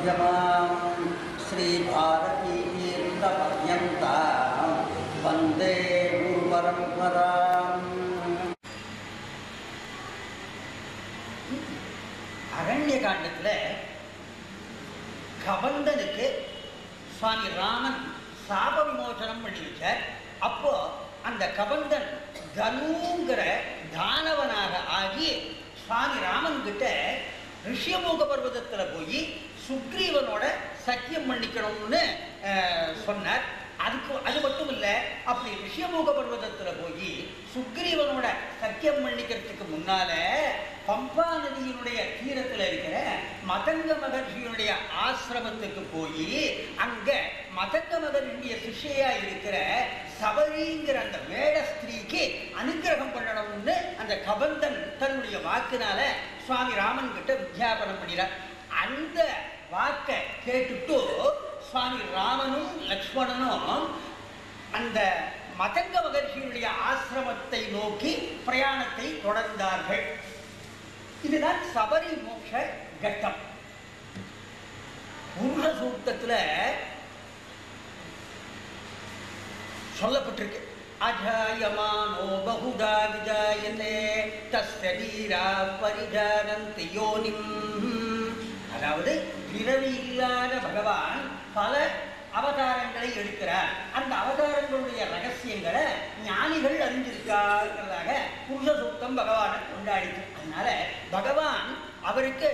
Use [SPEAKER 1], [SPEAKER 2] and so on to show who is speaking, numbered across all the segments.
[SPEAKER 1] मध्यमां श्रीभारतीतीर्थपर्यन्तां वन्दे गुरुपरम्पराम् அரண்ய காண்டத்தில் கபந்தனுக்கு சுவாமி ராமன் சாப விமோசனம் பண்ணி வச்சார் அப்போ அந்த கபந்தன் தனுங்கிற தானவனாக ஆகி சுவாமி ராமன் கிட்ட ரிஷியமூக பர்வதத்தில் போய் சுக்ரீவனோட சத்தியம் பண்ணிக்கணும்னு அஹ், சொன்னார் அதுக்கு அது மட்டும் இல்லை அப்படி ரிஷியமூக பர்வதத்தில் போய் சுக்ரீவனோட சத்தியம் பண்ணிக்கிறதுக்கு முன்னால பம்பா நதியினுடைய தீரத்தில் இருக்கிற மதங்க மகர்ஷியினுடைய ஆசிரமத்துக்கு போய் அங்க மதங்க மகர்ஷியுடைய சிஷ்யா இருக்கிற சபரிங்கிற அந்த வேட ஸ்திரீக்கு அனுக்கிரகம் பண்ணணும்னு அந்த கபந்தன் தன்னுடைய வாக்குனால சுவாமி ராமன் கிட்ட வித்யாபனம் பண்ணினார் அந்த வாக்கை கேட்டுட்டு சுவாமி ராமனும் லக்ஷ்மணனும் அந்த மதங்க மகர்ஷியுடைய ஆசிரமத்தை நோக்கி பிரயாணத்தை தொடர்ந்தார்கள் இதுதான் சபரி மோட்ச கட்டம் புருஷ சூக்தத்துல சொல்லப்பட்டிருக்கு அஜாயமானோ பகுதா விஜாயந்தே தஸ்ய வீரா பரிஜானந்தி யோனிம் அதாவது பிறவி இல்லாத பகவான் பல அவதாரங்களை எடுக்கிறார் அந்த அவதாரங்களுடைய ரகசியங்களை ஞானிகள் அறிஞ்சிருக்காங்கிறதாக புருஷ சூக்தம் பகவானை கொண்டாடிச்சு அதனால பகவான் அவருக்கு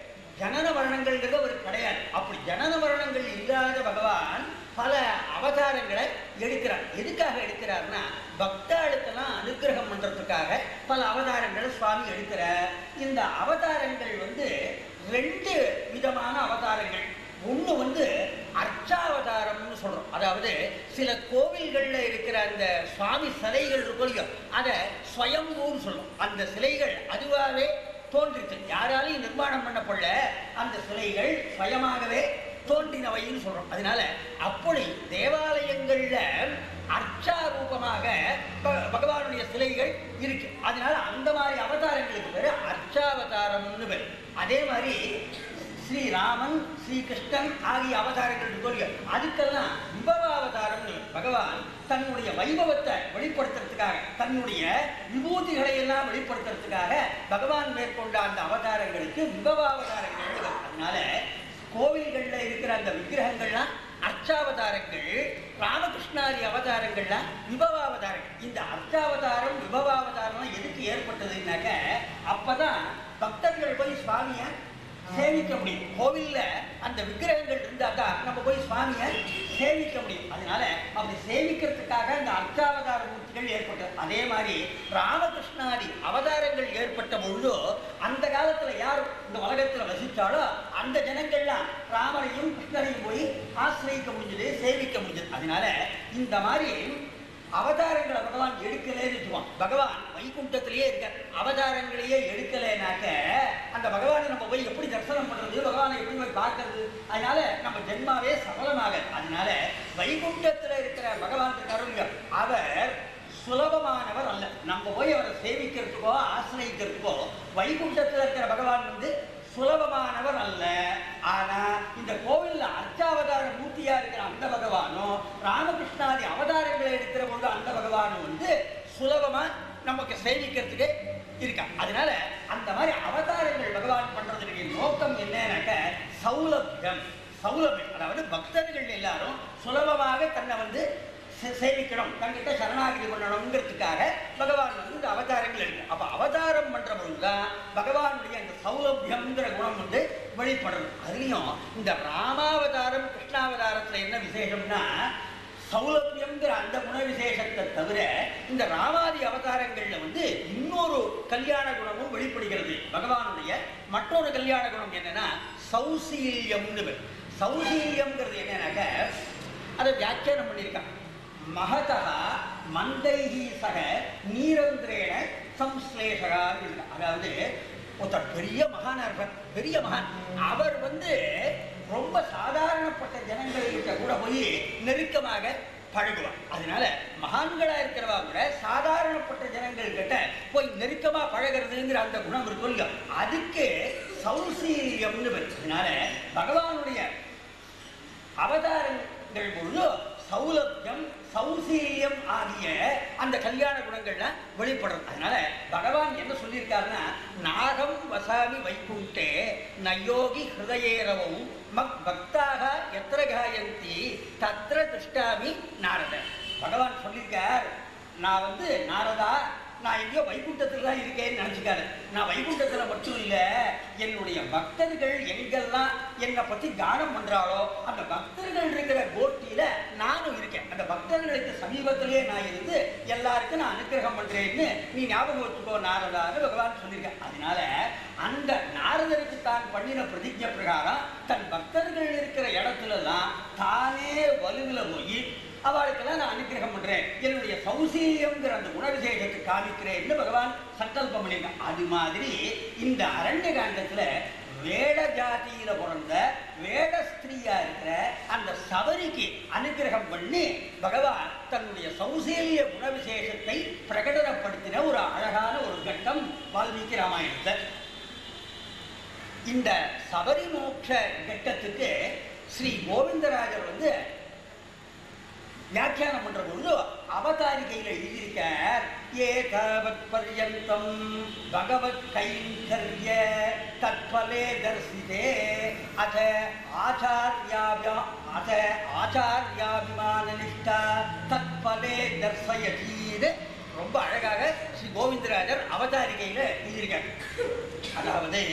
[SPEAKER 1] ஜனன மரணங்கள்ங்கிறது அவருக்கு கிடையாது அப்படி ஜனன மரணங்கள் இல்லாத பகவான் பல அவதாரங்களை எடுக்கிறார் எதுக்காக எடுக்கிறார்னா பக்தாளுக்கெல்லாம் அனுக்கிரகம் பண்றதுக்காக பல அவதாரங்களை சுவாமி எடுக்கிறார் இந்த அவதாரங்கள் வந்து ரெண்டு விதமான அவதாரங்கள் ஒன்று வந்து அர்ச்சாவதாரம்னு சொல்றோம் அதாவது சில கோவில்கள்ல இருக்கிற அந்த சுவாமி சிலைகள் இருக்கும் இல்லையோ அதை ஸ்வயம்பூன்னு சொல்லும் அந்த சிலைகள் அதுவாகவே தோன்றிச்சு யாராலையும் நிர்மாணம் பண்ணப்படல அந்த சிலைகள் சுயமாகவே தோன்றினவைன்னு சொல்றோம் அதனால அப்படி தேவாலயங்கள்ல அர்ச்சாரூபமாக ப- பகவானுடைய சிலைகள் இருக்கு அதனால அந்த மாதிரி அவதாரங்களுக்கு பேரு அர்ச்சாவதாரம்னு பேர் அதே மாதிரி ஸ்ரீராமன் ஸ்ரீகிருஷ்ணன் ஆகிய அவதாரங்கள் இருக்கோல்லையோ அதுக்கெல்லாம் விபவாவதாரம்னு பகவான் தன்னுடைய வைபவத்தை வெளிப்படுத்துறதுக்காக தன்னுடைய விபூதிகளை எல்லாம் வெளிப்படுத்துறதுக்காக பகவான் மேற்கொண்ட அந்த அவதாரங்களுக்கு விபவாவதாரங்கள் பேர். அதனால கோவில்கள்ல இருக்கிற அந்த விக்கிரகங்கள்லாம் அர்ச்சாவதாரங்கள் ராமகிருஷ்ணாதி அவதாரங்கள்லாம் விபவாவதாரங்கள் இந்த அர்ச்சாவதாரம் விபவாவதாரம் எதுக்கு ஏற்பட்டதுன்னாக்க அப்பதான் பக்தர்கள் போய் சுவாமியை சேவிக்க முடியும் கோவில்ல அந்த விக்கிரகங்கள் இருந்தாக்கா நம்ம போய் சுவாமியை சேவிக்க முடியும் அதனால அப்படி சேவிக்கிறதுக்காக அந்த அர்ச்சாவதார மூர்த்திகள் ஏற்பட்டது அதே மாதிரி ராமகிருஷ்ணாதி அவதாரங்கள் ஏற்பட்ட பொழுது அந்த காலத்துல யார் இந்த உலகத்துல வசிச்சாலோ அந்த ஜனங்கள்லாம் ராமரையும் கிருஷ்ணரையும் போய் ஆசிரியக்க முடிஞ்சது சேவிக்க முடிஞ்சது அதனால இந்த மாதிரி அவதாரங்களை பகவான் எடுக்கலேன்னு வச்சுக்குவான் பகவான் வைகுண்டத்திலேயே இருக்க அவதாரங்களையே எடுக்கலைனாக்க அந்த பகவானை நம்ம போய் எப்படி தரிசனம் பண்றது பகவானை எப்படி போய் பார்க்கறது அதனால நம்ம ஜென்மாவே சபலமாக அதனால வைகுண்டத்துல இருக்கிற பகவான் இருக்காருங்க அவர் சுலபமானவர் அல்ல நம்ம போய் அவரை சேவிக்கிறதுக்கோ ஆசிரியக்கிறதுக்கோ வைகுண்டத்தில் இருக்கிற பகவான் வந்து சுலபமானவர் அல்ல ஆனா இந்த கோவில்ல அர்ச்சாவதார மூர்த்தியா இருக்கிற அந்த பகவானும் ராமகிருஷ்ணாதி அவதாரங்களை எடுக்கிற பொழுது அந்த பகவானும் வந்து சுலபமா நமக்கு சேவிக்கிறதுக்கு இருக்கா அதனால அந்த மாதிரி அவதாரங்கள் பகவான் பண்றதுடைய நோக்கம் என்னன்னாக்க சௌலபியம் சௌலபியம் அதாவது பக்தர்கள் எல்லாரும் சுலபமாக தன்னை வந்து சே- சேவிக்கணும் தங்கிட்ட சரணாகிதி பண்ணணுங்கிறதுக்காக பகவான் வந்து இந்த அவதாரங்கள் இருக்கு அப்ப அவதாரம் பண்ற பொழுதுதான் பகவானுடைய இந்த சௌலபியம்ங்கிற குணம் வந்து வெளிப்படுறது அதுலயும் இந்த ராமாவதாரம் கிருஷ்ணாவதாரத்துல என்ன விசேஷம்னா சௌலபியம்ங்கிற அந்த குண விசேஷத்தை தவிர இந்த ராமாதி அவதாரங்கள்ல வந்து இன்னொரு கல்யாண குணமும் வெளிப்படுகிறது பகவானுடைய மற்றொரு கல்யாண குணம் என்னன்னா சௌசீல்யம்னு பேர் சௌசீல்யம்ங்கிறது என்னன்னாக்க அதை வியாக்கியானம் பண்ணியிருக்கான் மகதா மந்தைஹி சக நீரந்திரேன சம்ஸ்லேஷகா அதாவது ஒருத்தர் பெரிய மகானா இருப்பார் பெரிய மகான் அவர் வந்து ரொம்ப சாதாரணப்பட்ட ஜனங்கள்கிட்ட கூட போய் நெருக்கமாக பழகுவார் அதனால மகான்களா இருக்கிறவா கூட சாதாரணப்பட்ட ஜனங்கள் கிட்ட போய் நெருக்கமா பழகுறதுங்கிற அந்த குணம் இருக்கும் இல்லையா அதுக்கு சௌசீல்யம்னு பேர். அதனால பகவானுடைய அவதாரங்கள் பொழுது சௌலபியம் சௌசீல்யம் ஆகிய அந்த கல்யாண குணங்கள்லாம் வெளிப்படுறது அதனால பகவான் என்ன சொல்லியிருக்காருன்னா நாகம் வசாமி வைகுண்டே நயோகி ஹிருதயேரவும் மக் பக்தாக எத்திர காயந்தி தத்ர திருஷ்டாமி நாரத பகவான் சொல்லியிருக்கார் நான் வந்து நாரதா நான் எங்கேயோ வைகுண்டத்தில் தான் இருக்கேன்னு நினச்சிக்காரு நான் வைகுண்டத்தில் மட்டும் இல்லை என்னுடைய பக்தர்கள் எங்கெல்லாம் என்னை பற்றி கானம் பண்ணுறாளோ அந்த பக்தர்கள் இருக்கிற கோட்டியில் நானும் இருக்கேன் அந்த பக்தர்களுக்கு சமீபத்திலேயே நான் இருந்து எல்லாருக்கும் நான் அனுக்கிரகம் பண்ணுறேன்னு நீ ஞாபகம் வச்சுக்கோ நாரதான்னு பகவான் சொல்லியிருக்கேன் அதனால அந்த நாரதருக்கு தான் பண்ணின பிரதிஜை பிரகாரம் தன் பக்தர்கள் இருக்கிற இடத்துலலாம் தானே வலுவில் போய் அவளுக்கெல்லாம் நான் அனுக்கிரகம் பண்றேன் என்னுடைய சௌசீல்யம்ங்கிற அந்த குணவிசேஷத்தை காமிக்கிறேன்னு பகவான் சங்கல்பம் பண்ணியிருக்கான் அது மாதிரி இந்த அரண்ய காண்டத்துல வேட ஜாதியில பிறந்த வேட ஸ்திரீயா இருக்கிற அந்த சபரிக்கு அனுக்கிரகம் பண்ணி பகவான் தன்னுடைய சௌசீல்ய குணவிசேஷத்தை பிரகடனப்படுத்தின ஒரு அழகான ஒரு கட்டம் வால்மீகி ராமாயணத்தை இந்த சபரி மோட்ச கட்டத்துக்கு ஸ்ரீ கோவிந்தராஜர் வந்து வியாக்கியானம் பண்ற பொழுது அவதாரிகையில் எழுதியிருக்கார் ஏதாவத் பர்யந்தம் பகவத் கைங்கரிய தத்பலே தர்சிதே அத ஆச்சாரியாபியா அத ஆச்சாரியாபிமான நிஷ்டா தத்பலே தர்சயதீன்னு ரொம்ப அழகாக ஸ்ரீ கோவிந்தராஜர் அவதாரிகையில் எழுதியிருக்கார் அதாவது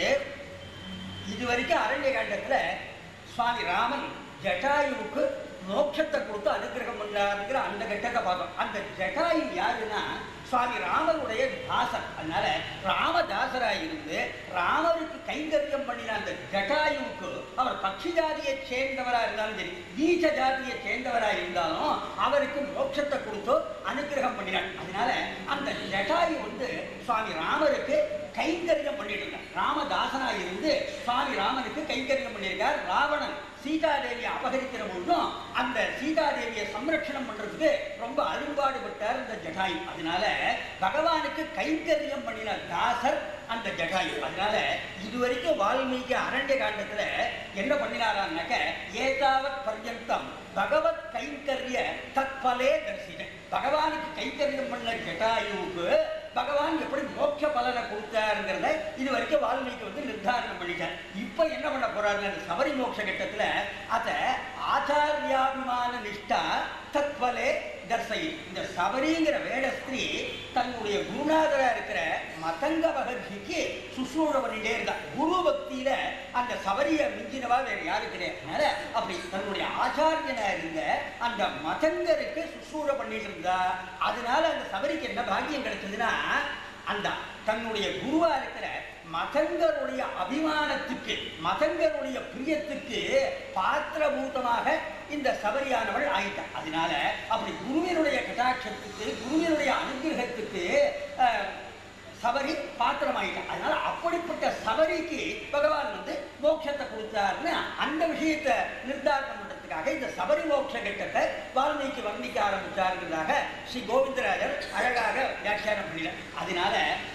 [SPEAKER 1] இது வரைக்கும் அரண்ய காண்டத்துல சுவாமி ராமன் ஜட்டாயுவுக்கு மோட்சத்தை கொடுத்து அனுகிரகம் பண்ணாருங்கிற அந்த கட்டத்தை பார்த்தோம் அந்த ஜட்டாயு யாருன்னா சுவாமி ராமருடைய தாசர் அதனால ராமதாசராக இருந்து ராமருக்கு கைங்கரியம் பண்ணின அந்த ஜட்டாயுவுக்கு அவர் பக்ஷி ஜாதியை சேர்ந்தவராக இருந்தாலும் சரி நீச்ச ஜாதியை சேர்ந்தவராக இருந்தாலும் அவருக்கு மோட்சத்தை கொடுத்து அனுகிரகம் பண்ணினார் அதனால அந்த ஜட்டாயு வந்து சுவாமி ராமருக்கு கைங்கரியம் பண்ணிட்டு இருக்கார் ராமதாசனா இருந்து சுவாமி ராமனுக்கு கைங்கரியம் பண்ணியிருக்கார் ராவணன் சீதாதேவியை அபகரிக்கிற பொழுதும் அந்த சீதாதேவியை சம்ரட்சணம் பண்றதுக்கு ரொம்ப அரும்பாடுபட்டார் இந்த ஜடாயு அதனால பகவானுக்கு கைங்கரியம் பண்ணின தாசர் அந்த ஜடாயு அதனால இதுவரைக்கும் வால்மீகி அரண்ய காண்டத்துல என்ன பண்ணினாரான்னாக்க ஏதாவத் பர்யந்தம் பகவத் கைங்கரிய தத்பலே தரிசின பகவானுக்கு கைங்கரியம் பண்ண ஜட்டாயுவுக்கு பகவான் எப்படி மோட்ச பலனை கொடுத்தாருங்கிறத இது வரைக்கும் வால்மீகி வந்து நிர்தாரணம் பண்ணிட்டார் இப்போ என்ன பண்ண போறாருன்னு அந்த சபரி மோட்ச கட்டத்துல அத ஆச்சாரியாபிமான நிஷ்டா தத்வலே தர்சை இந்த சபரிங்கிற வேட ஸ்திரீ தன்னுடைய குருநாதரா இருக்கிற மதங்க மகர்ஷிக்கு சுசூழ பண்ணிட்டே இருந்தா குரு பக்தியில அந்த சபரியை மிஞ்சினவா வேற யாரு கிடையாது அதனால அப்படி தன்னுடைய ஆச்சாரியனா இருந்த அந்த மதங்கருக்கு சுசூழ பண்ணிட்டு இருந்தா அதனால அந்த சபரிக்கு என்ன பாக்கியம் கிடைச்சதுன்னா அந்த தன்னுடைய குருவா இருக்கிற மதங்கருடைய அபிமானத்துக்கு மதங்கருடைய பிரியத்துக்கு பாத்திரபூதமாக இந்த சபரியானவள் ஆயிட்டாள் அதனால அப்படி குருவினுடைய கட்டாட்சத்துக்கு குருவினுடைய அனுகிரகத்துக்கு அஹ், சபரி பாத்திரமாயிட்டான் அதனால அப்படிப்பட்ட சபரிக்கு பகவான் வந்து மோட்சத்தை கொடுத்தாருன்னு அந்த விஷயத்தை நிர்தாரணம் பண்றதுக்காக இந்த சபரி மோட்ச கட்டத்தை வால்மீகி வர்ணிக்க ஆரம்பிச்சாருங்கிறதாக ஸ்ரீ கோவிந்தராஜர் அழகாக வியாக்கியானம் பண்ணினார் அதனால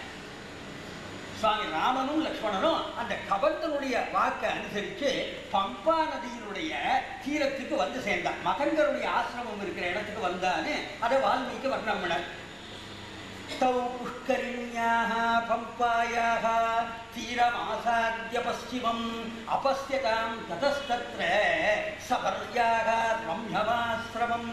[SPEAKER 1] சுவாமி ராமனும் லக்ஷ்மணனும் அந்த கபந்தனுடைய வாக்கை அனுசரித்து பம்பா நதியினுடைய தீரத்துக்கு வந்து சேர்ந்தான் மகன்களுடைய ஆசிரமம் இருக்கிற இடத்துக்கு வந்தான்னு அதை வால்மீகி வர்ணம் பண்ணார் तौ पुष्करिण्याः पम्पायाः तीरमासाद्य पश्चिमम् अपश्यतां ततस्तत्र सपर्याः रम्यमाश्रमम्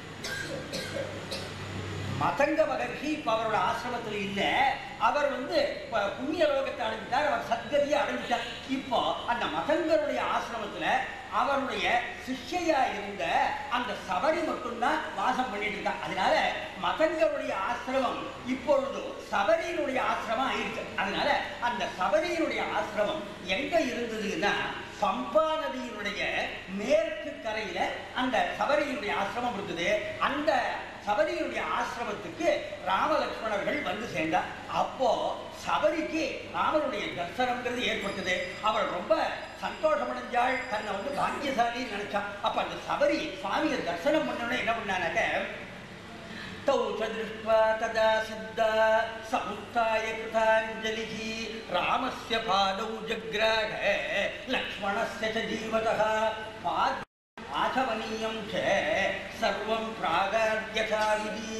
[SPEAKER 1] மதங்க மகர்ஷி இப்போ அவரோட ஆசிரமத்தில் இல்லை அவர் வந்து இப்போ புண்ணிய லோகத்தை அடைஞ்சிட்டார் அவர் சத்கதியை அடைஞ்சிட்டார் இப்போ அந்த மதங்கருடைய ஆசிரமத்தில் அவருடைய சிஷ்யையா இருந்த அந்த சபரி மட்டும்தான் வாசம் பண்ணிட்டு இருக்கா அதனால மதங்கருடைய ஆசிரமம் இப்பொழுது சபரியினுடைய ஆசிரமம் ஆயிடுச்சு அதனால அந்த சபரியினுடைய ஆசிரமம் எங்க இருந்ததுன்னா பம்பா நதியினுடைய மேற்கு கரையில அந்த சபரியினுடைய ஆசிரமம் இருக்குது அந்த சபரியினுடைய ஆசிரமத்துக்கு ராமலட்சுமணர்கள் வந்து சேர்ந்தார் அப்போ சபரிக்கு ராமனுடைய தரிசனம்ங்கிறது ஏற்பட்டது அவள் ரொம்ப சந்தோஷமடைஞ்சாள் தன்னை வந்து பாக்கியசாலின்னு நினைச்சா அப்ப அந்த சபரி சுவாமியை தரிசனம் பண்ணோன்னே என்ன பண்ணானாக்க तौ च दृष्ट्वा तदा सिद्धा समुत्थाय कृताञ्जलिः रामस्य पादौ जग्राह लक्ष्मणस्य च जीवतः पाद आचमनीयं च सर्वं प्रागाद्यथाविधि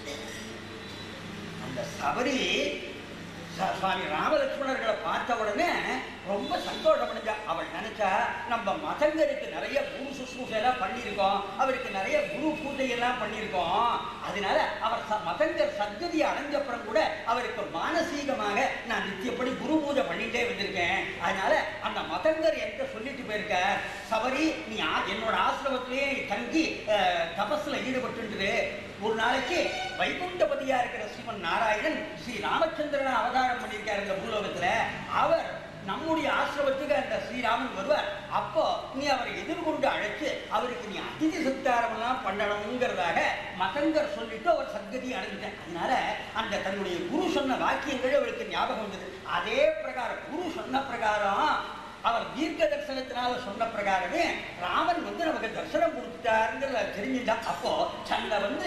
[SPEAKER 1] அந்த சபரி ச- சுவாமி ராமலட்சுமணர்களை பார்த்த உடனே ரொம்ப சந்தோஷமடைஞ்சா அவள் நினைச்சா நம்ம மதங்கருக்கு நிறைய குரு சுশ্ரூஷை எல்லாம் பண்ணியிருக்கோம் அவருக்கு நிறைய குரு பூஜை எல்லாம் பண்ணியிருக்கோம் அதனால அவர் ச- மதங்கர் சத்கதியை அடைஞ்சப்புறம் கூட அவருக்கு மானசீகமாக நான் நித்தியப்படி குரு பூஜை பண்ணிட்டே வந்திருக்கேன் அதனால அந்த மதங்கர் என்கிட்ட சொல்லிட்டு போயிருக்க சபரி நீ ஆ- என்னோட ஆசிரமத்திலேயே நீ தங்கி அஹ், தபஸ்ல ஈடுபட்டு ஒரு நாளைக்கு வைகுண்டபதியா இருக்கிற ஸ்ரீமன் நாராயணன் ஸ்ரீ ராமச்சந்திரனை அவதாரம் பண்ணியிருக்கார் இந்த பூலோகத்துல அவர் நம்முடைய ஆசிரமத்துக்கு அந்த ஸ்ரீராமன் வருவார் அப்போ நீ அவரை எதிர்கொண்டு அழைச்சு அவருக்கு நீ அதிதி சத்காரம் எல்லாம் பண்ணணுங்கிறதாக மதங்கர் சொல்லிட்டு அவர் சத்கதி அடைஞ்சிட்டேன் அதனால அந்த தன்னுடைய குரு சொன்ன வாக்கியங்கள் அவருக்கு ஞாபகம் வந்தது அதே பிரகாரம் குரு சொன்ன பிரகாரம் அவர் தீர்க்க தரிசனத்தினால சொன்ன பிரகாரமே ராமன் வந்து நமக்கு தரிசனம் கொடுத்துட்டாருங்கிறத தெரிஞ்சுட்டான் அப்போ தன்னை வந்து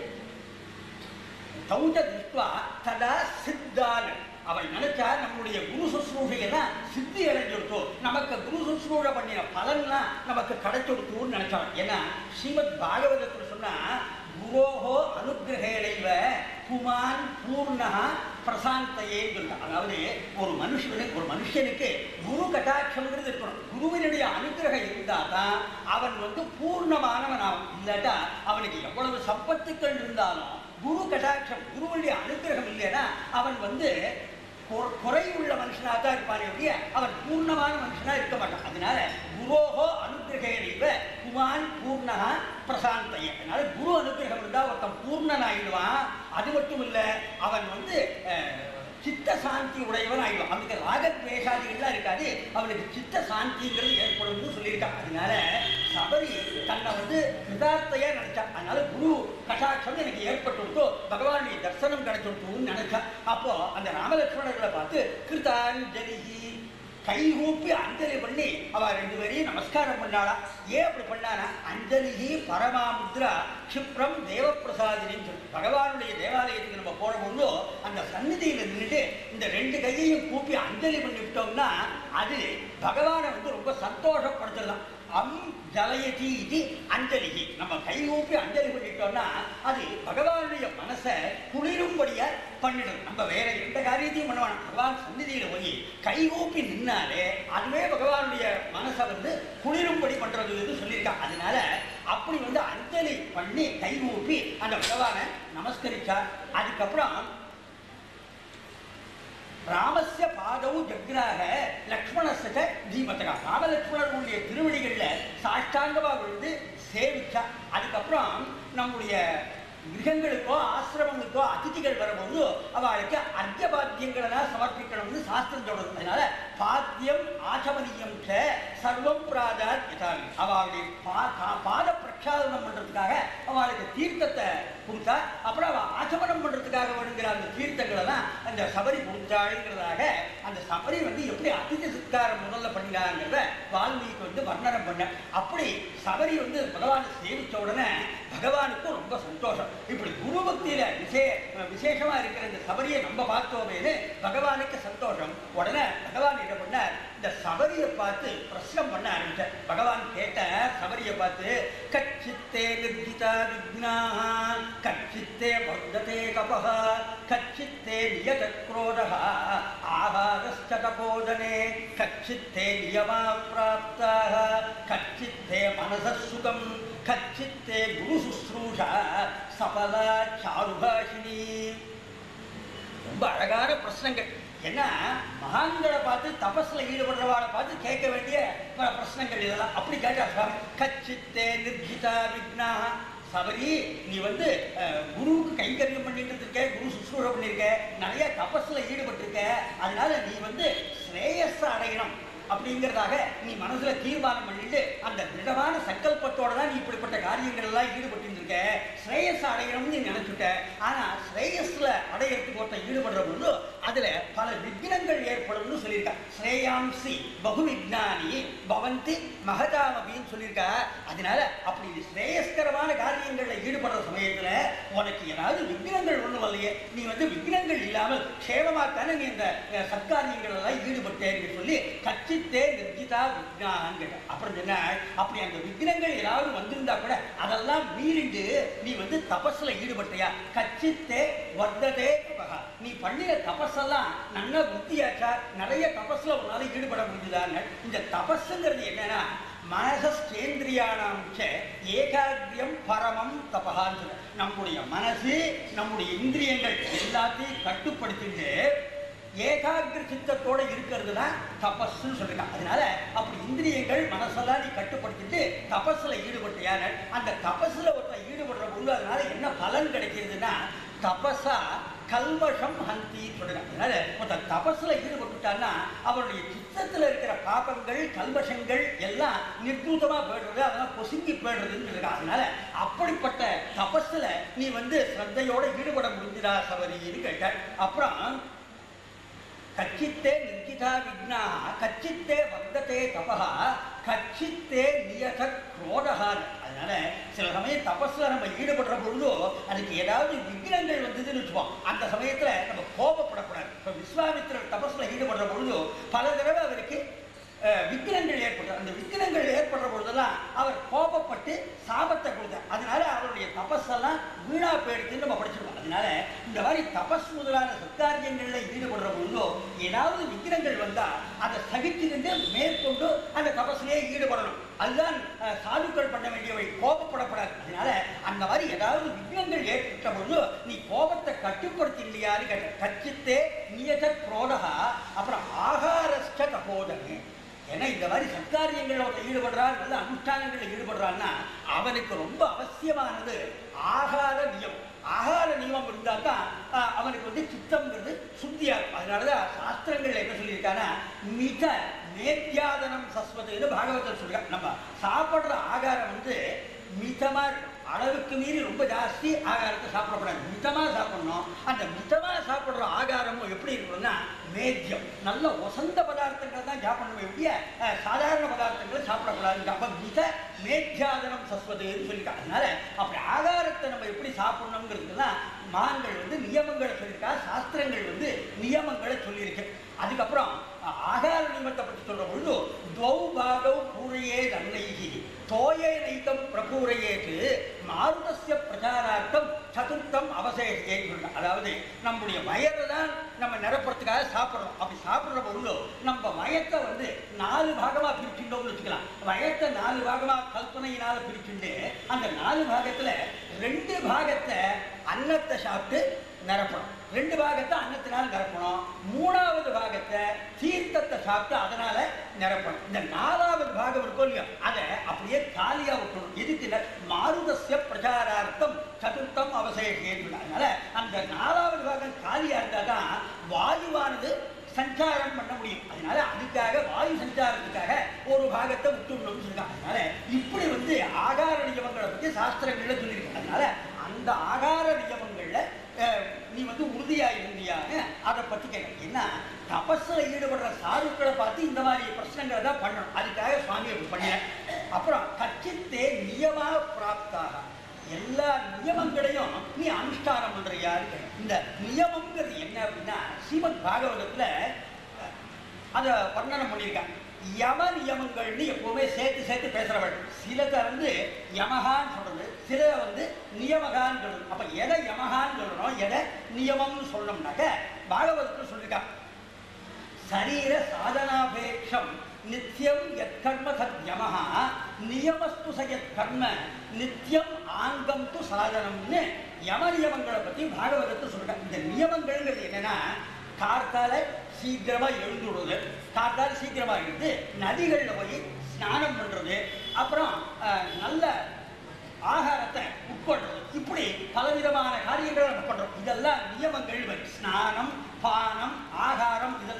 [SPEAKER 1] தௌஜ திருஷ்டுவா ததா சித்தான அவள் நினைச்சா நம்முடைய குரு சுশ্ரூஷையெல்லாம் சித்தி அடைஞ்சிருத்தோ நமக்கு குரு சுশ্ரூஷை பண்ணின பலன்லாம் நமக்கு கிடைச்சிருத்தோன்னு நினைச்சான் ஏன்னா ஸ்ரீமத் பாகவதத்தில் சொன்னா குரோஹோ அனுகிரகேணைவ புமான் பூர்ணா பிரசாந்தையேன்னு சொல்லிட்டான் அதாவது ஒரு மனுஷனுக்கு ஒரு மனுஷனுக்கு குரு கட்டாட்சம்ங்கிறது இருக்கணும் குருவினுடைய அனுகிரகம் இருந்தால் தான் அவன் வந்து பூர்ணமானவன் ஆகும் இல்லாட்டா அவனுக்கு எவ்வளவு சம்பத்துக்கள் இருந்தாலும் குரு கட்டாட்சம் குருவுடைய அனுகிரகம் இல்லைன்னா அவன் வந்து குற- குறைவுள்ள மனுஷனாக தான் இருப்பானே ஒழிய அவன் பூர்ணமான மனுஷனா இருக்க மாட்டான் அதனால குரோஹோ அனுகிரகேனைவ குமான் பூர்ணகா பிரசாந்தைய அதனால குரு அனுகிரகம் இருந்தா ஒருத்தன் பூர்ணன் ஆயிடுவான் அது மட்டும் இல்ல அவன் வந்து அஹ், சித்த சாந்தி உடையவன் ஆயிடுவான் அவனுக்கு ராகத்வேஷாதிகள்லாம் இருக்காது அவனுக்கு சித்த சாந்திங்கிறது ஏற்படும்னு சொல்லியிருக்கான் அதனால சபரி தன்னை வந்து கிருதார்த்தையா நினைச்சான் அதனால குரு கட்டாட்சம் எனக்கு ஏற்பட்டு பகவானுடைய தரிசனம் கிடைச்சுட்டுன்னு நினைச்சா அப்போ அந்த ராமலட்சுமணர்களை பார்த்து கிருதாஞ்சலி கைகூப்பி அஞ்சலி பண்ணி அவ ரெண்டு பேரையும் நமஸ்காரம் பண்ணாளா ஏன் அப்படி பண்ணானா அஞ்சலி பரமாமுத்ரா க்ஷிப்ரம் தேவப்பிரசாதினின்னு சொல்லி பகவானுடைய தேவாலயத்துக்கு நம்ம போனபோது அந்த சந்நிதியில நின்றுட்டு இந்த ரெண்டு கையையும் கூப்பி அஞ்சலி பண்ணிவிட்டோம்னா அது பகவானை வந்து ரொம்ப சந்தோஷப்படுத்துறதாம் அம் ஜலயதி இது அஞ்சலி நம்ம கை ஊப்பி அஞ்சலி பண்ணிட்டோம்னா அது பகவானுடைய மனசை குளிரும்படியா பண்ணிடும் நம்ம வேற எந்த காரியத்தையும் பண்ண வேணாம் பகவான் சந்நிதியில போய் கை ஊப்பி நின்னாலே அதுவே பகவானுடைய மனசை வந்து குளிரும்படி பண்றதுன்னு சொல்லியிருக்கான் அதனால அப்படி வந்து அஞ்சலி பண்ணி கை ஊப்பி அந்த பகவானை நமஸ்கரிச்சார் அதுக்கப்புறம் ராமஸ்ய பாதவு ஜக்ராக லக்ஷ்மணஸ்ய தீமத்தகா ராமலக்ஷ்மணர்களுடைய திருவடிகள்ல சாஷ்டாங்கமா விழுந்து சேவிச்சா அதுக்கப்புறம் நம்முடைய கிரகங்களுக்கோ ஆசிரமங்களுக்கோ அதிதிகள் வரும்போது அவளுக்கு அர்த்த பாத்தியங்களெல்லாம் சமர்ப்பிக்கணும்னு சாஸ்திரம் சொல்றது அதனால பாத்தியம் ஆச்சமனியம் ச சர்வம் பிராதாத் யதாமி அவளுடைய பா கா- பாத பிரக்ஷாதனம் பண்றதுக்காக அவளுக்கு தீர்த்தத்தை கொடுத்தா அப்புறம் அவ ஆச்சமனம் பண்றதுக்காக வேணுங்கிற அந்த தீர்த்தங்களெல்லாம் அந்த சபரி கொடுத்தாளுங்கிறதாக அந்த சபரி வந்து எப்படி அதிதி சத்காரம் முதல்ல பண்ணினாங்கிறத வால்மீகி வந்து வர்ணனம் பண்ண அப்படி சபரி வந்து பகவானை சேவிச்ச உடனே பகவானுக்கும் ரொம்ப சந்தோஷம் இப்படி குரு பக்தியில விசே விசேஷமா இருக்கிற இந்த சபரியை நம்ம பார்த்தோமேனு பகவானுக்கு சந்தோஷம் உடனே பகவான் என்ன பண்ணார் இந்த சபரியை பார்த்து பிரश्னம் பண்ண ஆரம்பிச்சார் பகவான் கேட்ட சபரியை பார்த்து கச்சித்தே நிர்ஜிதா விக்னாः கச்சித்தே வர்ததே கபः கச்சித்தே நியத क्रोधः ஆகாரश्च तपोदने கச்சித்தே நியமா प्राप्ताः கச்சித்தே मनसः सुखं கச்சித்தே குரு சுশ্ரூஷா சபலா சாருபாஷினி ரொம்ப அழகான பிரச்சனைகள் என்ன மகான்களை பார்த்து தபஸ்ல ஈடுபடுறவாளை பார்த்து கேட்க வேண்டிய பல பிரச்சனைகள் இதெல்லாம் அப்படி கேட்டா சுவாமி கச்சித்தே நிர்ஜிதா விக்னா சபரி நீ வந்து அஹ், குருவுக்கு கைங்கரியம் பண்ணிட்டு இருக்க குரு சுஷ்ரூஷை பண்ணியிருக்க நிறைய தபஸ்ல ஈடுபட்டிருக்க அதனால நீ வந்து ஸ்ரேயஸ் அடையணும் அப்படிங்கிறதாக நீ மனசுல தீர்மானம் பண்ணிட்டு அந்த திடமான சங்கல்பத்தோட தான் நீ இப்படிப்பட்ட காரியங்கள் எல்லாம் ஈடுபட்டு இருக்க ஸ்ரேயஸ் அடையணும்னு நீ நினைச்சுட்ட ஆனா ஸ்ரேயஸ்ல அடையறதுக்கு ஒருத்தன் ஈடுபடுற பொழுது அதுல பல விக்னங்கள் ஏற்படும்னு சொல்லியிருக்கா ஸ்ரேயாம்சி பகு விக்னானி பவந்தி மகதாமபின்னு சொல்லியிருக்கா அதனால அப்படி இது ஸ்ரேயஸ்கரமான காரியங்கள்ல ஈடுபடுற சமயத்துல உனக்கு ஏதாவது விக்னங்கள் ஒண்ணும் வரலையே நீ வந்து விக்னங்கள் இல்லாமல் க்ஷேமமா தானே நீ இந்த அஹ், சத்காரியங்கள் எல்லாம் ஈடுபட்டேன்னு சொல்லி கச்சித்தே நிர்ஜிதா விக்னான்னு கேட்ட அப்புறம் என்ன அப்படி அந்த விக்னங்கள் ஏதாவது வந்திருந்தா கூட அதெல்லாம் மீறிண்டு நீ வந்து தபஸ்ல ஈடுபட்டியா கச்சித்தே வர்த்ததே தபகா நீ பண்ணின தபஸெல்லாம் நல்ல புத்தியாச்சா நிறைய தபஸ்ல உன்னால ஈடுபட முடிஞ்சுதான்னு இந்த தபஸுங்கிறது என்னன்னா மனசேந்திரியானாம் ஏகாகிரம் பரமம் தபகான்னு சொல்ல நம்முடைய மனசு நம்முடைய இந்திரியங்கள் எல்லாத்தையும் கட்டுப்படுத்திட்டு ஏகாகிர சித்தத்தோட இருக்கிறது தான் தபஸ்ன்னு சொல்லிருக்காங்க அதனால அப்படி இந்திரியங்கள் மனசெல்லாம் நீ கட்டுப்படுத்திட்டு தபஸ்ல ஈடுபட்டியான அந்த தபஸ்ல ஒருத்தன் ஈடுபடுற பொழுது அதனால என்ன பலன் கிடைக்கிறதுன்னா தபஸா கல்வஷம் ஹந்தி சொல்றாங்க அதனால ஒருத்தன் தபஸ்ல ஈடுபட்டுட்டான்னா அவருடைய சித்தத்துல இருக்கிற பாபங்கள் கல்வஷங்கள் எல்லாம் நிர்பூதமா போயிடுறது அதெல்லாம் பொசுங்கி போயிடுறதுன்னு இருக்காங்க அதனால அப்படிப்பட்ட தபஸ்ல நீ வந்து ஸ்ரத்தையோட ஈடுபட முடிஞ்சுதா சபரின்னு கேட்ட அப்புறம் கச்சித்தே நிர்ஜிதா விக்னா கச்சித்தே வந்ததே தபா கச்சித்தே நியத குரோதகான் அதனால சில சமயம் தபஸ்ல நம்ம ஈடுபடுற பொழுதோ அதுக்கு ஏதாவது விக்னங்கள் வந்ததுன்னு வச்சுப்போம் அந்த சமயத்துல நம்ம கோபப்படக்கூடாது இப்போ விஸ்வாமித்திரர் தபஸ்ல ஈடுபடுற பொழுதோ பல தடவை அவருக்கு அஹ், விக்னங்கள் ஏற்படுறது அந்த விக்னங்கள் ஏற்படுற பொழுதெல்லாம் அவர் கோபப்பட்டு சாபத்தை கொடுத்தார் அதனால அவருடைய தபஸெல்லாம் வீணா போயிடுச்சுன்னு நம்ம படிச்சிருக்கோம் அதனால இந்த மாதிரி தபஸ் முதலான சத்காரியங்கள்ல ஈடுபடுற பொழுதோ ஏதாவது விக்னங்கள் வந்தா அதை சகிச்சுக்கிட்டு மேற்கொண்டு அந்த தபஸ்லயே ஈடுபடணும் அதுதான் அஹ், சாதுக்கள் பண்ண வேண்டியவை கோபப்படக்கூடாது அதனால அந்த மாதிரி ஏதாவது விக்னங்கள் ஏற்பட்ட பொழுது நீ கோபத்தை கட்டுப்படுத்தி இல்லையான்னு கேட்ட கச்சித்தே நியத குரோதகா அப்புறம் ஆகாரஸ்ட கபோதமே ஏன்னா இந்த மாதிரி சத்காரியங்களில் ஒருத்தன் ஈடுபடுறான் நல்ல அனுஷ்டானங்களில் ஈடுபடுறான்னா அவனுக்கு ரொம்ப அவசியமானது ஆகார நியமம் ஆகார நியமம் இருந்தால் தான் ஆஹ், அவனுக்கு வந்து சித்தம்ங்கிறது சுத்தியாகும் அதனால தான் சாஸ்திரங்கள்ல என்ன சொல்லியிருக்காங்கன்னா மிக நேத்தியாதனம் சஸ்வதுன்னு பாகவதர் சொல்றாங்க நம்ம சாப்பிடுற ஆகாரம் வந்து மிதமா இருக்கணும் அளவுக்கு மீறி ரொம்ப ஜாஸ்தி ஆகாரத்தை சாப்பிடக்கூடாது மிதமா சாப்பிடணும் அந்த மிதமா சாப்பிடுற ஆகாரமும் எப்படி இருக்கணும்னா மேத்தியம் நல்ல ஒசந்த பதார்த்தங்கள் தான் சாப்பிடணும் எப்படிய சாதாரண பதார்த்தங்களை சாப்பிடக்கூடாது அப்ப மிக மேத்தியாதனம் சஸ்வதுன்னு சொல்லியிருக்காங்க அதனால அப்படி ஆகாரத்தை நம்ம எப்படி சாப்பிடணுங்கிறதுலாம் மகான்கள் வந்து நியமங்களை சொல்லியிருக்கா சாஸ்திரங்கள் வந்து நியமங்களை சொல்லியிருக்கு அதுக்கப்புறம் அஹ், ஆகார நியமத்தை பற்றி சொல்ற பொழுது துவௌ பாகௌ பூரையே தன்னைகி தோயே நைத்தம் பிரபூரையேட்டு மாருதஸ்ய பிரச்சாரார்த்தம் சதுர்த்தம் அவசேஷே அதாவது நம்முடைய வயதை தான் நம்ம நிரப்புறதுக்காக சாப்பிட்றோம் அப்படி சாப்பிட்ற பொழுது நம்ம வயத்தை வந்து நாலு பாகமா பிரிச்சுட்டோம்னு வச்சுக்கலாம் வயத்தை நாலு பாகமா கல்பனையினால பிரிச்சுட்டு அந்த நாலு பாகத்துல ரெண்டு பாகத்தை அன்னத்தை சாப்பிட்டு நிரப்பணும் ரெண்டு பாகத்தை அன்னத்தினால் நிரப்பணும் மூணாவது பாகத்தை தீர்த்தத்தை சாப்பிட்டு அதனால நிரப்பணும் இந்த நாலாவது பாகம் இருக்கும் இல்லையா அதை அப்படியே காலியா விட்டுணும் இதுக்கு இல்ல, மாருதஸ்ய பிரச்சாரார்த்தம் சதுர்த்தம் அவசேஷேன்னு அதனால அந்த நாலாவது பாகம் காலியா இருந்தால் தான் வாயுவானது சஞ்சாரம் பண்ண முடியும் அதனால அதுக்காக வாயு சஞ்சாரத்துக்காக ஒரு பாகத்தை விட்டுடணும்னு சொல்லிருக்காங்க அதனால இப்படி வந்து ஆகார நியமங்களை பற்றி சாஸ்திரங்கள்ல சொல்லியிருக்கு அதனால அந்த ஆகார நியமங்கள்ல அஹ், நீ வந்து உறுதியா இருந்தியான்னு அதை பத்தி கேட்க என்ன தபஸ்ல ஈடுபடுற சாதுக்களை பார்த்து இந்த மாதிரி பிரச்சனைகளை தான் பண்ணணும் அதுக்காக சுவாமி அப்படி பண்ணேன் அப்புறம் கச்சித்தே நியமா பிராப்தாக எல்லா நியமங்களையும் நீ அனுஷ்டானம் பண்றியான்னு கேட்டேன். இந்த நியமம்ங்கிறது என்ன அப்படின்னா ஸ்ரீமத் பாகவதத்துல அஹ், அதை வர்ணனம் பண்ணியிருக்காங்க யம நியமங்கள்னு எப்பவுமே சேர்த்து சேர்த்து பேசுறவள் சிலதை வந்து யமகான்னு சொல்றது சிலதை வந்து நியமகான்னு சொல்றது அப்ப எதை யமகான்னு சொல்லணும் எதை நியமம்னு சொல்லணும்னாக்க பாகவதத்தில் சொல்லியிருக்காங்க சரீர சாதனாபேட்சம் நித்தியம் யத்கர்ம தத் யமஹ நியமஸ்து ச யத் கர்ம நித்தியம் ஆங்கம் து சாதனம்னு யம நியமங்களை பற்றி பாகவதத்தை சொல்றாங்க இந்த நியமங்கள்ங்கிறது என்னன்னா கார்த்தால சீக்கிரமா எழுந்துடுறது கார்த்தால சீக்கிரமா எழுந்து நதிகள்ல போய் ஸ்நானம் பண்றது அப்புறம் அஹ், நல்ல ஆகாரத்தை உட்கொள்றது இப்படி பலவிதமான காரியங்களை நம்ம பண்றோம் இதெல்லாம் நியமங்கள் வரும். ஸ்நானம் பானம் ஆகாரம் இதெல்லாம்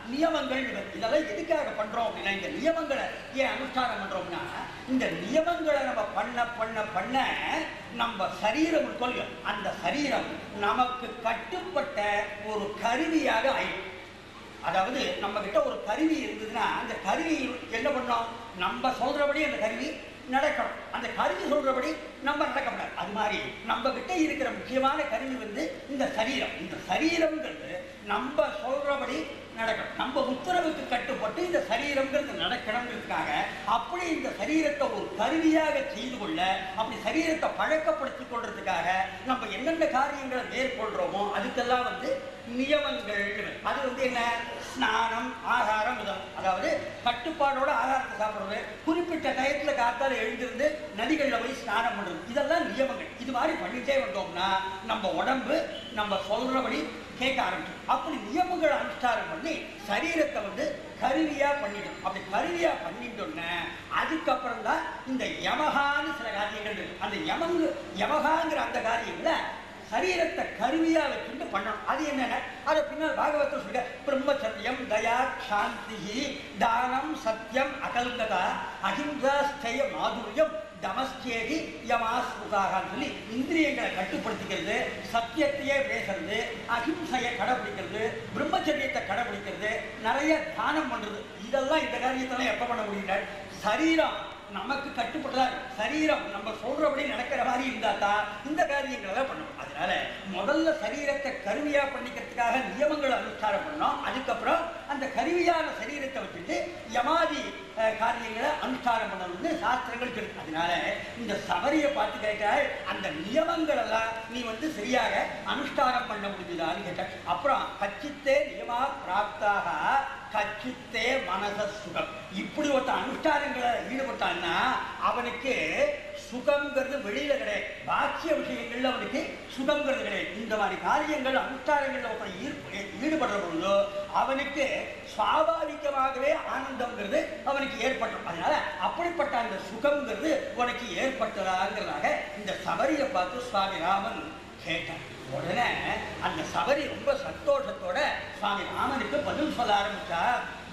[SPEAKER 1] நியமங்கள் இதெல்லாம் எதுக்காக பண்றோம் அப்படின்னா இந்த நியமங்களை ஏன் அனுஷ்டானம் பண்றோம்னா இந்த நியமங்களை நம்ம பண்ண பண்ண பண்ண நம்ம சரீரம் கொள்ளும் அந்த சரீரம் நமக்கு கட்டுப்பட்ட ஒரு கருவியாக ஆயிடும் அதாவது நம்ம கிட்ட ஒரு கருவி இருந்ததுன்னா அந்த கருவி என்ன பண்ணோம் நம்ம சொல்றபடி அந்த கருவி நடக்கணும் அந்த கருவி சொல்றபடி நம்ம நடக்கக்கூடாது அது மாதிரி நம்ம கிட்ட இருக்கிற முக்கியமான கருவி வந்து இந்த சரீரம் இந்த சரீரம்ங்கிறது நம்ம சொல்றபடி நடக்கணும் நம்ம உத்தரவுக்கு கட்டுப்பட்டு இந்த சரீரம்ங்கிறது நடக்கணுங்கிறதுக்காக அப்படி இந்த சரீரத்தை ஒரு கருவியாக செய்து கொள்ள அப்படி சரீரத்தை பழக்கப்படுத்திக் கொள்றதுக்காக நம்ம என்னென்ன காரியங்களை மேற்கொள்றோமோ அதுக்கெல்லாம் வந்து நியமங்கள் அது வந்து என்ன ஸ்நானம் ஆகாரம் இதம் அதாவது கட்டுப்பாடோட ஆகாரத்தை சாப்பிடுறது குறிப்பிட்ட டயத்துல காத்தால எழுந்திருந்து நதிகளில் போய் ஸ்நானம் பண்றது இதெல்லாம் நியமங்கள் இது மாதிரி பண்ணிட்டே வந்தோம்னா நம்ம உடம்பு நம்ம சொல்றபடி கேட்க ஆரம்பிக்கும் அப்படி நியமங்கள் அனுஷ்டானம் பண்ணி சரீரத்தை வந்து கருவியா பண்ணிடும் அப்படி கருவியா பண்ணிட்டோன்னே அதுக்கப்புறம் தான் இந்த யமகான்னு சில காரியங்கள் இருக்கு அந்த யமங்கு யமகாங்கிற அந்த காரியங்களை சரீரத்தை கருவியா வச்சுட்டு பண்ணணும் அது என்னென்ன அதை பின்னால் பாகவத்தில் சொல்ல பிரம்மச்சரியம் தயா சாந்தி தானம் சத்தியம் அகல்கதா அஹிம்சா ஸ்தய மாதுரியம் தமஸ்கேதி யமாஸ்முகான்னு சொல்லி இந்திரியங்களை கட்டுப்படுத்திக்கிறது சத்தியத்தையே பேசுறது அஹிம்சையை கடைபிடிக்கிறது பிரம்மச்சரியத்தை கடைபிடிக்கிறது நிறைய தானம் பண்றது இதெல்லாம் இந்த காரியத்தெல்லாம் எப்ப பண்ண முடியல சரீரம் நமக்கு கட்டுப்பட்டதா இருக்கு. சரீரம் நம்ம சொல்றபடி நடக்கிற மாதிரி இருந்தா தான் இந்த காரியங்களை எல்லாம் பண்ணணும் அதனால முதல்ல சரீரத்தை கருவியா பண்ணிக்கிறதுக்காக நியமங்களை அனுஷ்டானம் பண்ணோம் அதுக்கப்புறம் அந்த கருவியான சரீரத்தை வச்சுட்டு யமாதி அஹ், காரியங்களை அனுஷ்டானம் பண்ணணும்னு சாஸ்திரங்கள் இருக்கு அதனால இந்த சபரியை பார்த்து கேட்டால் அந்த நியமங்கள் எல்லாம் நீ வந்து சரியாக அனுஷ்டானம் பண்ண முடியுதான்னு கேட்ட அப்புறம் கச்சித்தே நியமா பிராப்தாக கச்சித்தே மனச சுகம் இப்படி ஒருத்தன் அனுஷ்டானங்களை ஈடுபட்டான்னா அவனுக்கு சுகங்கிறது வெளியில கிடையாது பாக்கிய விஷயங்கள்ல அவனுக்கு சுகங்கிறது கிடையாது இந்த மாதிரி காரியங்கள் அனுஷ்டானங்கள்ல ஒருத்தன் ஈர்ப்பு- ஈடுபடுற பொழுதோ அவனுக்கு சுவாபாவிகமாகவே ஆனந்தம்ங்கிறது அவனுக்கு ஏற்பட்டும் அதனால அப்படிப்பட்ட அந்த சுகம்ங்கிறது உனக்கு ஏற்பட்டதாங்கிறதாக இந்த சபரியை பார்த்து சுவாமி ராமன் கேட்டான் உடனே அந்த சபரி ரொம்ப சந்தோஷத்தோட சுவாமி ராமனுக்கு பதில் சொல்ல ஆரம்பிச்சா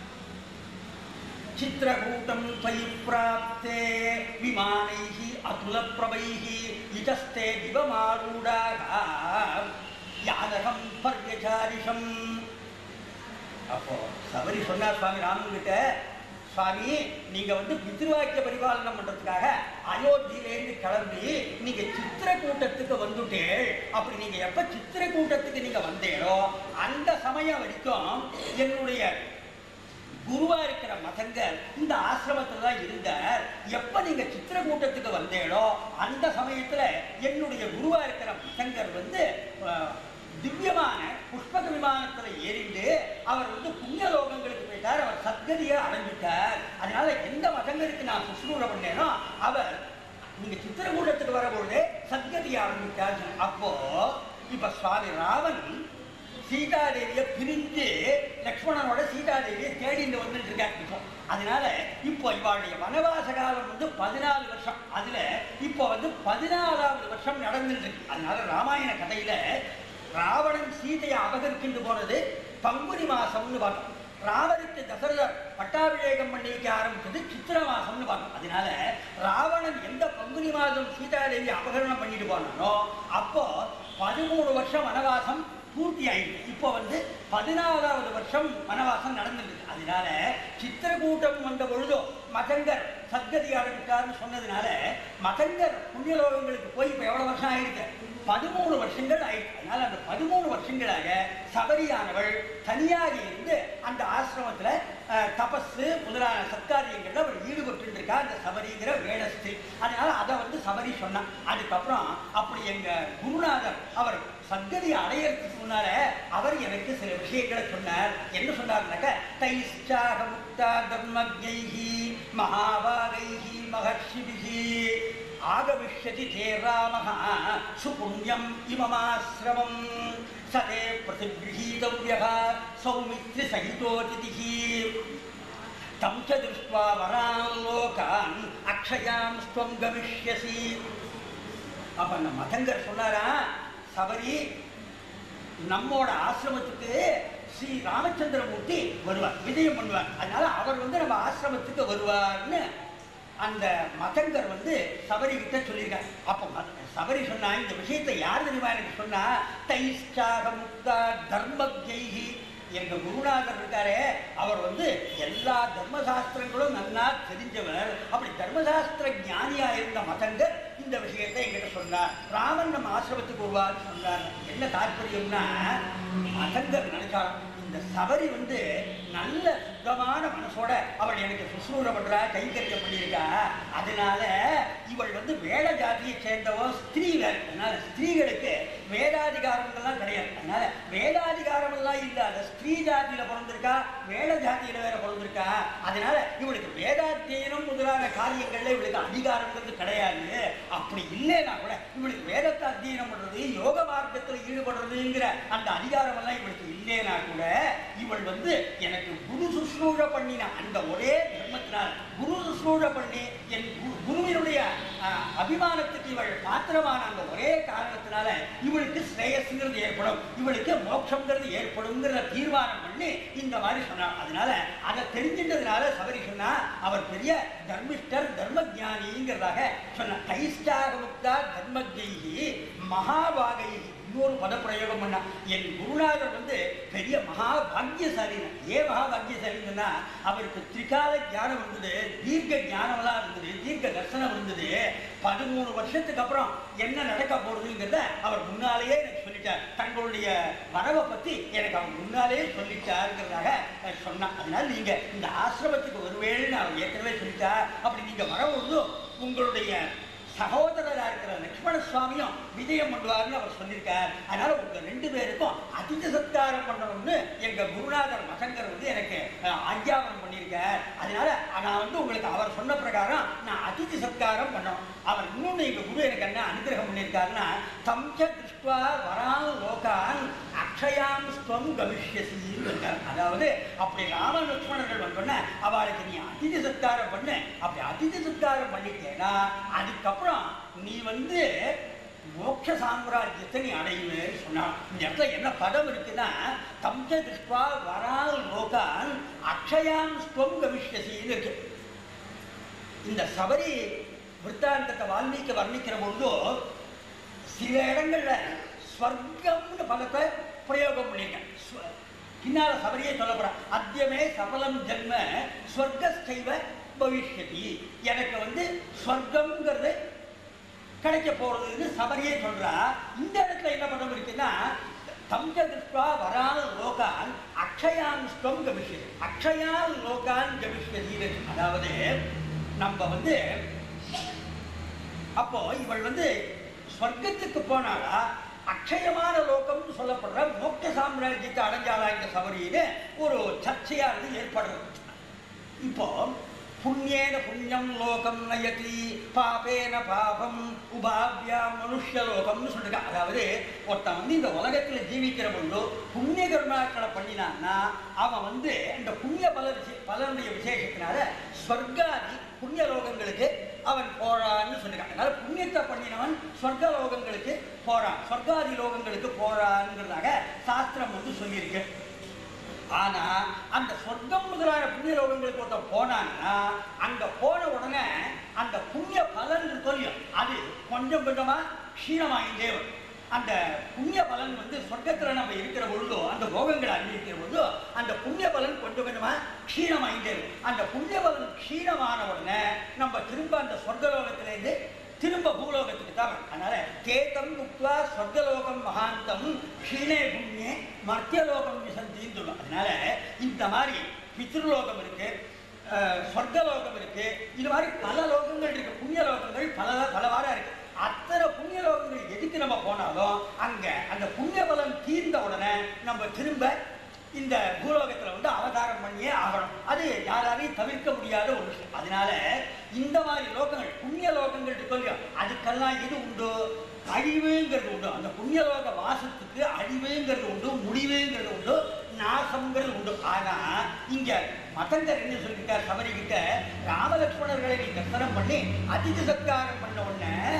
[SPEAKER 1] चित्रकूटं त्वयि प्राप्ते विमानैः अतुलप्रभैः इतस्ते दिवमारूढाः यादகம் பர்யசாரிஷம் அப்போ சபரி சொன்னார் சுவாமி ராமன் கிட்ட சுவாமி நீங்க வந்து பித்ருவாக்கிய பரிபாலனம் பண்றதுக்காக அயோத்தியிலேருந்து கிளம்பி நீங்க சித்திரக்கூட்டத்துக்கு வந்துட்டே அப்படி நீங்க எப்ப சித்திரக்கூட்டத்துக்கு நீங்க வந்தேனோ அந்த சமயம் வரைக்கும் என்னுடைய குருவா இருக்கிற மதங்கர் இந்த ஆசிரமத்துல தான் இருந்தார் எப்ப நீங்க சித்திரக்கூட்டத்துக்கு வந்தேளோ அந்த சமயத்துல என்னுடைய குருவா இருக்கிற மதங்கர் வந்து அஹ், திவ்யமான புஷ்பக விமானத்துல ஏறிண்டு அவர் வந்து புண்ணிய லோகங்களுக்கு போயிட்டார் அவர் சத்கதியை அடைஞ்சிட்டார் அதனால எந்த மதங்கருக்கு நான் சுஷ்ரூர பண்ணேனோ அவர் நீங்க சித்திரக்கூட்டத்துக்கு வரும்பொழுது சத்கதியை ஆரம்பித்தார் அப்போ இப்ப சுவாமி ராமன் சீதாதேவியை பிரிஞ்சு லக்ஷ்மணனோட சீதாதேவியை தேடிட்டு வந்துட்டு இருக்காங்க இப்போ அதனால இப்போ இவாளுடைய வனவாச காலம் வந்து பதினாலு வருஷம் அதுல இப்போ வந்து பதினாலாவது வருஷம் நடந்துட்டு இருக்கு அதனால ராமாயண கதையில ராவணன் சீதையை அபகரிக்கிட்டு போனது பங்குனி மாசம்னு பார்த்தோம் ராவனுக்கு தசரதர் பட்டாபிஷேகம் பண்ணி வைக்க ஆரம்பிச்சது சித்திர மாசம்னு பார்த்தோம் அதனால ராவணன் எந்த பங்குனி மாதம் சீதாதேவி அபகரணம் பண்ணிட்டு போனானோ அப்போ பதிமூணு வருஷம் வனவாசம் பூர்த்தி ஆயிடுச்சு இப்போ வந்து பதினாலாவது வருஷம் வனவாசம் நடந்துருக்கு அதனால சித்திரக்கூட்டம் வந்த பொழுதோ மகங்கர் சத்கதி ஆரம்பித்தார்னு சொன்னதுனால மகங்கர் புண்ணியலோகங்களுக்கு போய் இப்போ எவ்வளவு வருஷம் ஆயிருக்கு பதிமூணு வருஷங்கள் ஆயிடுச்சு அதனால அந்த பதிமூணு வருஷங்களாக சபரியானவள் தனியாக இருந்து அந்த ஆசிரமத்துல அஹ், தபசு முதலான சத்காரியங்கள்ல அவள் ஈடுபட்டு இருக்கா அந்த சபரிங்கிற வேடஸ்தி அதனால அதை வந்து சபரி சொன்னான் அதுக்கப்புறம் அப்படி எங்க குருநாதர் அவர் சத்கதி அடையறதுக்கு முன்னால அவர் எனக்கு சில விஷயங்களை சொன்னார் என்ன சொன்னார்னாக்க தைஷ்டாக முக்தா தர்மஜைஹி மகாபாகைஹி மகர்ஷிபிஹி ஆகவிஷ்யதி தே ராமः சுபுண்யம் இமமாசிரமம் சதே பிரதிகృహீதவ்யः சௌமித்ரி சகிதோதிதிः तं च दृष्ट्वा वरान् लोकान् अक्षयां त्वं गमिष्यसि அப்ப அந்த மதங்கர் சொன்னாரா சபரி நம்மோட ஆசிரமத்துக்கு ஸ்ரீ ராமச்சந்திரமூர்த்தி வருவார் விஜயம் பண்ணுவார் அதனால அவர் வந்து நம்ம ஆசிரமத்துக்கு வருவார்னு அந்த மதங்கர் வந்து சபரி கிட்ட சொல்லியிருக்கார் அப்போ மத- சபரி சொன்னா இந்த விஷயத்தை யார் தெரியுமா எனக்கு சொன்னா தைஷ்டாக முக்தா தர்மஜெய்கி எங்க குருநாதர் இருக்காரே அவர் வந்து எல்லா தர்மசாஸ்திரங்களும் நன்னா தெரிஞ்சவர் அப்படி தர்மசாஸ்திர ஞானியா இருந்த மதங்கர் இந்த விஷயத்தை எங்கிட்ட சொன்னார் ராமன் நம்ம ஆசிரமத்துக்கு வருவார்னு சொன்னார் என்ன தாற்பயம்னா மதங்கர் நினைச்சாராம் இந்த சபரி வந்து நல்ல சுத்தமான மனசோட அவள் எனக்கு சுசூர பண்றா கைங்கரியம் பண்ணியிருக்கா அதனால இவள் வந்து வேட ஜாதியை சேர்ந்தவோ ஸ்திரீ வேற அதனால ஸ்திரீகளுக்கு வேதாதிகாரங்கள்லாம் கிடையாது அதனால வேதாதிகாரம் எல்லாம் இல்லாத ஸ்திரீ ஜாதியில பிறந்திருக்கா வேட ஜாதியில வேற பிறந்திருக்கா அதனால இவளுக்கு வேதாத்தியனம் முதலான காரியங்கள்ல இவளுக்கு அதிகாரங்கிறது கிடையாது அப்படி இல்லைன்னா கூட இவளுக்கு வேதத்தை அத்தியனம் பண்றது யோக மார்க்கத்தில் ஈடுபடுறதுங்கிற அந்த அதிகாரம் எல்லாம் இவளுக்கு இல்லைனா கூட இவள் வந்து எனக்கு குரு சுஷ்ரூஷ பண்ணின அந்த ஒரே தர்மத்தினால் குரு சுஷ்ரூஷ பண்ணி என் கு- குருவினுடைய ஆஹ், அபிமானத்துக்கு இவள் பாத்திரமான அந்த ஒரே காரணத்தினால இவளுக்கு ஸ்ரேயஸ்ங்கிறது ஏற்படும் இவளுக்கு மோட்சம்ங்கிறது ஏற்படும்ங்கிற தீர்மானம் பண்ணி இந்த மாதிரி சொன்னார் அதனால அதை தெரிஞ்சின்றதுனால சபரி சொன்னா அவர் பெரிய தர்மிஷ்டர் தர்மஜானிங்கிறதாக சொன்னார் கைஷ்டாக முக்தா தர்மஜெய்கி மகாபாகை இன்னொரு பதப்பிரயோகம் பண்ணா என் குருநாதர் வந்து பெரிய மகா பாக்கியசாலினா ஏன் மகா பாக்கியசாலின்னா அவருக்கு திரிகால ஞானம் இருந்தது தீர்க்க ஞானமெல்லாம் இருந்தது தீர்க்க தர்சனம் இருந்தது பதிமூணு வருஷத்துக்கு அப்புறம் என்ன நடக்க போறதுங்கிறத அவர் முன்னாலேயே எனக்கு சொல்லிட்டார் தங்களுடைய வரவை பத்தி எனக்கு அவர் முன்னாலேயே சொல்லிட்டாருங்கிறதாக அஹ், சொன்னான் அதனால நீங்க இந்த ஆசிரமத்துக்கு வருவேன்னு அவர் ஏற்கனவே சொல்லிட்டார் அப்படி நீங்க வரவொழுது உங்களுடைய சகோதரரா இருக்கிற லக்ஷ்மண சுவாமியும் விஜயம் பண்ணுவார்னு அவர் சொல்லியிருக்கார் அதனால உங்க ரெண்டு பேருக்கும் அதிக சத்காரம் பண்ணணும்னு எங்க குருநாதர் மகங்கர் வந்து எனக்கு அஹ், ஆக்ஞாபனம் பண்ணியிருக்கார் அதனால நான் வந்து உங்களுக்கு அவர் சொன்ன பிரகாரம் நான் அதிதி சத்காரம் பண்ணணும் அவர் இன்னொன்று எங்க குரு எனக்கு என்ன அனுகிரகம் பண்ணியிருக்காருன்னா தம்ச திருஷ்டுவா வரால் லோகான் அக்ஷயாம் ஸ்வம் கவிஷ்யசின்னு இருக்கார் அதாவது அப்படி ராம லட்சுமணர்கள் வந்தோடனே அவளுக்கு நீ அதிதி சத்காரம் பண்ணு அப்படி அதிதி சத்காரம் பண்ணிட்டேன்னா அதுக்கப்புறம் நீ வந்து மோட்ச சாம்ராஜ்யத்தை நீ அடையுவேன்னு சொன்னான் இந்த இடத்துல என்ன பதம் இருக்குன்னா தம்ச திருஷ்டுவா வரால் லோகான் அக்ஷயாம் ஸ்வம் கவிஷ்யசின்னு இருக்கு இந்த சபரி விற்த்தாந்தத்தை வால்மீகி வர்ணிக்கிற பொழுது சில இடங்கள்ல ஸ்வர்க்கம்னு பதத்தை பிரயோகம் பண்ணியிருக்கேன் ஸ்வ- பின்னால சபரியே சொல்லப்படுற அத்தியமே சபலம் ஜென்ம ஸ்வர்கஸ்டைவ பவிஷ்யதி எனக்கு வந்து ஸ்வர்க்கம்ங்கிறது கிடைக்க போறதுன்னு சபரியே சொல்றா இந்த இடத்துல என்ன பதம் இருக்குன்னா தம்ச திருஷ்டா வரால் லோகான் அக்ஷயான் ஸ்வம் கவிஷ்யதி அக்ஷயான் லோகான் கவிஷ்யதி அதாவது நம்ம வந்து அப்போ இவள் வந்து ஸ்வர்க்கத்துக்கு போனாலா அக்ஷயமான லோகம்னு சொல்லப்படுற மோட்ச சாம்ராஜ்யத்தை அடைஞ்சாலா இந்த சபரியில ஒரு சர்ச்சையானது ஏற்படுறது இப்போ புண்ணியேன புண்ணியம் லோகம் நயதி பாபேன பாபம் உபாபியாம் மனுஷ்ய லோகம்னு சொல்லிருக்கா அதாவது ஒருத்தன் வந்து இந்த உலகத்துல ஜீவிக்கிற பொழுது புண்ணிய கர்மாக்களை பண்ணினான்னா அவன் வந்து இந்த புண்ணிய பல விஷய பலனுடைய விசேஷத்தினால ஸ்வர்காதி புண்ணிய லோகங்களுக்கு அவன் போறான்னு சொல்லிருக்கான் அதனால புண்ணியத்தை பண்ணினவன் சொர்க்க லோகங்களுக்கு போறான் சொர்க்காதி லோகங்களுக்கு போறான்ங்கிறதாக சாஸ்திரம் வந்து சொல்லியிருக்கு ஆனா அந்த சொர்க்கம் முதலான புண்ணிய லோகங்களுக்கு ஒருத்தன் போனான்னா அங்க போன உடனே அந்த புண்ணிய பலன் சொல்லியும் அது கொஞ்சம் கொஞ்சமா க்ஷீணமாகிட்டே வரும் அந்த புண்ணிய பலன் வந்து சொர்க்கத்துல நம்ம இருக்கிற பொழுதோ அந்த போகங்களை அனுபவிக்கிற பொழுதோ அந்த புண்ணிய பலன் கொஞ்சம் கொஞ்சமா க்ஷீணமாகிட்டே இருக்கும் அந்த புண்ணிய பலன் க்ஷீணமான உடனே நம்ம திரும்ப அந்த சொர்க்கலோகத்திலேருந்து திரும்ப பூலோகத்துக்கு தான் வரும். அதனால கேதம் முக்வா சொர்க்கலோகம் மகாந்தம் க்ஷீணே புண்ணியே மத்தியலோகம் விசந்தின்னு சொல்லுவோம் அதனால இந்த மாதிரி பித்ருலோகம் இருக்கு அஹ், சொர்க்கலோகம் இருக்கு இது மாதிரி பல லோகங்கள் இருக்கு புண்ணிய லோகங்கள் பல பலவாறா இருக்கு அத்தனை புண்ணிய லோகங்கள் எதுக்கு நம்ம போனாலும் அங்க அந்த புண்ணிய பலன் தீர்ந்த உடனே நம்ம திரும்ப இந்த பூலோகத்துல வந்து அவதாரம் பண்ணியே ஆகணும் அது யாராலையும் தவிர்க்க முடியாத ஒரு விஷயம் அதனால இந்த மாதிரி லோகங்கள் புண்ணிய லோகங்கள் இருக்கு இல்லையா அதுக்கெல்லாம் எது உண்டு அழிவுங்கிறது உண்டு அந்த புண்ணியலோக வாசத்துக்கு அழிவுங்கிறது உண்டு முடிவுங்கிறது உண்டு நாசம்ங்கிறது உண்டு ஆனா இங்க மதங்கர் என்ன சொல்லியிருக்கார் சபரி கிட்ட ராமலட்சுமணர்களை நீ தரிசனம் பண்ணி அதிதி சத்காரம் பண்ண உடனே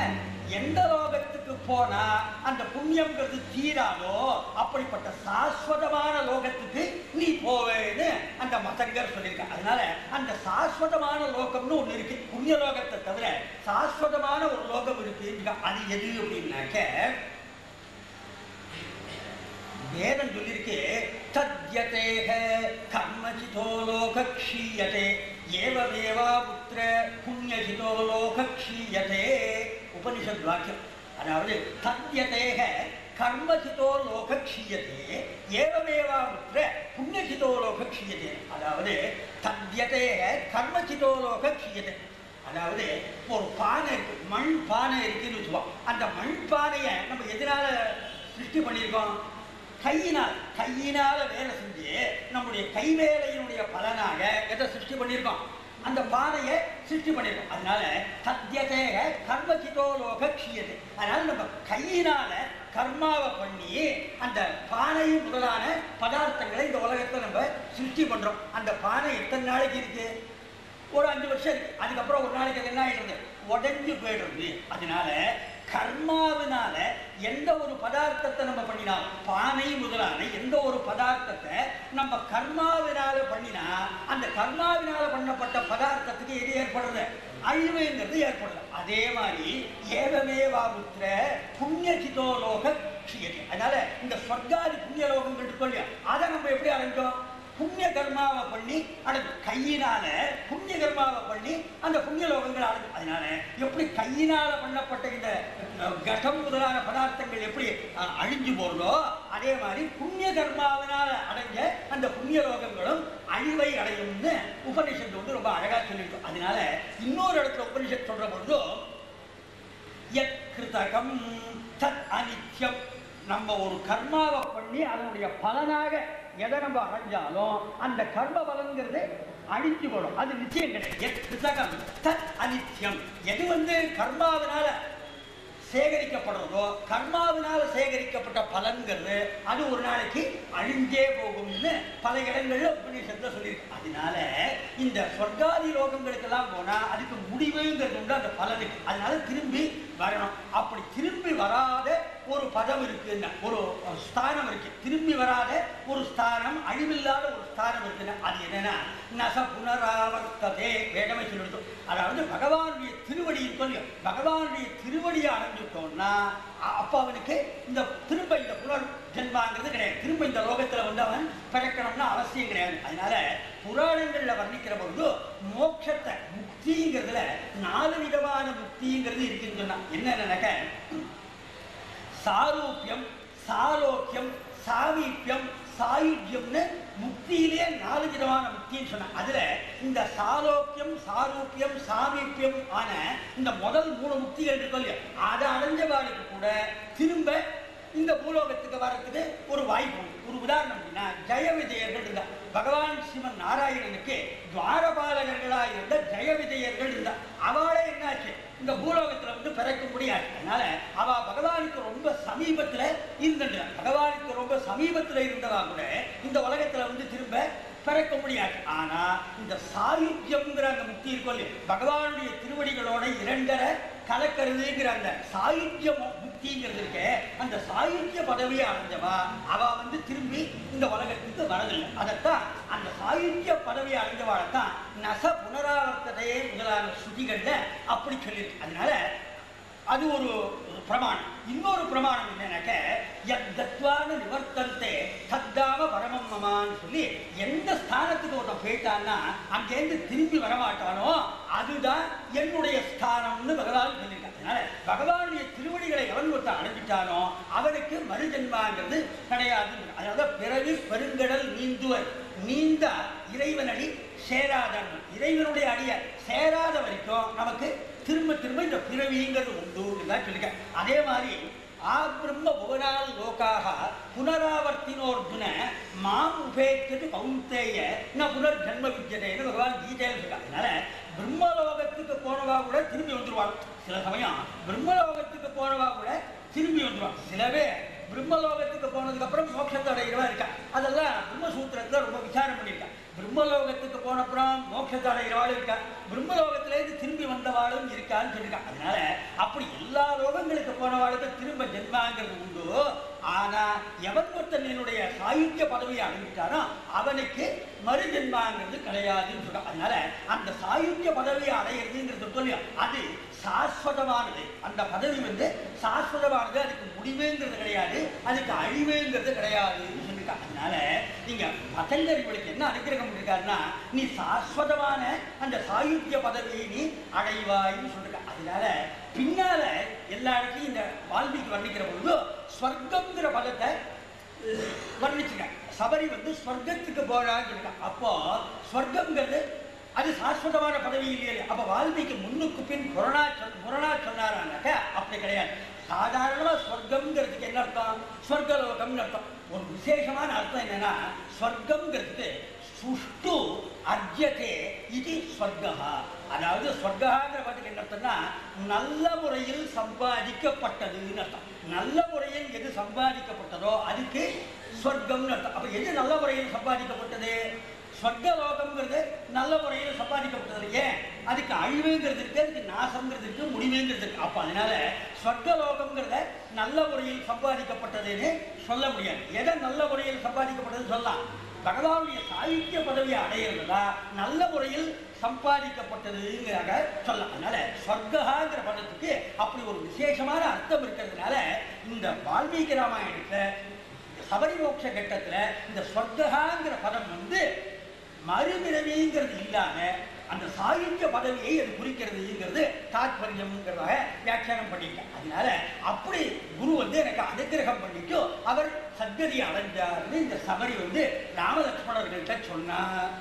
[SPEAKER 1] எந்த லோகத்துக்கு போனா அந்த புண்ணியம்ங்கிறது தீராதோ அப்படிப்பட்ட சாஸ்வதமான லோகத்துக்கு நீ போவேன்னு அந்த மதங்கர் சொல்லியிருக்காங்க அதனால அந்த சாஸ்வதமான லோகம்னு ஒண்ணு இருக்கு புண்ணிய லோகத்தை தவிர சாஸ்வதமான ஒரு லோகம் இருக்கு அது எது அப்படின்னாக்க வேதம் சொல்லியிருக்கு தத்யதேக கர்மஜிதோ லோக க்ஷீயதே ஏவமேவா புத்திர புண்ணியஜிதோ லோக க்ஷீயதே உபனிஷத் வாக்கியம் அதாவது தத்யதேக கர்மஜிதோ லோக க்ஷீயதே ஏவமேவா புத்திர புண்ணியஜிதோ லோக க்ஷீயதே அதாவது தத்யதேக கர்மஜிதோ லோக க்ஷீயதே அதாவது ஒரு பானை இருக்கு மண் பானை இருக்குன்னு வச்சுக்கோம் அந்த மண் பானையை நம்ம எதனால சிருஷ்டி பண்ணியிருக்கோம் கையினால் கையினால வேலை செஞ்சு நம்முடைய கைவேலையினுடைய பலனாக எதை சிருஷ்டி பண்ணியிருக்கோம் அந்த பானையை சிருஷ்டி பண்ணியிருக்கோம் அதனால சத்தியதேக கர்மஜிதோ லோக க்ஷியது அதனால நம்ம கையினால கர்மாவை பண்ணி அந்த பானையும் முதலான பதார்த்தங்களை இந்த உலகத்தை நம்ம சிருஷ்டி பண்றோம் அந்த பானை எத்தனை நாளைக்கு இருக்கு ஒரு அஞ்சு வருஷம் இருக்கு அதுக்கப்புறம் ஒரு நாளைக்கு அது என்ன ஆயிடுறது உடஞ்சு போயிடுறது அதனால கர்மாவினால எந்த ஒரு பதார்த்தத்தை நம்ம பண்ணினாலும் பானை முதலான எந்த ஒரு பதார்த்தத்தை நம்ம கர்மாவினால பண்ணினா அந்த கர்மாவினால பண்ணப்பட்ட பதார்த்தத்துக்கு எது ஏற்படுறது அழிவுங்கிறது ஏற்படுது அதே மாதிரி ஏவமேவா புத்திர புண்ணியஜிதோ லோக க்ஷியதி அதனால இந்த சொர்க்காதி புண்ணிய லோகங்கள் இருக்கும் இல்லையா அதை நம்ம எப்படி அடைஞ்சோம் புண்ணிய கர்மாவை பண்ணி அடைஞ்சு கையினால புண்ணிய கர்மாவை பண்ணி அந்த புண்ணிய லோகங்கள் அடைஞ்சு அதனால எப்படி கையினால பண்ணப்பட்ட இந்த அஹ், கடம் முதலான பதார்த்தங்கள் எப்படி அஹ், அழிஞ்சு போறதோ அதே மாதிரி புண்ணிய கர்மாவினால அடைஞ்ச அந்த புண்ணிய லோகங்களும் அழிவை அடையும்னு உபனிஷத்து வந்து ரொம்ப அழகா சொல்லியிருக்கோம் அதனால இன்னொரு இடத்துல உபனிஷத் சொல்ற பொழுதும் யத் கிருதகம் தத் அனித்யம் நம்ம ஒரு கர்மாவை பண்ணி அதனுடைய பலனாக எதை நம்ம அடைஞ்சாலும் அந்த கர்ம பலன்கிறது அழிஞ்சு போடும் அது நிச்சயம் கிடையாது எத் கிருதகம் தத் அனித்யம் எது வந்து கர்மாவினால சேகரிக்கப்படுறதோ கர்மாவினால சேகரிக்கப்பட்ட பலன்கிறது அது ஒரு நாளைக்கு அழிஞ்சே போகும்னு பல இடங்கள்ல உபநிஷத்துல சொல்லியிருக்கு அதனால இந்த சொர்க்காதி லோகங்களுக்கெல்லாம் போனா அதுக்கு முடிவுங்கிறது உண்டு அந்த பலனுக்கு அதனால திரும்பி வரணும் அப்படி திரும்பி வராத ஒரு பதம் இருக்குன்னா ஒரு ஸ்தானம் இருக்கு திரும்பி வராத ஒரு ஸ்தானம் அழிவில்லாத ஒரு ஸ்தானம் இருக்குன்னா அது என்னன்னா நச புனராவர்த்ததே வேடமை சொல்லிடுது அதாவது பகவானுடைய திருவடி இருக்கும் இல்லையா பகவானுடைய திருவடியை அடைஞ்சிட்டோம்னா அ- அப்ப அவனுக்கு இந்த திரும்ப இந்த புனர் ஜென்மாங்கிறது கிடையாது திரும்ப இந்த லோகத்துல வந்து அவன் பிறக்கணும்னு அவசியம் கிடையாது அதனால புராணங்கள்ல வர்ணிக்கிற பொழுது மோட்சத்தை முக்திங்கிறதுல நாலு விதமான முக்திங்கிறது இருக்குன்னு சொன்னா என்னென்னக்க சாரூபியம் சாலோக்கியம் சாமீபியம் சாயுஜ்யம்னு முக்தியிலே நாலு விதமான முக்தின்னு சொன்னாங்க அதுல இந்த சாலோக்கியம் சாரூபியம் சாமீபியம் ஆன இந்த முதல் மூணு முக்திகள் இருக்கும் இல்லையா அதை அடைஞ்சவாளுக்கு கூட திரும்ப இந்த பூலோகத்துக்கு வர்றதுக்கு ஒரு வாய்ப்பு உண்டு. ஒரு உதாரணம் அப்படின்னா ஜெய விஜயர்கள் இருந்தா பகவான் சிவன் நாராயணனுக்கு துவாரபாலகர்களா இருந்த ஜெய விஜயர்கள் இருந்தா அவளே என்னாச்சு இந்த பூலோகத்துல வந்து பிறக்க முடியாது அதனால அவ பகவானுக்கு ரொம்ப சமீபத்துல இருந்துட்டா பகவானுக்கு ரொம்ப சமீபத்துல இருந்தவா கூட இந்த உலகத்துல வந்து திரும்ப பிறக்க முடியாது ஆனா இந்த சாயுஜ்யம்ங்கிற அந்த முக்தி இருக்கும் இல்லையா பகவானுடைய திருவடிகளோட இரண்டரை கலக்கிறதுங்கிற அந்த சாயுஜ்ய மு- முக்திங்கிறது இருக்கே அந்த சாயுஜ்ய பதவியை அடைஞ்சவா அவ வந்து திரும்பி இந்த உலகத்துக்கு வரதில்லை அதைத்தான் அந்த சாயுஜ்ய பதவியை அடைஞ்சவாழைத்தான் நச புனராவர்த்ததையே முதலான ஸ்ருதிகள்ல அப்படி சொல்லியிருக்கு அதனால அது ஒரு ஒரு பிரமாணம் இன்னொரு பிரமாணம் என்னன்னாக்க யத் தத்வான நிவர்த்தந்தே தத்தாம பரமம் மமான்னு சொல்லி எந்த ஸ்தானத்துக்கு ஒருத்தன் போயிட்டான்னா அங்கேருந்து திரும்பி வரமாட்டானோ அதுதான் என்னுடைய ஸ்தானம்னு பகவான் சொல்லியிருக்காங்க அதனால பகவானுடைய திருவடிகளை எவன் ஒருத்தன் அடைஞ்சிட்டானோ அவனுக்கு மறுஜென்மாங்கிறது கிடையாது அதாவது பிறவி பெருங்கடல் நீந்துவர் நீந்த இறைவனடி சேராதன் இறைவனுடைய அடிய சேராத வரைக்கும் நமக்கு திரும்ப திரும்ப இந்த பிறவிங்கிறது உண்டு தான் சொல்லிக்க அதே மாதிரி ஆ பிரம்ம புவனால் லோகாக புனராவர்த்தினோர்ஜுன மாம் உபேட்சது கௌந்தேய ந புனர் ஜன்ம வித்தியதேன்னு பகவான் கீதையில சொல்லிருக்காங்க அதனால பிரம்மலோகத்துக்கு போனவா கூட திரும்பி வந்துருவாங்க சில சமயம் பிரம்மலோகத்துக்கு போனவா கூட திரும்பி வந்துருவாங்க சிலவே பிரம்மலோகத்துக்கு போனதுக்கு அப்புறம் மோட்சத்தை அடைகிறவா இருக்கா அதெல்லாம் பிரம்மசூத்திரத்துல ரொம்ப விசாரம் பண்ணியிருக்காங்க பிரம்மலோகத்துக்கு போனப்புறம் மோட்சத்தை அடைகிறவாளும் இருக்கா பிரம்மலோகத்திலேருந்து திரும்பி வந்தவாளும் இருக்கான்னு சொல்லியிருக்காங்க அதனால அப்படி எல்லா லோகங்களுக்கு போனவாளுக்கு திரும்ப ஜென்மாங்கிறது உண்டு ஆனா எவன் ஒருத்தன் என்னுடைய சாயுத்திய பதவியை அடைஞ்சிட்டானோ அவனுக்கு மறு ஜென்மாங்கிறது கிடையாதுன்னு சொல்றாங்க அதனால அந்த சாயுத்திய பதவியை அடையிறதுங்கிறது சொல்லி அது சாஸ்வதமானது அந்த பதவி வந்து சாஸ்வதமானது அதுக்கு முடிவுங்கிறது கிடையாது அதுக்கு அழிவுங்கிறது கிடையாதுன்னு சொல்லியிருக்காங்க அதனால நீங்க பதங்கர் இவளுக்கு என்ன அனுகிரகம் இருக்காருன்னா நீ சாஸ்வதமான அந்த சாயுத்திய பதவியை நீ அடைவாய்ன்னு சொல்லிருக்க அதனால பின்னால எல்லா இடத்துலையும் இந்த வால்மீகி வர்ணிக்கிற பொழுது ஸ்வர்க்கம்ங்கிற பதத்தை வர்ணிச்சிருக்காங்க சபரி வந்து ஸ்வர்க்கத்துக்கு போறான்னு இருக்காங்க அப்போ ஸ்வர்க்கம்ங்கிறது அது சாஸ்வதமான பதவி இல்லையே அப்ப வால்மீகி முன்னுக்கு பின் புரணா சொல் புரணா சொன்னாரானாக்க அப்படி கிடையாது சாதாரணமா ஸ்வர்க்கம்ங்கிறதுக்கு என்ன அர்த்தம் ஸ்வர்கலோகம்னு அர்த்தம் ஒரு விசேஷமான அர்த்தம் என்னன்னா ஸ்வர்க்கம்ங்கிறதுக்கு சுஷ்டு அர்ஜ்யதே இது ஸ்வர்கா அதாவது ஸ்வர்காங்கிற பதத்துக்கு என்ன அர்த்தம்னா நல்ல முறையில் சம்பாதிக்கப்பட்டதுன்னு அர்த்தம் நல்ல முறையில் எது சம்பாதிக்கப்பட்டதோ அதுக்கு ஸ்வர்க்கம்னு அர்த்தம் அப்ப எது நல்ல முறையில் சம்பாதிக்கப்பட்டது ஸ்வர்கலோகம்ங்கிறது நல்ல முறையில் சம்பாதிக்கப்பட்டது ஏன் அதுக்கு அழிவுங்கிறது இருக்கு அதுக்கு நாசம்ங்கிறது இருக்கு முடிவுங்கிறது இருக்கு அப்ப அதனால ஸ்வர்கலோகம்ங்கிறத நல்ல முறையில் சம்பாதிக்கப்பட்டதுன்னு சொல்ல முடியாது எதை நல்ல முறையில் சம்பாதிக்கப்பட்டதுன்னு சொல்லலாம் பகவானுடைய சாகித்ய பதவியை அடையிறதா நல்ல முறையில் சம்பாதிக்கப்பட்டதுங்கிறாக சொல்லலாம் அதனால ஸ்வர்காங்கிற பதத்துக்கு அப்படி ஒரு விசேஷமான அர்த்தம் இருக்கிறதுனால இந்த வால்மீகி ராமாயணத்துல சபரி மோட்ச கட்டத்துல இந்த ஸ்வர்காங்கிற பதம் வந்து மறுபிறவிங்கிறது இல்லாம அந்த சாகித்ய பதவியை அது குறிக்கிறதுங்கிறது தாத்பரியம்ங்கிறதாக வியாக்கியானம் பண்ணிட்டேன் அதனால அப்படி குரு வந்து எனக்கு அனுகிரகம் பண்ணிட்டு அவர் சத்கதி அடைஞ்சார்னு இந்த சபரி வந்து ராமலட்சுமணர்கள்ட்ட சொன்னார்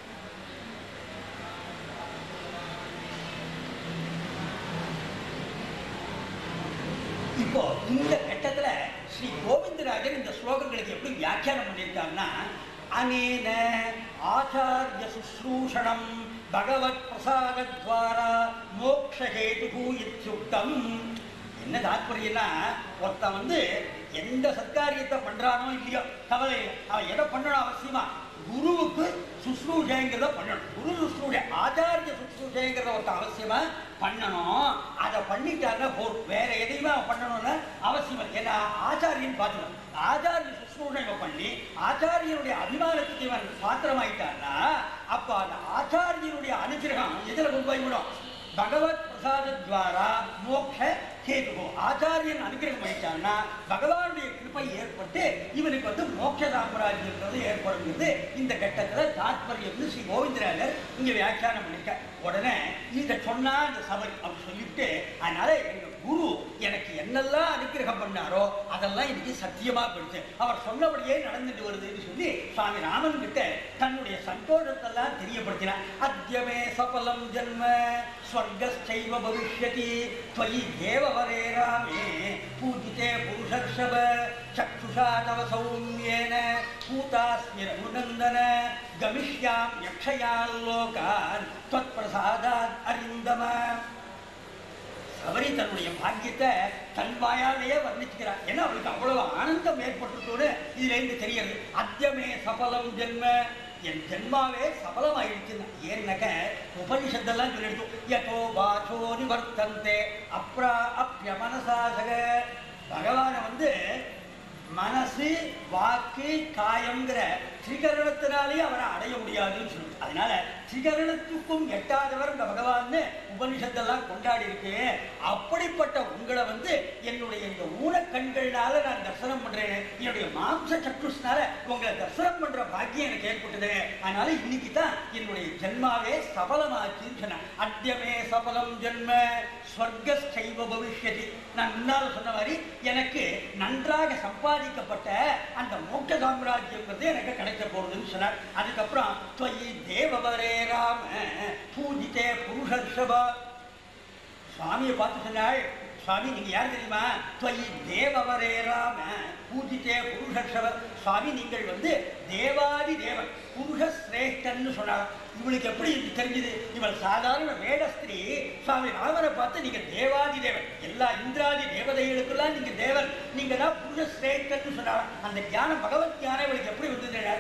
[SPEAKER 1] இப்போ இந்த கட்டத்துல ஸ்ரீ கோவிந்தராஜர் இந்த ஸ்லோகங்களுக்கு எப்படி வியாக்கியானம் பண்ணியிருக்காருன்னா அனேன ஆச்சாரிய சுশ্রூஷணம் பகவத் பிரசாதத்வாரா மோக்ஷஹேது இத்யுக்தம் என்ன தாத்பரியம்னா ஒருத்தன் வந்து எந்த சத்காரியத்தை பண்றானோ இல்லையோ கவலை இல்லை அவன் எதை பண்ணணும் அவசியமா குருவுக்கு சுশ্ரூஷைங்கிறத பண்ணணும் குரு சுশ্ரூஷை ஆச்சாரிய சுশ্ரூஷைங்கிறத ஒருத்தன் அவசியமா பண்ணணும் அதை பண்ணிட்டாருன்னா போதும் வேற எதையுமே அவன் பண்ணணும்னு அவசியம் இல்லை ஏன்னா ஆச்சாரியன் பார்த்துக்கணும் ஆச்சாரிய சுশ্ரூஷை இவன் பண்ணி ஆச்சாரியனுடைய அபிமானத்துக்கு இவன் பாத்திரமாயிட்டான்னா அப்ப அந்த ஆச்சாரியனுடைய அனுகிரகம் எதில் கொண்டு போய் விடும் பகவத் பிரசாதத்வாரா மோக்ஷ கேதுகோ ஆச்சாரியன் அனுகிரகம் பண்ணிட்டான்னா பகவானுடைய கிருப்பை ஏற்பட்டு இவனுக்கு வந்து மோட்ச சாம்ராஜ்யன்றது ஏற்படுங்கிறது இந்த கட்டத்துல தாத்பரியம்னு ஸ்ரீ கோவிந்தராஜர் இங்க வியாக்கியானம் பண்ணிக்க உடனே இதை சொன்னா இந்த சபரி அப்படி சொல்லிவிட்டு அதனால எங்க குரு எனக்கு என்னெல்லாம் அனுகிரகம் பண்ணாரோ அதெல்லாம் இன்னைக்கு சத்தியமா போயிடுச்சு அவர் சொன்னபடியே நடந்துட்டு வருதுன்னு சொல்லி சுவாமி ராமன் கிட்ட தன்னுடைய சந்தோஷத்தெல்லாம் தெரியப்படுத்தினார் அத்தியமே சபலம் ஜன்ம ஸ்வர்கஸ்சைவ பவிஷ்யதி त्वयि देववरे रामे पूजिते पुरुषर्षभ चक्षुषा तव सौम्येन पूतास्मि रघुनन्दन गमिष्यां यक्षयान् लोकान् त्वत्प्रसादात् अरिन्दम சபரி தன்னுடைய பாக்கியத்தை தன் வாயாலேயே வர்ணிச்சுக்கிறார் ஏன்னா அவளுக்கு அவ்வளவு ஆனந்தம் ஏற்பட்டுட்டோன்னு இதுல இருந்து தெரிகிறது அத்தியமே சபலம் ஜென்ம என் ஜென்மாவே சபலமாயிடுச்சுன்னு ஏன்னாக்க உபனிஷத்தெல்லாம் சொல்லிடுச்சு யதோ வாசோ நிவர்த்தந்தே அப்ரா அப்பிய மனசாசக பகவானை வந்து மனசு வாக்கு காயம்ங்கிற திரிகரணத்தினாலே அவரை அடைய முடியாதுன்னு சொல்லுது அதனால திரிகரணத்துக்கும் எட்டாதவர் இந்த பகவான்னு உபனிஷத்தெல்லாம் கொண்டாடி இருக்கு அப்படிப்பட்ட உங்களை வந்து என்னுடைய இந்த ஊனக்கண்கள்னால நான் தரிசனம் பண்றேன் என்னுடைய மாம்ச சக்ருஷ்னால உங்களை தரிசனம் பண்ற பாக்கியம் எனக்கு ஏற்பட்டது அதனால இன்னைக்கு தான் என்னுடைய ஜென்மாவே சபலமாச்சுன்னு சொன்னேன் அத்தியமே சபலம் ஜென்ம ஸ்வர்கஸ்டைவ பவிஷ்யதி நான் முன்னால் சொன்ன மாதிரி எனக்கு நன்றாக சம்பாதிக்கப்பட்ட அந்த மோட்ச சாம்ராஜ்யங்கிறது எனக்கு கிடைக்க போறதுன்னு சொன்னார் அதுக்கப்புறம் தொயி தேவவரே ராம பூஜித்தே புருஷர்ஷபா சுவாமியை பார்த்து சொன்னாள் சுவாமி நீங்க யார் தெரியுமா தொயி தேவவரே ராம பூஜித்தே புருஷர்ஷப சுவாமி நீங்கள் வந்து தேவாதி தேவன் புருஷ சிரேஷ்டன்னு சொன்னார் இவளுக்கு எப்படி இது தெரிஞ்சது இவள் சாதாரண வேடஸ்திரீ சுவாமி ராமரை பார்த்து நீங்க தேவாதி தேவன் எல்லா இந்திராதி தேவதைகளுக்கெல்லாம் நீங்க தேவன் நீங்க தான் புருஷ சிரேஷ்டன்னு சொன்னார் அந்த ஞானம் பகவத் ஞானம் இவளுக்கு எப்படி வந்தது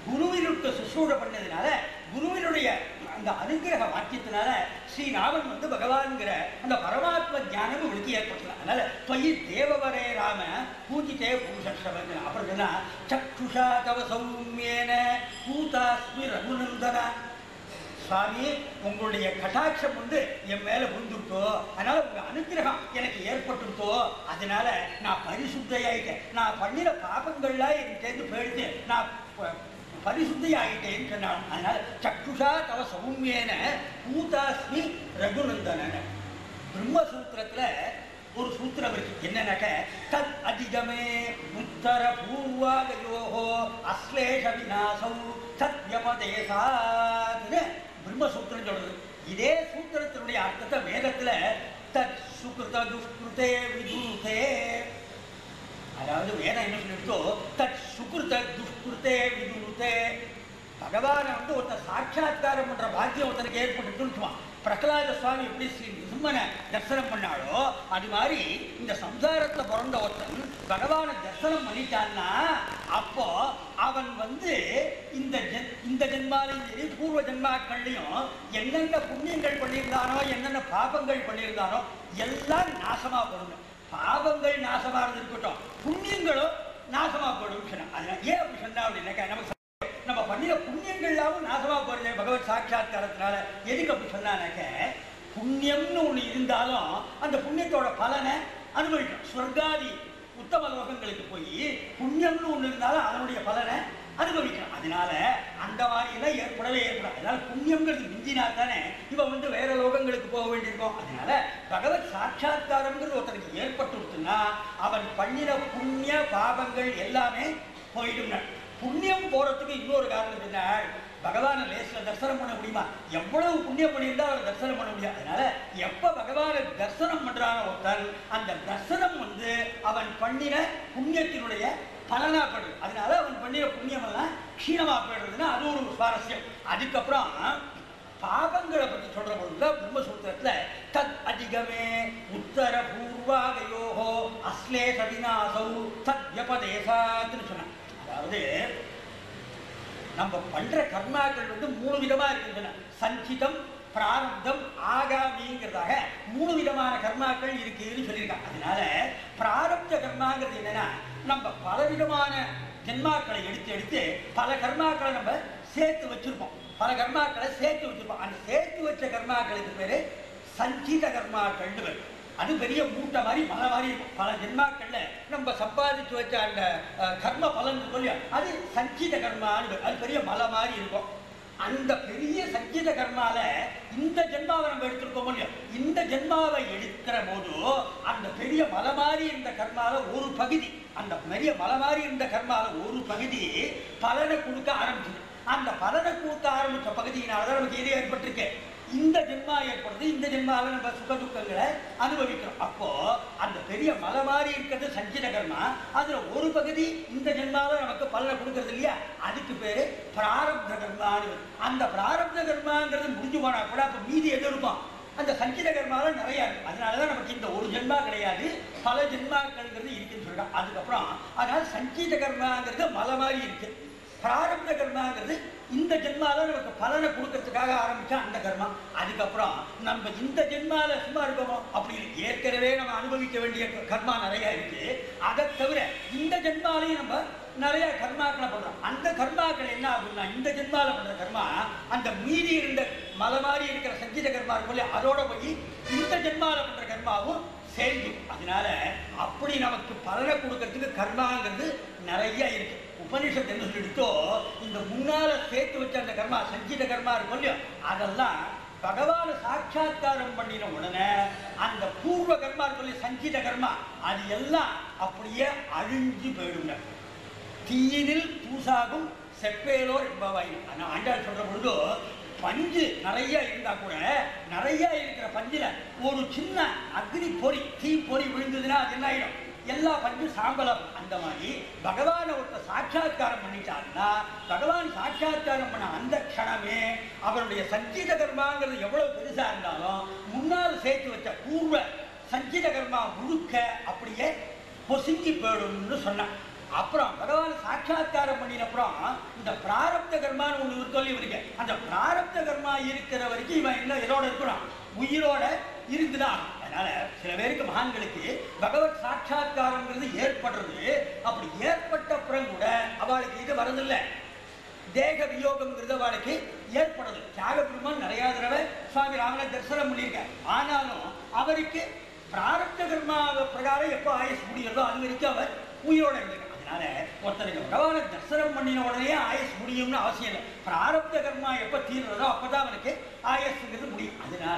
[SPEAKER 1] குருவினுக்கு சுசூட பண்ணதுனால குருவினுடைய அந்த அனுகிரக வாக்கியத்தினால ஸ்ரீராமன் வந்து பகவான்கிற அந்த பரமாத்ம ஞானம் இவளுக்கு ஏற்பட்டது அதனால தொயி தேவவரே ராம பூஜித்தே பூஷஸ்ரவன் அப்புறம் சொன்னா சக்ஷுஷா தவ சௌமியேன பூதாஸ்மி ரகுநந்தனா சுவாமி உங்களுடைய கட்டாட்சம் வந்து என் மேல விழுந்துட்டோ அதனால உங்க அனுகிரகம் எனக்கு ஏற்பட்டுட்டோ அதனால நான் பரிசுத்தையாயிட்டேன் நான் பண்ணின பாபங்கள்லாம் என்கிட்ட போயிடுத்து நான் ப- பரிசுத்தையாயிட்டேன்னு சொன்னான் அதனால சக்ஷுஷா தவ சௌமியேன பூதாஸ்மி ரகுநந்தனன் பிரம்மசூத்திரத்துல ஒரு சூத்திரம் இருக்கு என்னன்னாக்க தத் அதிகமே உத்தர பூர்வாகயோகோ அஸ்லேஷ விநாசௌ சத்யமதேசாத்னு பிரம்மசூத்திரம் சொல்றது இதே சூத்திரத்தினுடைய அர்த்தத்தை வேதத்துல தத் சுகிருத துஷ்கிருதே விதுருதே அதாவது வேதம் என்ன சொல்லிருக்கோ தத் சுகிருத துஷ்கிருதே விதுருதே பகவானை வந்து ஒருத்தர் சாட்சாத்காரம் பண்ற பாக்கியம் ஒருத்தனுக்கு ஏற்பட்டுன்னு சும்மா பிரகலாத சுவாமி எப்படி ஸ்ரீ நிரும்மனை தரிசனம் பண்ணாலோ அது மாதிரி இந்த சம்சாரத்துல பிறந்த ஒருத்தன் பகவானை தரிசனம் பண்ணிட்டான்னா அப்போ அவன் வந்து இந்த ஜென் இந்த ஜென்மாலையும் சரி பூர்வ ஜென்மாக்கள்லையும் என்னென்ன புண்ணியங்கள் பண்ணியிருந்தானோ என்னென்ன பாபங்கள் பண்ணியிருந்தானோ எல்லாம் நாசமா போடணும் பாவங்கள் நாசமானது இருக்கட்டும் புண்ணியங்களும் நாசமா போடும் சொன்னான் அதனால ஏன் அப்படி சொன்னா அப்படின்னாக்கா நமக்கு நம்ம பண்ணின புண்ணியங்கள்லாவும் நாசமா போறது பகவத் சாட்சாத்காரத்தினால எதுக்கு அப்படி சொன்னானாக்க புண்ணியம்னு ஒண்ணு இருந்தாலும் அந்த புண்ணியத்தோட பலனை அனுபவிக்கணும் சொர்க்காதி உத்தம லோகங்களுக்கு போய் புண்ணியம்னு ஒண்ணு இருந்தாலும் அதனுடைய பலனை அனுபவிக்கணும் அதனால அந்த மாதிரி எல்லாம் ஏற்படவே ஏற்படாது அதனால புண்ணியம்ங்கிறது மிஞ்சினா தானே இவன் வந்து வேற லோகங்களுக்கு போக வேண்டியிருக்கும் அதனால பகவத் சாட்சாத்காரம்ங்கிறது ஒருத்தனுக்கு ஏற்பட்டுருச்சுன்னா அவன் பண்ணின புண்ணிய பாவங்கள் எல்லாமே போயிடும் புண்ணியம் போறதுக்கு இன்னொரு காரணம் என்ன பகவானை லேசில் தரிசனம் பண்ண முடியுமா எவ்வளவு புண்ணியம் பண்ணியிருந்தா அவர் தரிசனம் பண்ண முடியாது அதனால எப்ப பகவானை தரிசனம் பண்றான ஒருத்தன் அந்த தரிசனம் வந்து அவன் பண்ணின புண்ணியத்தினுடைய பலனா போயிடுது அதனால அவன் பண்ணின புண்ணியம் எல்லாம் க்ஷீணமா போயிடுறதுன்னா அது ஒரு சுவாரஸ்யம் அதுக்கப்புறம் பாபங்களை பற்றி சொல்ற பொழுது பிரம்மசூத்திரத்துல தத் அதிகமே உத்தர பூர்வாகயோகோ அஸ்லேஷ விநாசௌ தத் வியபதேசாத்னு சொன்னான் அதாவது நம்ம பண்ற கர்மாக்கள் வந்து மூணு விதமா இருக்கின்றன சஞ்சிதம் பிராரப்தம் ஆகாமிங்கிறதாக மூணு விதமான கர்மாக்கள் இருக்குன்னு சொல்லியிருக்காங்க அதனால பிராரப்த கர்மாங்கிறது என்னன்னா நம்ம பலவிதமான ஜென்மாக்களை எடுத்து எடுத்து பல கர்மாக்களை நம்ம சேர்த்து வச்சிருப்போம் பல கர்மாக்களை சேர்த்து வச்சிருப்போம் அந்த சேர்த்து வச்ச கர்மாக்களுக்கு பேரு சஞ்சித கர்மாக்கள்னு பேரு அது பெரிய மூட்டை மாதிரி மலை மாதிரி இருக்கும் பல ஜென்மாக்கள்ல நம்ம சம்பாதிச்சு வச்ச அந்த அஹ், கர்ம பலன் சொல்லி அது சஞ்சித கர்மான்னு பேரு. அது பெரிய மலை மாதிரி இருக்கும் அந்த பெரிய சஞ்சித கர்மால இந்த ஜென்மாவை நம்ம எடுத்திருக்கோமோ இல்லையோ இந்த ஜென்மாவை எடுக்கிற போது அந்த பெரிய மலை மாதிரி இருந்த கர்மால ஒரு பகுதி அந்த பெரிய மலை மாதிரி இருந்த கர்மால ஒரு பகுதி பலனை கொடுக்க ஆரம்பிச்சது அந்த பலனை கொடுக்க ஆரம்பிச்ச பகுதியினால தான் நமக்கு எது ஏற்பட்டிருக்கு இந்த ஜென்மா ஏற்படுது இந்த ஜென்மாவை நம்ம சுக துக்கங்களை அனுபவிக்கிறோம் அப்போ அந்த பெரிய மலை மாதிரி இருக்கிறது சஞ்சித கர்மா அதுல ஒரு பகுதி இந்த ஜென்மாவை நமக்கு பலனை கொடுக்கறது இல்லையா அதுக்கு பேரு பிராரப்த கர்மான்னு பேரு. அந்த பிராரப்த கர்மாங்கிறது முடிஞ்சு போனா கூட அப்ப மீதி எது இருக்கும் அந்த சஞ்சித கர்மால நிறைய இருக்கு அதனாலதான் நமக்கு இந்த ஒரு ஜென்மா கிடையாது பல ஜென்மாக்கள்ங்கிறது இருக்குன்னு சொல்றாங்க அதுக்கப்புறம் அதனால சஞ்சித கர்மாங்கிறது மலை மாதிரி இருக்கு பிராரப்த கர்மாங்கிறது இந்த ஜென்மால நமக்கு பலனை கொடுக்கறதுக்காக ஆரம்பிச்ச அந்த கர்மா அதுக்கப்புறம் நம்ம இந்த ஜென்மால சும்மா இருக்கோமோ அப்படி இல்லை. ஏற்கனவே நம்ம அனுபவிக்க வேண்டிய கர்மா நிறைய இருக்கு அதை தவிர இந்த ஜென்மாலையும் நம்ம நிறைய கர்மாக்களை பண்றோம் அந்த கர்மாக்கள் என்ன ஆகும்னா இந்த ஜென்மால பண்ற கர்மா அந்த மீதி இருந்த மலை மாதிரி இருக்கிற சஞ்சித கர்மா இருக்கும் இல்லையா, அதோட போய் இந்த ஜென்மால பண்ற கர்மாவும் சேர்ந்து அதனால அப்படி நமக்கு பலனை கொடுக்கறதுக்கு கர்மாங்கிறது நிறைய இருக்கு உபனிஷத்து என்ன சொல்லிடுத்தோ இந்த முன்னால சேர்த்து வச்ச அந்த கர்மா சஞ்சித கர்மா இருக்கும் இல்லையோ அதெல்லாம் பகவான சாட்சாத்காரம் பண்ணின உடனே அந்த பூர்வ கர்மா இருக்கும் இல்லையா, சஞ்சித கர்மா அது எல்லாம் அப்படியே அழிஞ்சு போயிடுங்க தீயினில் தூசாகும் செப்பேலோர் என்பவாய் ஆனால் ஆண்டாள் சொல்ற பொழுது பஞ்சு நிறைய இருந்தா கூட நிறைய இருக்கிற பஞ்சுல ஒரு சின்ன அக்னி பொறி தீ பொறி விழுந்ததுன்னா அது என்ன ஆயிடும் எல்லா பஞ்சும் சாம்பலம் அந்த மாதிரி பகவானை ஒருத்தர் சாட்சாத்காரம் பண்ணிட்டாருன்னா பகவான் சாட்சாத்காரம் பண்ண அந்த க்ஷணமே அவருடைய சஞ்சீத கர்மாங்கிறது எவ்வளவு பெருசா இருந்தாலும் முன்னால் சேர்த்து வச்ச பூர்வ சஞ்சித கர்மா முழுக்க அப்படியே பொசுங்கி போயிடும்னு சொன்னான் அப்புறம் பகவான் சாட்சாத்காரம் பண்ணினப்புறம் இந்த பிராரப்த கர்மான்னு ஒன்று இருக்கோம் இவருக்கு அந்த பிராரப்த கர்மா இருக்கிற வரைக்கும் இவன் என்ன எதோட இருக்கிறான் உயிரோட இருந்துதான் அதனால சில பேருக்கு மகான்களுக்கு பகவத் சாட்சாத்காரங்கிறது ஏற்படுறது அப்படி ஏற்பட்ட அப்புறம் கூட அவளுக்கு இது வரதில்லை தேக வியோகம்ங்கிறது அவளுக்கு ஏற்படுது தியாக பெருமான் நிறைய தடவை சுவாமி ராமனை தரிசனம் பண்ணியிருக்கார் ஆனாலும் அவருக்கு பிராரப்த கர்மா பிரகாரம் எப்போ ஆயுஸ் முடிகிறதோ அது வரைக்கும் அவர் உயிரோட இருந்திருக்கார் அதனால ஒருத்தருக்கு பகவானை தரிசனம் பண்ணின உடனே ஆயுஸ் முடியும்னு அவசியம் இல்லை பிராரப்த கர்மா எப்போ தீர்றதோ அப்பதான் அவனுக்கு ஆயுஸ்ங்கிறது முடியும் அதனால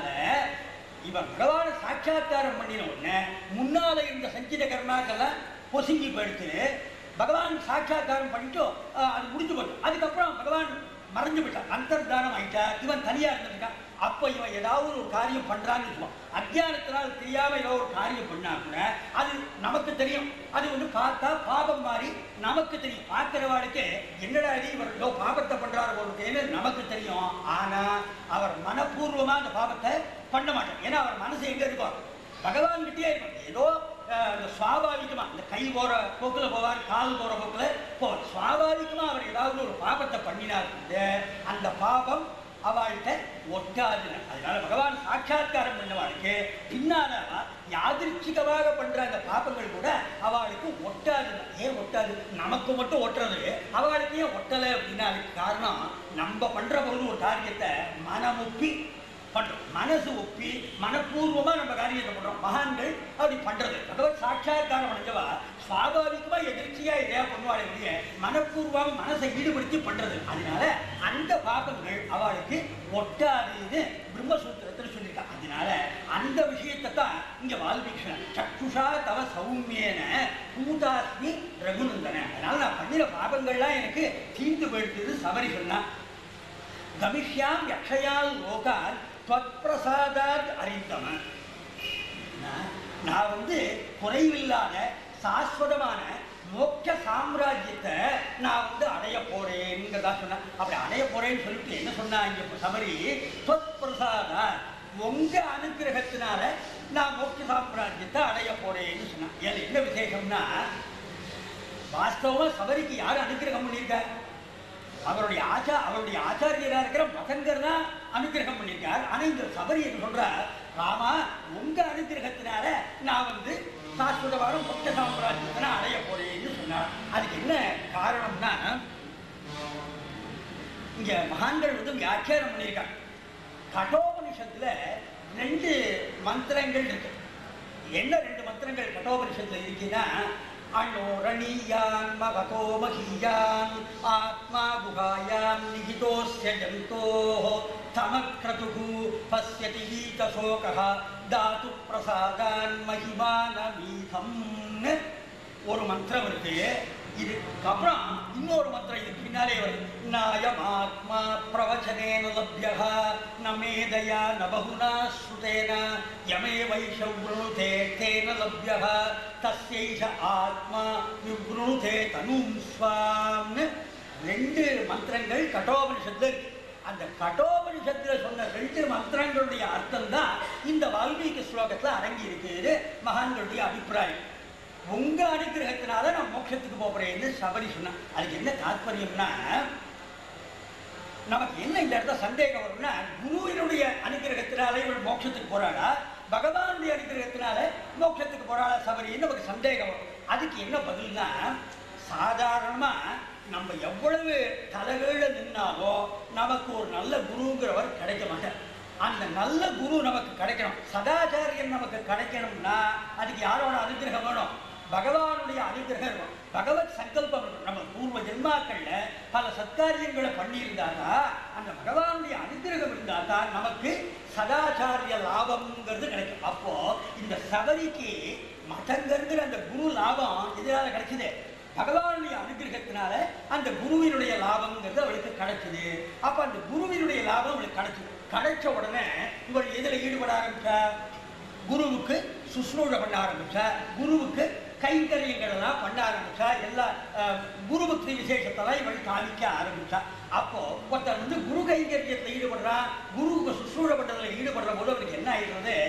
[SPEAKER 1] இவன் பகவானை சாட்சாத்காரம் பண்ணின உடனே முன்னால இருந்த சஞ்சித கர்மாக்கெல்லாம் பொசுங்கி போயிடுத்து பகவான் சாட்சாத்காரம் பண்ணிட்டு அஹ், அது முடிஞ்சு போச்சு அதுக்கப்புறம் பகவான் மறைஞ்சு போயிட்டான் அந்தர்தானம் ஆயிட்டா இவன் தனியா இருந்திருக்கான் அப்போ இவன் ஏதாவது ஒரு காரியம் பண்றான்னு சொல்லுவான் அத்தியானத்தினால் தெரியாம ஏதோ ஒரு காரியம் பண்ணா கூட அது நமக்கு தெரியும் அது வந்து பார்த்தா பாபம் மாதிரி நமக்கு தெரியும் பார்க்கிறவாளுக்கு என்னடா இது இவர் ஏதோ பாபத்தை பண்றாரு ஒருத்தேன்னு நமக்கு தெரியும் ஆனா அவர் மனப்பூர்வமா அந்த பாபத்தை பண்ண மாட்டார் ஏன்னா அவர் மனசு எங்க இருக்கும் பகவான் கிட்டே இருக்கும் ஏதோ அஹ், இந்த சுவாபாவிகமா இந்த கை போற போக்குல போவார் கால் போற போக்குல போவார் சுவாபாவிகமா அவர் ஏதாவது ஒரு பாபத்தை பண்ணினார் கூட அந்த பாபம் அவள்கிட்ட ஒட்டாது அதனால பகவான் சாட்சாத்காரம் பண்ணவாளுக்கு பின்னால அவ யாதிருச்சிகமாக பண்ற அந்த பாபங்கள் கூட அவளுக்கு ஒட்டாது ஏன் ஒட்டாது நமக்கு மட்டும் ஒட்டுறது அவளுக்கு ஏன் ஒட்டலை அப்படின்னா அதுக்கு காரணம் நம்ம பண்ற பொழுது ஒரு காரியத்தை மனமுப்பி பண்றோம் மனசு ஒப்பி மனப்பூர்வமா நம்ம காரியத்தை பண்றோம் மகான்கள் அப்படி பண்றது பகவத் சாட்சாத்காரம் அடைஞ்சவா சுவாபாவிகமா எதிர்ச்சியா எதையா பண்ணுவாளே ஒழிய மனப்பூர்வம் மனசை ஈடுபடுத்தி பண்றது அதனால அந்த பாபங்கள் அவளுக்கு ஒட்டாதுன்னு பிரம்மசூத்திரத்தில் சொல்லியிருக்கான் அதனால அந்த விஷயத்தை தான் இங்க வால்மீகிருஷ்ணன் சக்ஷுஷா தவ சௌமியன பூதாஸ்மி ரகுநந்தன அதனால நான் பண்ணின பாபங்கள்லாம் எனக்கு தீர்ந்து போயிடுது சபரி சொன்னான் கமிஷ்யாம் யக்ஷயால் லோகால் त्वत्प्रसादाத் அறிந்தவன் நான் நான் வந்து குறைவில்லாத சாஸ்வதமான மோட்ச சாம்ராஜ்யத்தை நான் வந்து அடைய போறேங்கிறதா சொன்னேன் அப்படி அடைய போறேன்னு சொல்லிட்டு என்ன சொன்னா இங்க சபரி தொத்பிரசாதா உங்க அனுகிரகத்தினால நான் மோட்ச சாம்ராஜ்யத்தை அடைய போறேன்னு சொன்னேன் இதுல என்ன விசேஷம்னா வாஸ்தவமா சபரிக்கு யார் அனுகிரகம் பண்ணியிருக்கார் அவருடைய ஆச்சா அவருடைய ஆச்சாரியரா இருக்கிற மகன்கர் தான் அனுகிரகம் பண்ணியிருக்கார் ஆனா இந்த சபரி என்ன சொல்றார் ராமா உங்க அனுகிரகத்தினால நான் வந்து சாஸ்வதமான மொத்த சாம்ராஜ்யத்தை நான் அடைய போறேன்னு சொன்னார் அதுக்கு என்ன காரணம்னா இங்க மகான்கள் வந்து வியாக்கியானம் பண்ணியிருக்காங்க கட்டோபனிஷத்துல ரெண்டு மந்திரங்கள் இருக்கு என்ன ரெண்டு மந்திரங்கள் கட்டோபனிஷத்துல இருக்குன்னா அணோரணீயான் மகதோ மகீயான் ஆத்மா குகாயாம் நிகிதோஸ்ய ஜந்தோः தமக்ரதுகு பஸ்யதி வீதசோகः தாது பிரசாதான் மகிமானமீதம்னு ஒரு மந்திரம் இருக்கு இதுக்கப்புறம் இன்னொரு மந்திரம் இதுக்கு பின்னாலே வருது நாயமாத்மா பிரவச்சனேன லப்யः ந மேதயா ந பகுனா ஸ்ருதேன யமே வைஷவ்ருணுதே தேன லப்யः தஸ்யைஷ ஆத்மா விவ்ருணுதே தனும் ஸ்வாம்னு ரெண்டு மந்திரங்கள் கட்டோபனிஷத்துல இருக்கு அந்த கட்டோபனிஷத்துல சொன்ன ரெண்டு மந்திரங்களுடைய அர்த்தம் தான் இந்த வால்மீகி ஸ்லோகத்துல அடங்கி இருக்குது மகான்களுடைய அபிப்பிராயம் உங்க அனுகிரகத்தினால நான் மோட்சத்துக்கு போறேன்னு சபரி சொன்னான் அதுக்கு என்ன தாத்பரியம்னா நமக்கு என்ன இந்த இடத்துல சந்தேகம் வரும்னா குருவினுடைய அனுகிரகத்தினால இவள் மோட்சத்துக்கு போறாளா பகவானுடைய அனுகிரகத்தினால மோட்சத்துக்கு போறாளா சபரின்னு நமக்கு சந்தேகம் வரும் அதுக்கு என்ன பதில்னா சாதாரணமா நம்ம எவ்வளவு தலைகீழ நின்னாலோ நமக்கு ஒரு நல்ல குருங்கிறவர் கிடைக்க மாட்டார் அந்த நல்ல குரு நமக்கு கிடைக்கணும் சதாச்சாரியன் நமக்கு கிடைக்கணும்னா அதுக்கு யாரோட அனுகிரகம் வேணும் பகவானுடைய அனுகிரகம் இருக்கும் பகவத் சங்கல்பம் இருக்கும் நம்ம பூர்வ ஜென்மாக்கள்ல பல சத்காரியங்களை பண்ணியிருந்தாக்கா அந்த பகவானுடைய அனுகிரகம் இருந்தா தான் நமக்கு சதாச்சாரிய லாபம்ங்கிறது கிடைக்கும் அப்போ இந்த சபரிக்கு மதங்கிறங்கிற அந்த குரு லாபம் இதனால கிடைச்சது பகவானுடைய அனுகிரகத்தினால அந்த குருவினுடைய லாபம்ங்கிறது அவளுக்கு கிடைச்சது அப்ப அந்த குருவினுடைய லாபம் அவளுக்கு கிடைச்சது கிடைச்ச உடனே இவள் எதுல ஈடுபட ஆரம்பிச்சா குருவுக்கு சுஷ்ரூஷ பண்ண ஆரம்பிச்சா குருவுக்கு கைங்கரியங்கள் எல்லாம் பண்ண ஆரம்பிச்சா எல்லா அஹ், குருபக்தி விசேஷத்தெல்லாம் இவள் காமிக்க ஆரம்பிச்சா அப்போ ஒருத்தர் வந்து குரு கைங்கரியத்தில் ஈடுபடுறான் குருவுக்கு சுஷ்ரூஷ பண்றதுல ஈடுபடுற போது அவருக்கு என்ன ஆயிடுறது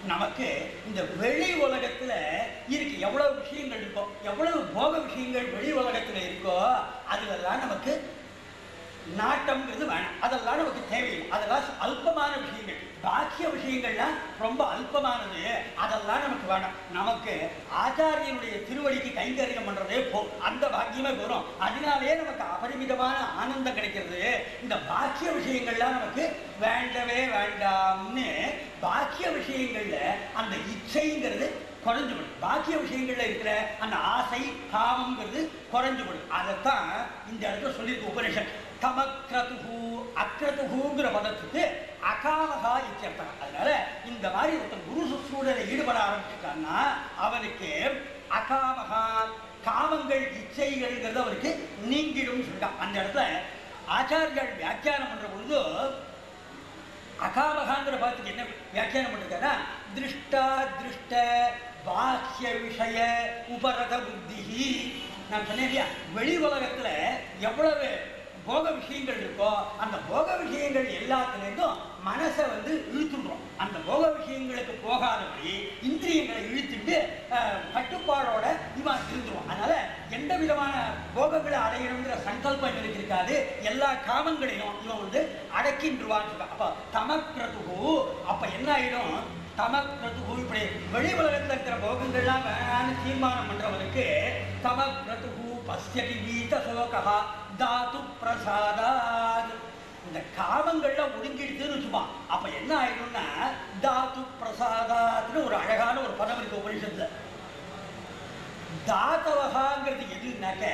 [SPEAKER 1] நமக்கு இந்த வெளி உலகத்துல இருக்கு எவ்வளவு விஷயங்கள் இருக்கோ எவ்வளவு போக விஷயங்கள் வெளி உலகத்துல இருக்கோ அதுலெல்லாம் நமக்கு நாட்டம்ங்கிறது வேணாம் அதெல்லாம் நமக்கு தேவையில்லை அதெல்லாம் அல்பமான விஷயங்கள் பாக்கிய விஷயங்கள்லாம் ரொம்ப அல்பமானது அதெல்லாம் நமக்கு வேணாம் நமக்கு ஆச்சாரியனுடைய திருவடிக்கு கைங்கரியம் பண்றதே போ அந்த பாக்கியமே போறோம் அதனாலே நமக்கு அபரிமிதமான ஆனந்தம் கிடைக்கிறது இந்த பாக்கிய விஷயங்கள்லாம் நமக்கு வேண்டவே வேண்டாம்னு பாக்கிய விஷயங்கள்ல அந்த இச்சைங்கிறது குறைஞ்சு போடும் பாக்கிய விஷயங்கள்ல இருக்கிற அந்த ஆசை காமங்கிறது குறைஞ்சு போடும் அதைத்தான் இந்த இடத்துல சொல்லியிருக்கு உபனிஷத் தமக்ரதுகு அக்ரதுகுங்கிற பதத்துக்கு அகாமகா இத்தியர்த்தம் அதனால இந்த மாதிரி ஒருத்தன் குரு சுசூடலை ஈடுபட ஆரம்பிச்சுட்டான்னா அவனுக்கு அகாமகா காமங்கள் இச்சைகள்ங்கிறது அவனுக்கு நீங்கிடும் சொல்லிட்டான் அந்த இடத்துல ஆச்சாரியர்கள் வியாக்கியானம் பண்ற பொழுது அகாமகாங்கிற பதத்துக்கு என்ன வியாக்கியானம் பண்ணிருக்காருன்னா திருஷ்டா திருஷ்ட பாக்கிய விஷய உபரத புத்தி நான் சொன்னேன் இல்லையா வெளி உலகத்துல எவ்வளவு போக விஷயங்கள் இருக்கோ அந்த போக விஷயங்கள் எல்லாத்துலேருந்தும் மனசை வந்து இழுத்துடுறோம் அந்த போக விஷயங்களுக்கு போகாதபடி இந்திரியங்களை இழுத்துட்டு அஹ், கட்டுப்பாடோட இவன் இருந்துருவான் அதனால எந்த விதமான போகங்களை அடையணுங்கிற சங்கல்பம் இவனுக்கு இருக்காது எல்லா காமங்களையும் இவன் வந்து அடக்கின்றுவான்னு சொல்றான் அப்ப தமக்ரதுகு அப்ப என்ன ஆயிடும் தமக்ரதுகு இப்படி வெளி உலகத்துல இருக்கிற போகங்கள்லாம் வேணான்னு தீர்மானம் பண்றவனுக்கு தமக்ரதுகு பஸ்யதி வீத சோகா தாது பிரசாதாத் இந்த காமங்கள்லாம் ஒடுங்கிடுதுன்னு வச்சுப்பான் அப்ப என்ன ஆயிடும்னா தாது பிரசாதாத்னு ஒரு அழகான ஒரு பதம் இருக்கு உபனிஷத்துல தாத்தவகாங்கிறது எதுனாக்க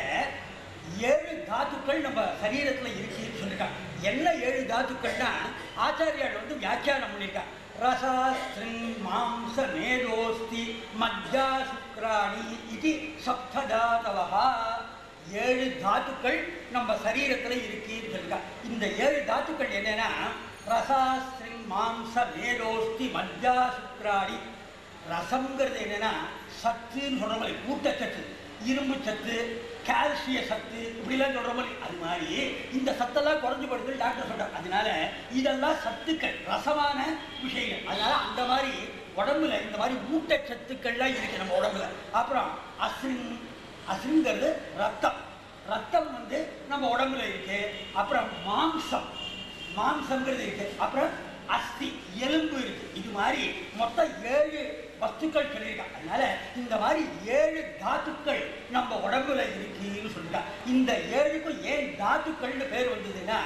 [SPEAKER 1] ஏழு தாத்துக்கள் நம்ம சரீரத்துல இருக்குன்னு சொல்லியிருக்காங்க என்ன ஏழு தாத்துக்கள்னா ஆச்சாரியால் வந்து வியாக்கியானம் பண்ணியிருக்காங்க ரசாஸ்திரன் மாம்ச மேதோஸ்தி மஜ்ஜா சுக்ராணி இது சப்ததாதவகா ஏழு தாத்துக்கள் நம்ம சரீரத்துல இருக்குன்னு சொல்லியிருக்காங்க இந்த ஏழு தாத்துக்கள் என்னன்னா ரசாஸ்திரன் மாம்ச மேதோஸ்தி மஜ்ஜா சுக்ராணி ரசம்ங்கிறது என்னன்னா சத்துன்னு சொல்ற மாதிரி ஊட்டச்சத்து இரும்பு சத்து கால்சிய சத்து இப்படிலாம் சொல்ற மாதிரி அது மாதிரி இந்த சத்தெல்லாம் குறைஞ்சு போடுது டாக்டர் சொல்றாங்க அதனால இதெல்லாம் சத்துக்கள் ரசமான விஷயங்கள் அதனால அந்த மாதிரி உடம்புல இந்த மாதிரி ஊட்டச்சத்துக்கள்லாம் இருக்கு நம்ம உடம்புல அப்புறம் அசின் அசிங்கிறது ரத்தம் ரத்தம் வந்து நம்ம உடம்புல இருக்கு அப்புறம் மாம்சம் மாம்சங்கிறது இருக்கு அப்புறம் அஸ்தி எலும்பு இருக்கு இது மாதிரி மொத்தம் ஏழு வஸ்துக்கள் சொல்லியிருக்காங்க அதனால இந்த மாதிரி ஏழு தாத்துக்கள் நம்ம உடம்புல இருக்குன்னு சொல்லியிருக்காங்க இந்த ஏழுக்கும் ஏன் தாத்துக்கள்னு பேர் வந்ததுன்னா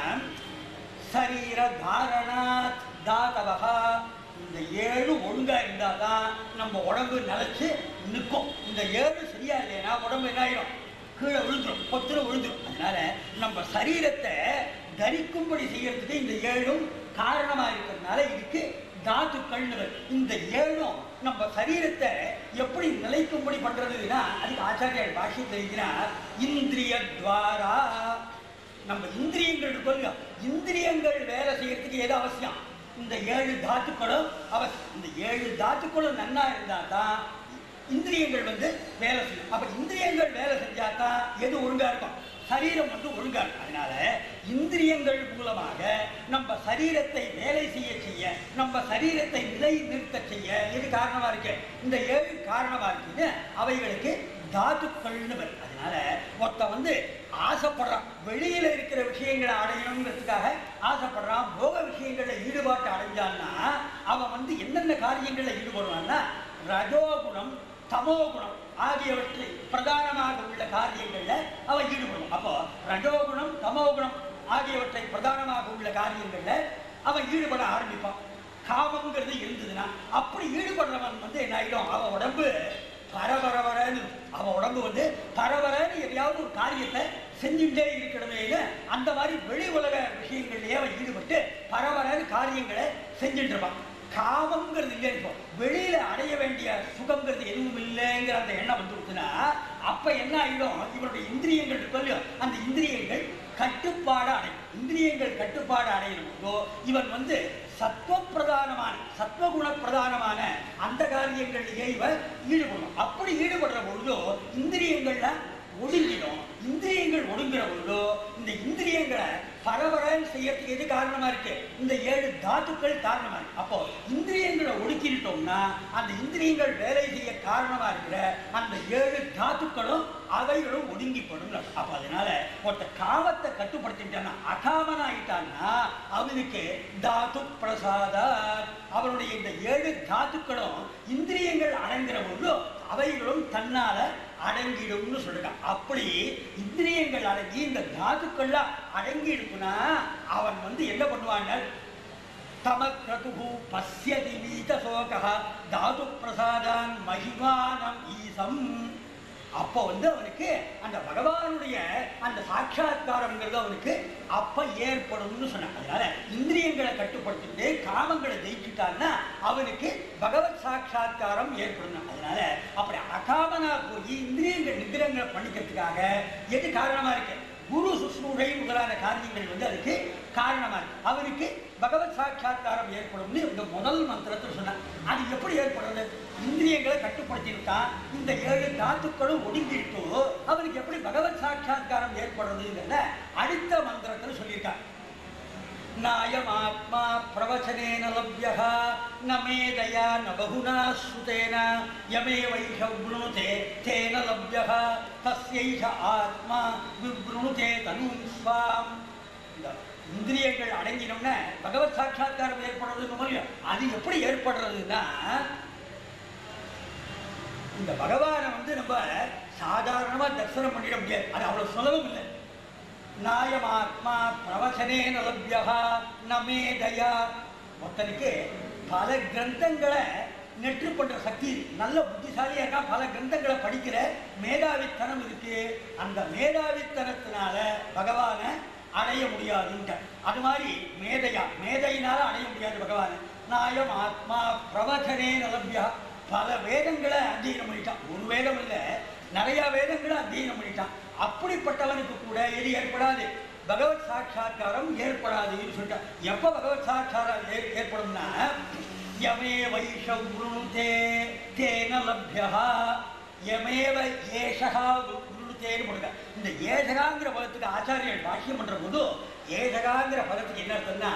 [SPEAKER 1] சரீர தாரணாத் தாதவகா இந்த ஏழு ஒழுங்கா இருந்தாதான் நம்ம உடம்பு நிலைச்சு நிற்கும் இந்த ஏழு சரியா இல்லைன்னா உடம்பு என்ன ஆயிடும் கீழே விழுந்துரும் பொத்துல விழுந்துரும் அதனால நம்ம சரீரத்தை தரிக்கும்படி செய்யறதுக்கு இந்த ஏழும் காரணமா இருக்கிறதுனால இதுக்கு தாத்துக்கள்னு பேர். இந்த ஏழும் நம்ம சரீரத்தை எப்படி நிலைக்கும்படி பண்றதுன்னா அதுக்கு ஆச்சாரியார் பாஷ்யத்தில் எழுதினார் இந்திரிய துவாரா நம்ம இந்திரியங்கள் இருக்கும் இல்லையா? இந்திரியங்கள் வேலை செய்யறதுக்கு எது அவசியம் இந்த ஏழு தாத்துக்களும் அவசியம் இந்த ஏழு தாத்துக்களும் நன்னா இருந்தா தான் இந்திரியங்கள் வந்து வேலை செய்யும் அப்ப இந்திரியங்கள் வேலை செஞ்சா தான் எது ஒழுங்கா இருக்கும் சரீரம் வந்து ஒழுங்கா இருக்கும் அதனால இந்திரியங்கள் மூலமாக நம்ம சரீரத்தை வேலை செய்ய செய்ய நம்ம சரீரத்தை நிலை நிறுத்த செய்ய எது காரணமா இருக்கு இந்த ஏழு காரணமா இருக்குன்னு அவைகளுக்கு தாத்துக்கள்னு பேர் அதனால ஒருத்த வந்து ஆசைப்படுறான் வெளியில இருக்கிற விஷயங்களை அடையணுங்கிறதுக்காக ஆசைப்படுறான் போக விஷயங்கள்ல ஈடுபாட்டு அடைஞ்சான்னா அவன் வந்து என்னென்ன காரியங்கள்ல ஈடுபடுவான்னா ரஜோகுணம் தமோகுணம் ஆகியவற்றை பிரதானமாக உள்ள காரியங்கள்ல அவன் ஈடுபடுவான் அப்போ ரஜோகுணம் தமோகுணம் ஆகியவற்றை பிரதானமாக உள்ள காரியங்கள்ல அவன் ஈடுபட ஆரம்பிப்பான் காமங்கிறது இருந்ததுன்னா அப்படி ஈடுபடுறவன் வந்து என்ன ஆயிடும் அவன் உடம்பு பரபரவரன்னு இருக்கும். அவன் உடம்பு வந்து பரபரன்னு எதையாவது ஒரு காரியத்தை செஞ்சுட்டே இருக்கணுமேனு அந்த மாதிரி வெளி உலக விஷயங்கள்லயே அவன் ஈடுபட்டு பரபரன்னு காரியங்களை செஞ்சுட்டு இருப்பான் காமங்கிறது இல்லை இப்போ வெளியில அடைய வேண்டிய சுகங்கிறது எதுவும் இல்லைங்கிற அந்த எண்ணம் வந்து கொடுத்துனா அப்ப என்ன ஆயிடும் இவருடைய இந்திரியங்கள் இருக்கும் இல்லையோ அந்த இந்திரியங்கள் கட்டுப்பாடு அடையும் இந்திரியங்கள் கட்டுப்பாடு அடையணும் போதோ இவன் வந்து சத்துவ பிரதானமான சத்துவகுண பிரதானமான அந்த காரியங்களிலேயே இவன் ஈடுபடணும் அப்படி ஈடுபடுற பொழுதோ இந்திரியங்கள்ல ஒடுங்கிடும் இந்திரியங்கள் ஒடுங்குற பொழுதோ இந்த இந்திரியங்களை பரபரன்னு செய்யறதுக்கு எது காரணமா இருக்கு இந்த ஏழு தாத்துக்கள் காரணமா இருக்கு அப்போ இந்திரியங்களை ஒடுக்கிட்டோம்னா அந்த இந்திரியங்கள் வேலை செய்ய காரணமா இருக்கிற அந்த ஏழு தாத்துக்களும் அவைகளும் ஒடுங்கிப்படும் அப்ப அதனால ஒருத்த காமத்தை கட்டுப்படுத்திட்டான்னா அகாமன் ஆயிட்டான்னா அவனுக்கு தாத்து பிரசாத அவனுடைய இந்த ஏழு தாத்துக்களும் இந்திரியங்கள் அடங்குற பொழுது அவைகளும் தன்னால அடங்கிடும்னு சொல்றான் அப்படி இந்திரியங்கள் அடங்கி இந்த தாத்துக்கள்லாம் அடங்கி இருக்குன்னா அவன் வந்து என்ன பண்ணுவாங்க தமக்ரதுகு பசியதி வீத சோகா தாது பிரசாதான் மகிமானம் ஈசம் அப்போ வந்து அவனுக்கு அந்த பகவானுடைய அந்த சாட்சா்காரம்ங்கிறது அவனுக்கு அப்ப ஏற்படும்னு சொன்னாங்க அதனால இந்திரியங்களை கட்டுப்படுத்திட்டு காமங்களை ஜெயிச்சுட்டான்னா அவனுக்கு பகவத் சாட்சா்காரம் ஏற்படும் அதனால அப்படி அகாமனா போய் இந்திரியங்கள் நிகிரங்களை பண்ணிக்கிறதுக்காக எது காரணமா இருக்கு குரு சுஷ்ரூடை முதலான காரியங்கள் வந்து அதுக்கு காரணமா இருக்கு அவருக்கு பகவத் சாட்சா்காரம் ஏற்படும்னு இந்த முதல் மந்திரத்தில் சொன்னார் அது எப்படி ஏற்படுறது இந்திரியங்களை கட்டுப்படுத்தியிருக்கான் இந்த ஏழு தாத்துக்களும் ஒடுங்கிட்டோ அவனுக்கு எப்படி பகவத் சாட்சா்காரம் ஏற்படுறதுங்கிறத அடுத்த மந்திரத்தில் சொல்லியிருக்கான் நாயமாத்மா பிரவச்சனேன லப்யः ந மேதயா ந பகுனா ஸ்ருதேன யமேவைஷ விருணுதே தேன லப்யः தஸ்யைஷ ஆத்மா விவ்ருணுதே தனும் ஸ்வாம் இந்த இந்திரியங்கள் அடங்கினோம்னா பகவத் சாட்சா்காரம் ஏற்படுறது இல்லையா அது எப்படி ஏற்படுறதுன்னா இந்த பகவானை வந்து நம்ம சாதாரணமா தரிசனம் பண்ணிட முடியாது அது அவ்வளவு சுலபம் இல்லை நாயமாத்மா பிரவசனேன லப்யஹா நமேதயா ஒருத்தனுக்கு பல கிரந்தங்களை நெற்று பண்ற சக்தி இருக்கு. நல்ல புத்திசாலியா இருக்கா பல கிரந்தங்களை படிக்கிற மேதாவித்தனம் இருக்கு அந்த மேதாவித்தனத்தினால பகவானை அடைய முடியாதுன்ற அது மாதிரி மேதையா மேதையினால அடைய முடியாது பகவானை நாயம் ஆத்மா பிரவச்சனேன லப்யா பல வேதங்களை அத்தியனம் பண்ணிட்டான் ஒரு வேதம் இல்லை நிறைய வேதங்களை அத்தியனம் பண்ணிட்டான் அப்படிப்பட்டவனுக்கு கூட எது ஏற்படாது பகவத் சாட்சா்காரம் ஏற்படாதுன்னு சொல்லிட்டான் எப்போ பகவத் சாட்சாரம் ஏ- ஏற்படும்னா யமே வைஷவ்ருணுதே தேன லப்யா யமேவ ஏஷகா விருணுதேன்னு போடுங்க இந்த ஏஷகாங்கிற பதத்துக்கு ஆச்சாரியர்கள் பாஷ்யம் பண்ற போது ஏஷகாங்கிற பதத்துக்கு என்ன அர்த்தம்னா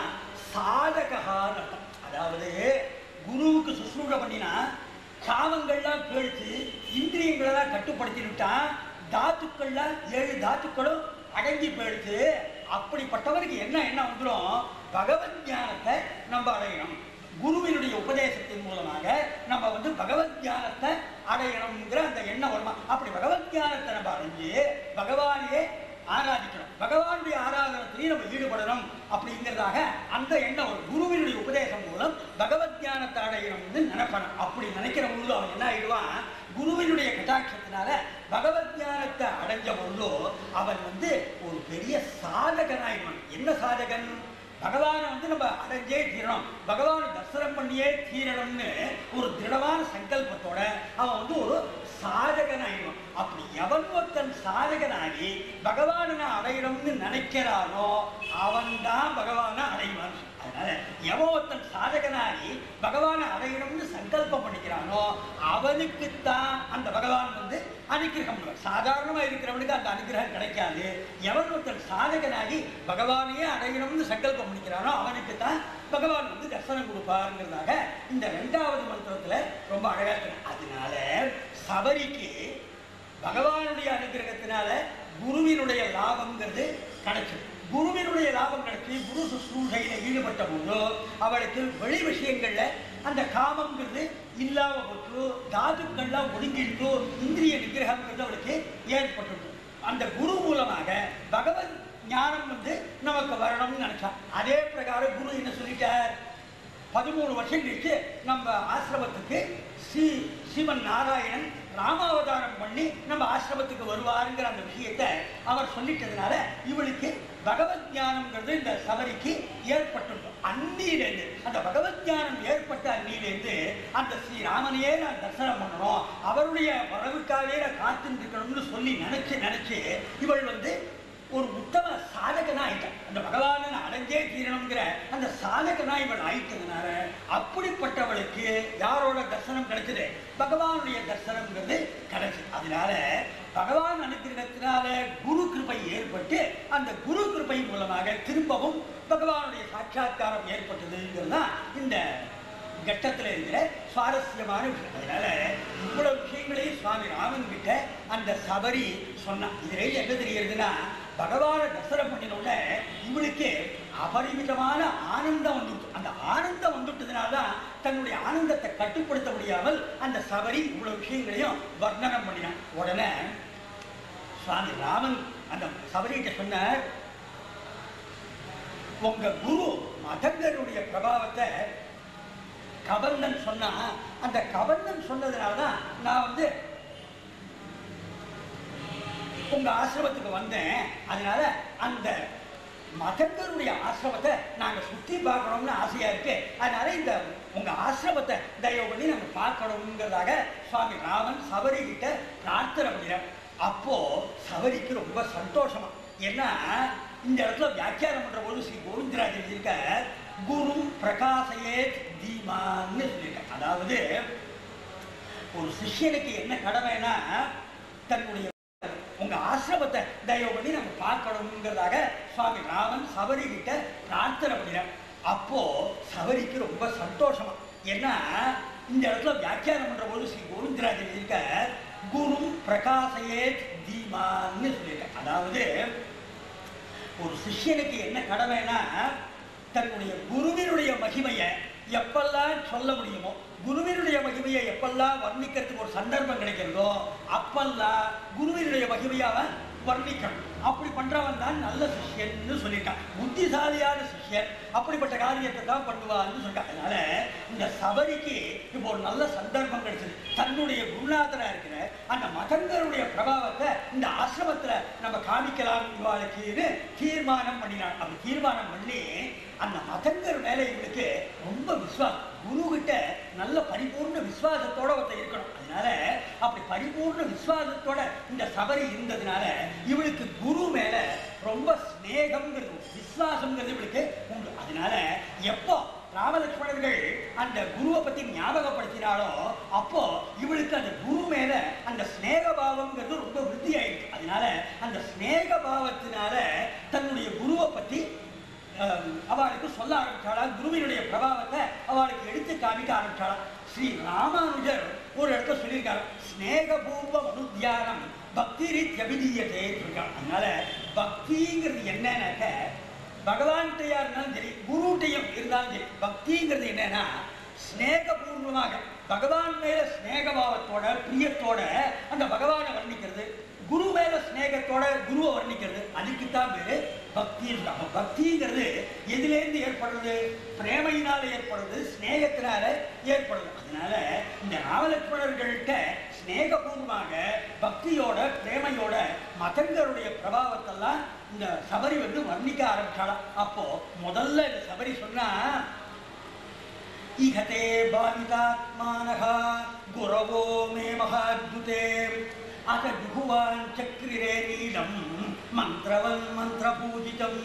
[SPEAKER 1] சாதகான்னு அர்த்தம் அதாவது குருவுக்கு சுஷ்ரூஷ பண்ணினா காமங்கள்லாம் பேழ்த்து இந்திரியங்களெல்லாம் கட்டுப்படுத்தி விட்டான் தாத்துக்கள்லாம் ஏழு தாத்துக்களும் அடங்கி போயிடுச்சு அப்படிப்பட்டவருக்கு என்ன என்ன வந்துடும் பகவத் ஞானத்தை நம்ம அடையணும் குருவினுடைய உபதேசத்தின் மூலமாக நம்ம வந்து பகவத் ஞானத்தை அடையணுங்கிற அந்த எண்ணம் வருமா அப்படி பகவத் ஞானத்தை நம்ம அடைஞ்சு பகவானையே ஆராதிக்கணும் பகவானுடைய ஆராதனத்திலையும் நம்ம ஈடுபடணும் அப்படிங்கிறதாக அந்த எண்ணம் ஒரு குருவினுடைய உபதேசம் மூலம் பகவத் ஞானத்தை அடையணும்னு நினைப்பணும் அப்படி நினைக்கிற பொழுது அவன் என்ன ஆயிடுவான் குருவினுடைய கட்டாட்சத்தினால பகவத் ஞானத்தை அடைஞ்ச பொழுதோ அவன் வந்து ஒரு பெரிய சாதகனாயிடுவான் என்ன சாதகன் பகவானை வந்து நம்ம அடைஞ்சே தீரணும் பகவானை தரிசனம் பண்ணியே தீரணும்னு ஒரு திருடமான சங்கல்பத்தோட அவன் வந்து ஒரு சாதகன் ஆயிடுவான் அப்படி எவன் ஒருத்தன் சாதகனாகி பகவானை நான் அடையணும்னு நினைக்கிறானோ அவன் தான் பகவானை அடைவான் அதனால எவன் ஒருத்தன் சாதகனாகி பகவானை அடையணும்னு சங்கல்பம் பண்ணிக்கிறானோ அவனுக்குத்தான் அந்த பகவான் வந்து அனுகிரகம் பண்ணுவார் சாதாரணமா இருக்கிறவனுக்கு அந்த அனுகிரகம் கிடைக்காது எவன் ஒருத்தன் சாதகனாகி பகவானையே அடையணும்னு சங்கல்பம் பண்ணிக்கிறானோ அவனுக்கு தான் பகவான் வந்து தர்சனம் கொடுப்பாருங்கிறதாக இந்த ரெண்டாவது மந்திரத்துல ரொம்ப அழகா இருக்கு அதனால சபரிக்கு பகவானுடைய அனுகிரகத்தினால குருவினுடைய லாபம்ங்கிறது கிடைச்சது குருவினுடைய லாபம் கிடைச்சி குரு சுஷ்ரூஷையில ஈடுபட்ட போதோ அவளுக்கு வெளி விஷயங்கள்ல அந்த காமங்கிறது இல்லாம போச்சு தாதுக்கள்லாம் ஒடுங்கிட்டு இந்திரிய நிகிரகங்கிறது அவளுக்கு ஏற்பட்டுட்டு அந்த குரு மூலமாக பகவத் ஞானம் வந்து நமக்கு வரணும்னு நினைச்சா அதே பிரகாரம் குரு என்ன சொல்லிட்டார் பதிமூணு வருஷம் கழிச்சு நம்ம ஆசிரமத்துக்கு ஸ்ரீ சிவன் நாராயணன் ராமாவதாரம் பண்ணி நம்ம ஆசிரமத்துக்கு வருவாருங்கிற அந்த விஷயத்தை அவர் சொல்லிட்டதுனால இவளுக்கு பகவத் ஞானம்ங்கிறது இந்த சபரிக்கு ஏற்பட்டுள்ளது அன்னியிலேருந்து அந்த பகவத் ஞானம் ஏற்பட்ட அன்னியிலேருந்து அந்த ஸ்ரீராமனையே நான் தரிசனம் பண்ணணும் அவருடைய வரவுக்காகவே நான் காத்துட்டு இருக்கணும்னு சொல்லி நினைச்சு நினைச்சு இவள் வந்து ஒரு உத்தம சாதகனா ஆயிட்டான் அந்த பகவானை நான் அடைஞ்சே தீரணுங்கிற அந்த சாதகனா இவள் ஆயிட்டதுனால அப்படிப்பட்டவளுக்கு யாரோட தரிசனம் கிடைச்சது பகவானுடைய தரிசனம்ங்கிறது கிடைச்சது அதனால பகவான் அனுகிரகத்தினால குரு கிருபை ஏற்பட்டு அந்த குரு கிருபை மூலமாக திரும்பவும் பகவானுடைய சாட்சா்காரம் ஏற்பட்டதுங்கிறது தான் இந்த கட்டத்தில் இருக்கிற சுவாரஸ்யமான விஷயம் அதனால இவ்வளவு விஷயங்களையும் சுவாமி ராமன் கிட்ட அந்த சபரி சொன்னான் இதுல என்ன தெரிகிறதுனா பகவானை தரிசனம் பண்ணினோட இவளுக்கு அபரிமிதமான ஆனந்தம் வந்துட்டு அந்த ஆனந்தம் வந்துட்டதுனால தான் தன்னுடைய ஆனந்தத்தை கட்டுப்படுத்த முடியாமல் அந்த சபரி இவ்வளவு விஷயங்களையும் வர்ணனம் பண்ணினான் உடனே சுவாமி ராமன் அந்த சபரிகிட்ட சொன்னார் உங்க குரு மதங்கருடைய பிரபாவத்தை கபந்தன் சொன்னா அந்த கபந்தன் சொன்னதுனால தான் நான் வந்து உங்க ஆசிரமத்துக்கு வந்தேன் அதனால அந்த மதங்கருடைய ஆசிரமத்தை நாங்க சுத்தி பார்க்கணும்னு ஆசையா இருக்கு அதனால இந்த உங்க ஆசிரமத்தை தயவு பண்ணி நாங்க பார்க்கணுங்கிறதாக சுவாமி ராமன் சபரி கிட்ட பிரார்த்தனை பண்ணினார் அப்போ சபரிக்கு ரொம்ப சந்தோஷமா ஏன்னா இந்த இடத்துல வியாக்கியானம் பண்ற போது ஸ்ரீ கோவிந்தராஜ் எழுதியிருக்க குரு பிரகாசயே தீமான்னு சொல்லியிருக்க அதாவது ஒரு சிஷ்யனுக்கு என்ன கடமைனா தன்னுடைய உங்க ஆசிரமத்தை தயவு பண்ணி நம்ம பார்க்கணுங்கிறதாக சுவாமி ராமன் சபரி கிட்ட பிரார்த்தனை பண்ணினார் அப்போ சபரிக்கு ரொம்ப சந்தோஷமா ஏன்னா இந்த இடத்துல வியாக்கியானம் பண்ற போது ஸ்ரீ கோவிந்தராஜ் எழுதியிருக்க குரு பிரகாசயே தீமான்னு சொல்லியிருக்க அதாவது ஒரு சிஷ்யனுக்கு என்ன கடமைனா தன்னுடைய குருவினுடைய மகிமையை எப்பெல்லாம் சொல்ல முடியுமோ குருவினுடைய மகிமையை எப்பெல்லாம் வர்ணிக்கிறதுக்கு ஒரு சந்தர்ப்பம் கிடைக்கிறதோ அப்பெல்லாம் குருவினுடைய மகிமையை அவன் வர்ணிக்கணும் அப்படி பண்றவன் தான் நல்ல சிஷ்யன்னு சொல்லியிருக்கான் புத்திசாலியான சிஷ்யன் அப்படிப்பட்ட காரியத்தை தான் பண்ணுவான்னு சொல்லிட்டான் அதனால இந்த சபரிக்கு இப்போ ஒரு நல்ல சந்தர்ப்பம் கிடைச்சது தன்னுடைய குருநாதரா இருக்கிற அந்த மதங்களுடைய பிரபாவத்தை இந்த ஆசிரமத்துல நம்ம காமிக்கலாம் இவாளுக்குன்னு தீர்மானம் பண்ணினான் அப்படி தீர்மானம் பண்ணி அந்த மதங்கர் மேல இவளுக்கு ரொம்ப விஸ்வாசம் குரு கிட்ட நல்ல பரிபூர்ண விசுவாசத்தோட ஒருத்தர் இருக்கணும் அதனால அப்படி பரிபூர்ண விசுவாசத்தோட இந்த சபரி இருந்ததுனால இவளுக்கு குரு மேல ரொம்ப ஸ்நேகம்ங்கிறது விசுவாசம்ங்கிறது இவளுக்கு உண்டு அதனால எப்போ ராமலட்சுமணர்கள் அந்த குருவை பத்தி ஞாபகப்படுத்தினாலோ அப்போ இவளுக்கு அந்த குரு மேல அந்த ஸ்நேக பாவம்ங்கிறது ரொம்ப விருத்தி ஆயிடுச்சு அதனால அந்த ஸ்நேக பாவத்தினால தன்னுடைய குருவை பத்தி அஹ், அவளுக்கு சொல்ல ஆரம்பிச்சாளா குருவினுடைய பிரபாவத்தை அவளுக்கு எடுத்து காமிக்க ஆரம்பிச்சாளா ஸ்ரீ ராமானுஜர் ஒரு இடத்துல சொல்லியிருக்காரு ஸ்நேகபூர்வ மனுத்தியானம் பக்தி ரீத் அபிதீயத்தை இருக்காங்க அதனால பக்திங்கிறது என்னன்னாக்க பகவான்கிட்டயா இருந்தாலும் சரி குருட்டையும் இருந்தாலும் சரி பக்திங்கிறது என்னன்னா ஸ்நேகபூர்வமாக பகவான் மேல ஸ்நேகபாவத்தோட பிரியத்தோட அந்த பகவானை வர்ணிக்கிறது குரு மேல ஸ்நேகத்தோட குருவை வர்ணிக்கிறது அதுக்கு தான் பேரு பக்தி அப்ப பக்திங்கிறது எதிலேருந்து ஏற்படுறது பிரேமையினால ஏற்படுறது ஸ்நேகத்தினால ஏற்படுது அதனால இந்த ராமலட்சுமணர்கள்ட்ட ஸ்நேகபூர்வமாக பக்தியோட பிரேமையோட மதங்களுடைய பிரபாவத்தெல்லாம் இந்த சபரி வந்து வர்ணிக்க ஆரம்பிச்சாலாம் அப்போ முதல்ல இந்த சபரி சொன்னா இகதே பாவிதாத்மானः குரவோ மே மகாத்புதே அக ஜுகுவான் சக்ரிரே நீலம் மந்திரவன் மந்திரபூஜிதம்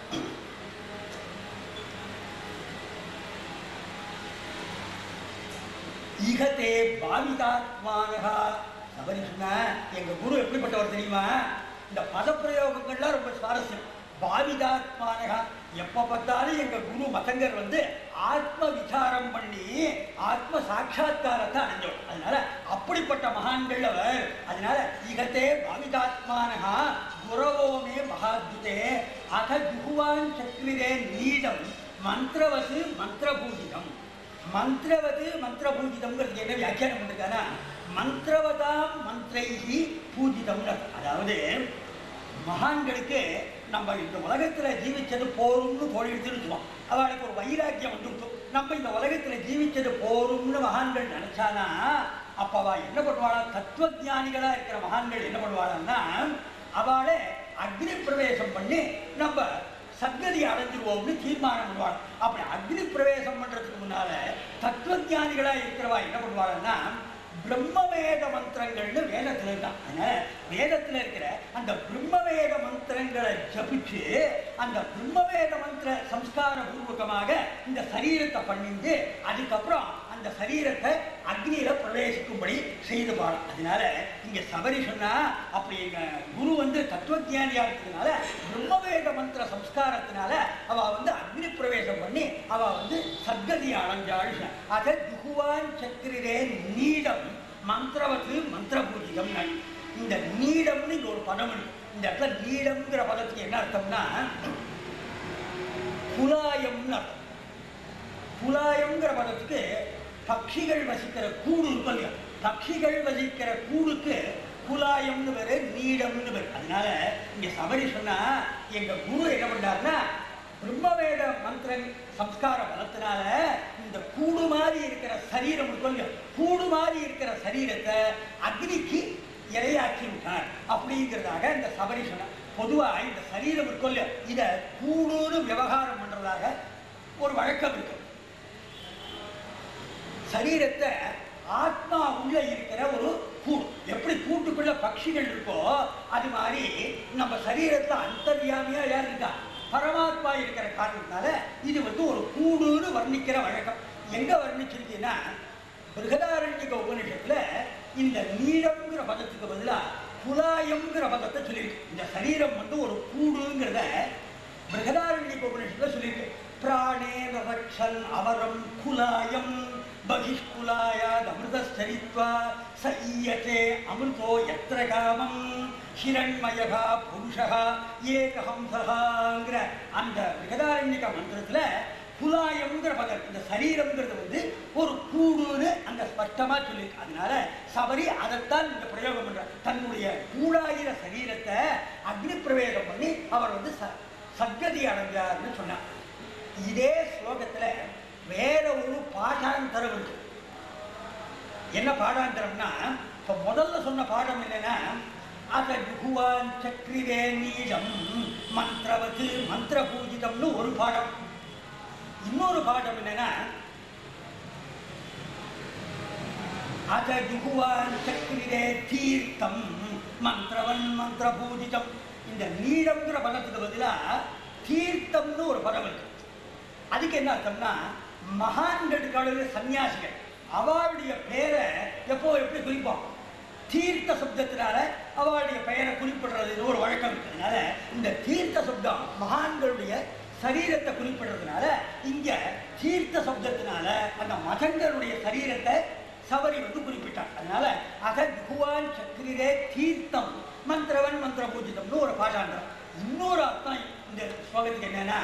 [SPEAKER 1] இகதே பாவிதாத்மானகா சபரி சொன்ன எங்க குரு எப்படிப்பட்டவர் தெரியுமா இந்த பதப்பிரயோகங்கள்லாம் ரொம்ப சுவாரஸ்யம் பாவிதாத்மானகா எப்ப பார்த்தாலும் எங்க குரு மதங்கர் வந்து ஆத்ம விசாரம் பண்ணி ஆத்ம சாட்சா்காரத்தை அடைஞ்சவர் அதனால அப்படிப்பட்ட மகான்கள் அவர் அதனால இகத்தே பாவிதாத்மானகா குரவோமே மகாத்யுதே அக ஜுகுவான் சக்ரிரே நீடம் மந்திரவசு மந்திரபூஜிதம் மந்திரவது மந்திரபூஜிதம்ங்கிறது என்ன வியாக்கியானம் பண்ணிருக்கானா மந்திரவதாம் மந்திரைஹி பூஜிதம்னு அர்த்தம். அதாவது மகான்களுக்கு நம்ம இந்த உலகத்துல ஜீவிச்சது போரும்னு தோழிடுச்சுன்னு சொல்லுவோம் அவளுக்கு ஒரு வைராக்கியம் வந்துருக்கும் நம்ம இந்த உலகத்துல ஜீவிச்சது போரும்னு மகான்கள் நினைச்சானா அப்ப அவ என்ன பண்ணுவாளா தத்துவஞானிகளா இருக்கிற மகான்கள் என்ன பண்ணுவாளான்னா அவளை அக்னி பிரவேசம் பண்ணி நம்ம சத்கதி அடைஞ்சிருவோம்னு தீர்மானம் பண்ணுவாள் அப்படி அக்னி பிரவேசம் பண்றதுக்கு முன்னால தத்துவஞானிகளா இருக்கிறவா என்ன பண்ணுவாங்கன்னா பிரம்மவேத மந்திரங்கள்னு வேதத்துல இருக்கான் அதனால வேதத்துல இருக்கிற அந்த பிரம்மவேத மந்திரங்களை ஜபிச்சு அந்த பிரம்மவேத மந்திர சம்ஸ்கார பூர்வகமாக இந்த சரீரத்தை பண்ணிட்டு அதுக்கப்புறம் அந்த சரீரத்தை அக்னியில பிரவேசிக்கும்படி செய்து பாடும் அதனால இங்க சபரி சொன்னா அப்படி எங்க குரு வந்து தத்துவஜானியா இருக்கிறதுனால பிரம்மவேத மந்திர சம்ஸ்காரத்தினால அவ வந்து அக்னி பிரவேசம் பண்ணி அவ வந்து சத்கதி அடைஞ்சாள் அத ஜுகுவான் சக்கிரே நீடம் மந்திரவத்து மந்திர பூஜிகம் இந்த நீடம்னு இங்க ஒரு பதம் இருக்கு இந்த இடத்துல நீடம்ங்கிற பதத்துக்கு என்ன அர்த்தம்னா குலாயம்னு அர்த்தம் குலாயம்ங்கிற பதத்துக்கு பட்சிகள் வசிக்கிற கூடு இருக்கும் இல்லையா பட்சிகள் வசிக்கிற கூடுக்கு குலாயம்னு பேரு நீடம்னு பேரு அதனால இங்க சபரி சொன்னா எங்க குரு என்ன பண்ணாருன்னா பிரம்மவேத மந்திர சம்ஸ்கார பலத்தினால இந்த கூடு மாதிரி இருக்கிற சரீரம் இருக்கும் இல்லையா கூடு மாதிரி இருக்கிற சரீரத்தை அக்னிக்கு இரையாக்கி விட்டார் அப்படிங்கிறதாக இந்த சபரி சொன்னார் பொதுவா இந்த சரீரம் இருக்கும் இல்லையா இதை கூடுன்னு விவகாரம் பண்றதாக ஒரு வழக்கம் இருக்கு சரீரத்தை ஆத்மா உள்ள இருக்கிற ஒரு கூடு எப்படி கூட்டுக்குள்ள பட்சிகள் இருக்கோ அது மாதிரி நம்ம சரீரத்துல அந்தர்யாமியா யார் இருக்கா பரமாத்மா இருக்கிற காரணத்தினால இது வந்து ஒரு கூடுன்னு வர்ணிக்கிற வழக்கம் எங்க வர்ணிச்சிருக்கீங்கன்னா பிருகதாரண்யக உபநிஷத்துல இந்த நீளம்ங்கிற பதத்துக்கு பதிலா குலாயம்ங்கிற பதத்தை சொல்லியிருக்கு இந்த சரீரம் வந்து ஒரு கூடுங்கிறத பிருகதாரண்யக உபநிஷத்துல சொல்லியிருக்கு பிராணே வவக்ஷன் அவரம் குலாயம் பகிஷ்குலாயாத் அமிர்தஸ்தரித்வா ச ஈயத்தே அமிர்தோ எத்திர காமம் ஹிரண்மயகா புருஷா ஏகஹம்சகாங்கிற அந்த விகதாரண்யக மந்திரத்துல குலாயம்ங்கிற பதம் இந்த சரீரம்ங்கிறது வந்து ஒரு கூடுன்னு அந்த ஸ்பஷ்டமா சொல்லியிருக்கு அதனால சபரி அதைத்தான் இந்த பிரயோகம் பண்றார் தன்னுடைய கூடாயிர சரீரத்தை அக்னி பிரவேகம் பண்ணி அவர் வந்து ச சத்கதி அடைஞ்சார்னு சொன்னார் இதே ஸ்லோகத்துல வேற ஒரு பாடாந்தரம் இருக்கு என்ன பாடாந்தரம்னா இப்ப முதல்ல சொன்ன பாடம் என்னன்னா அத ஜுகுவான் சக்ரிவே நீலம் மந்திரவத்து மந்திர பூஜிதம்னு ஒரு பாடம் இன்னொரு பாடம் என்னன்னா அத ஜுகுவான் சக்ரிவே தீர்த்தம் மந்திரவன் மந்திர பூஜிதம் இந்த நீளம்ங்கிற பதத்துக்கு பதிலா தீர்த்தம்னு ஒரு பதம் இருக்கு அதுக்கு என்ன அர்த்தம்னா மகான்களுக்கான சன்னியாசிகள் அவளுடைய பெயரை எப்போ எப்படி குறிப்போம் தீர்த்த சப்தத்தினால அவளுடைய பெயரை குறிப்பிடுறது ஒரு வழக்கம் இருக்கிறதுனால இந்த தீர்த்த சப்தம் மகான்களுடைய சரீரத்தை குறிப்பிடுறதுனால இங்க தீர்த்த சப்தத்தினால அந்த மதங்களுடைய சரீரத்தை சபரி வந்து குறிப்பிட்டார் அதனால அத குவான் சக்ரிரே தீர்த்தம் மந்திரவன் மந்திர பூஜிதம்னு ஒரு பாட்டாண்டரம் இன்னொரு அர்த்தம் இந்த ஸ்லோகத்துக்கு என்னன்னா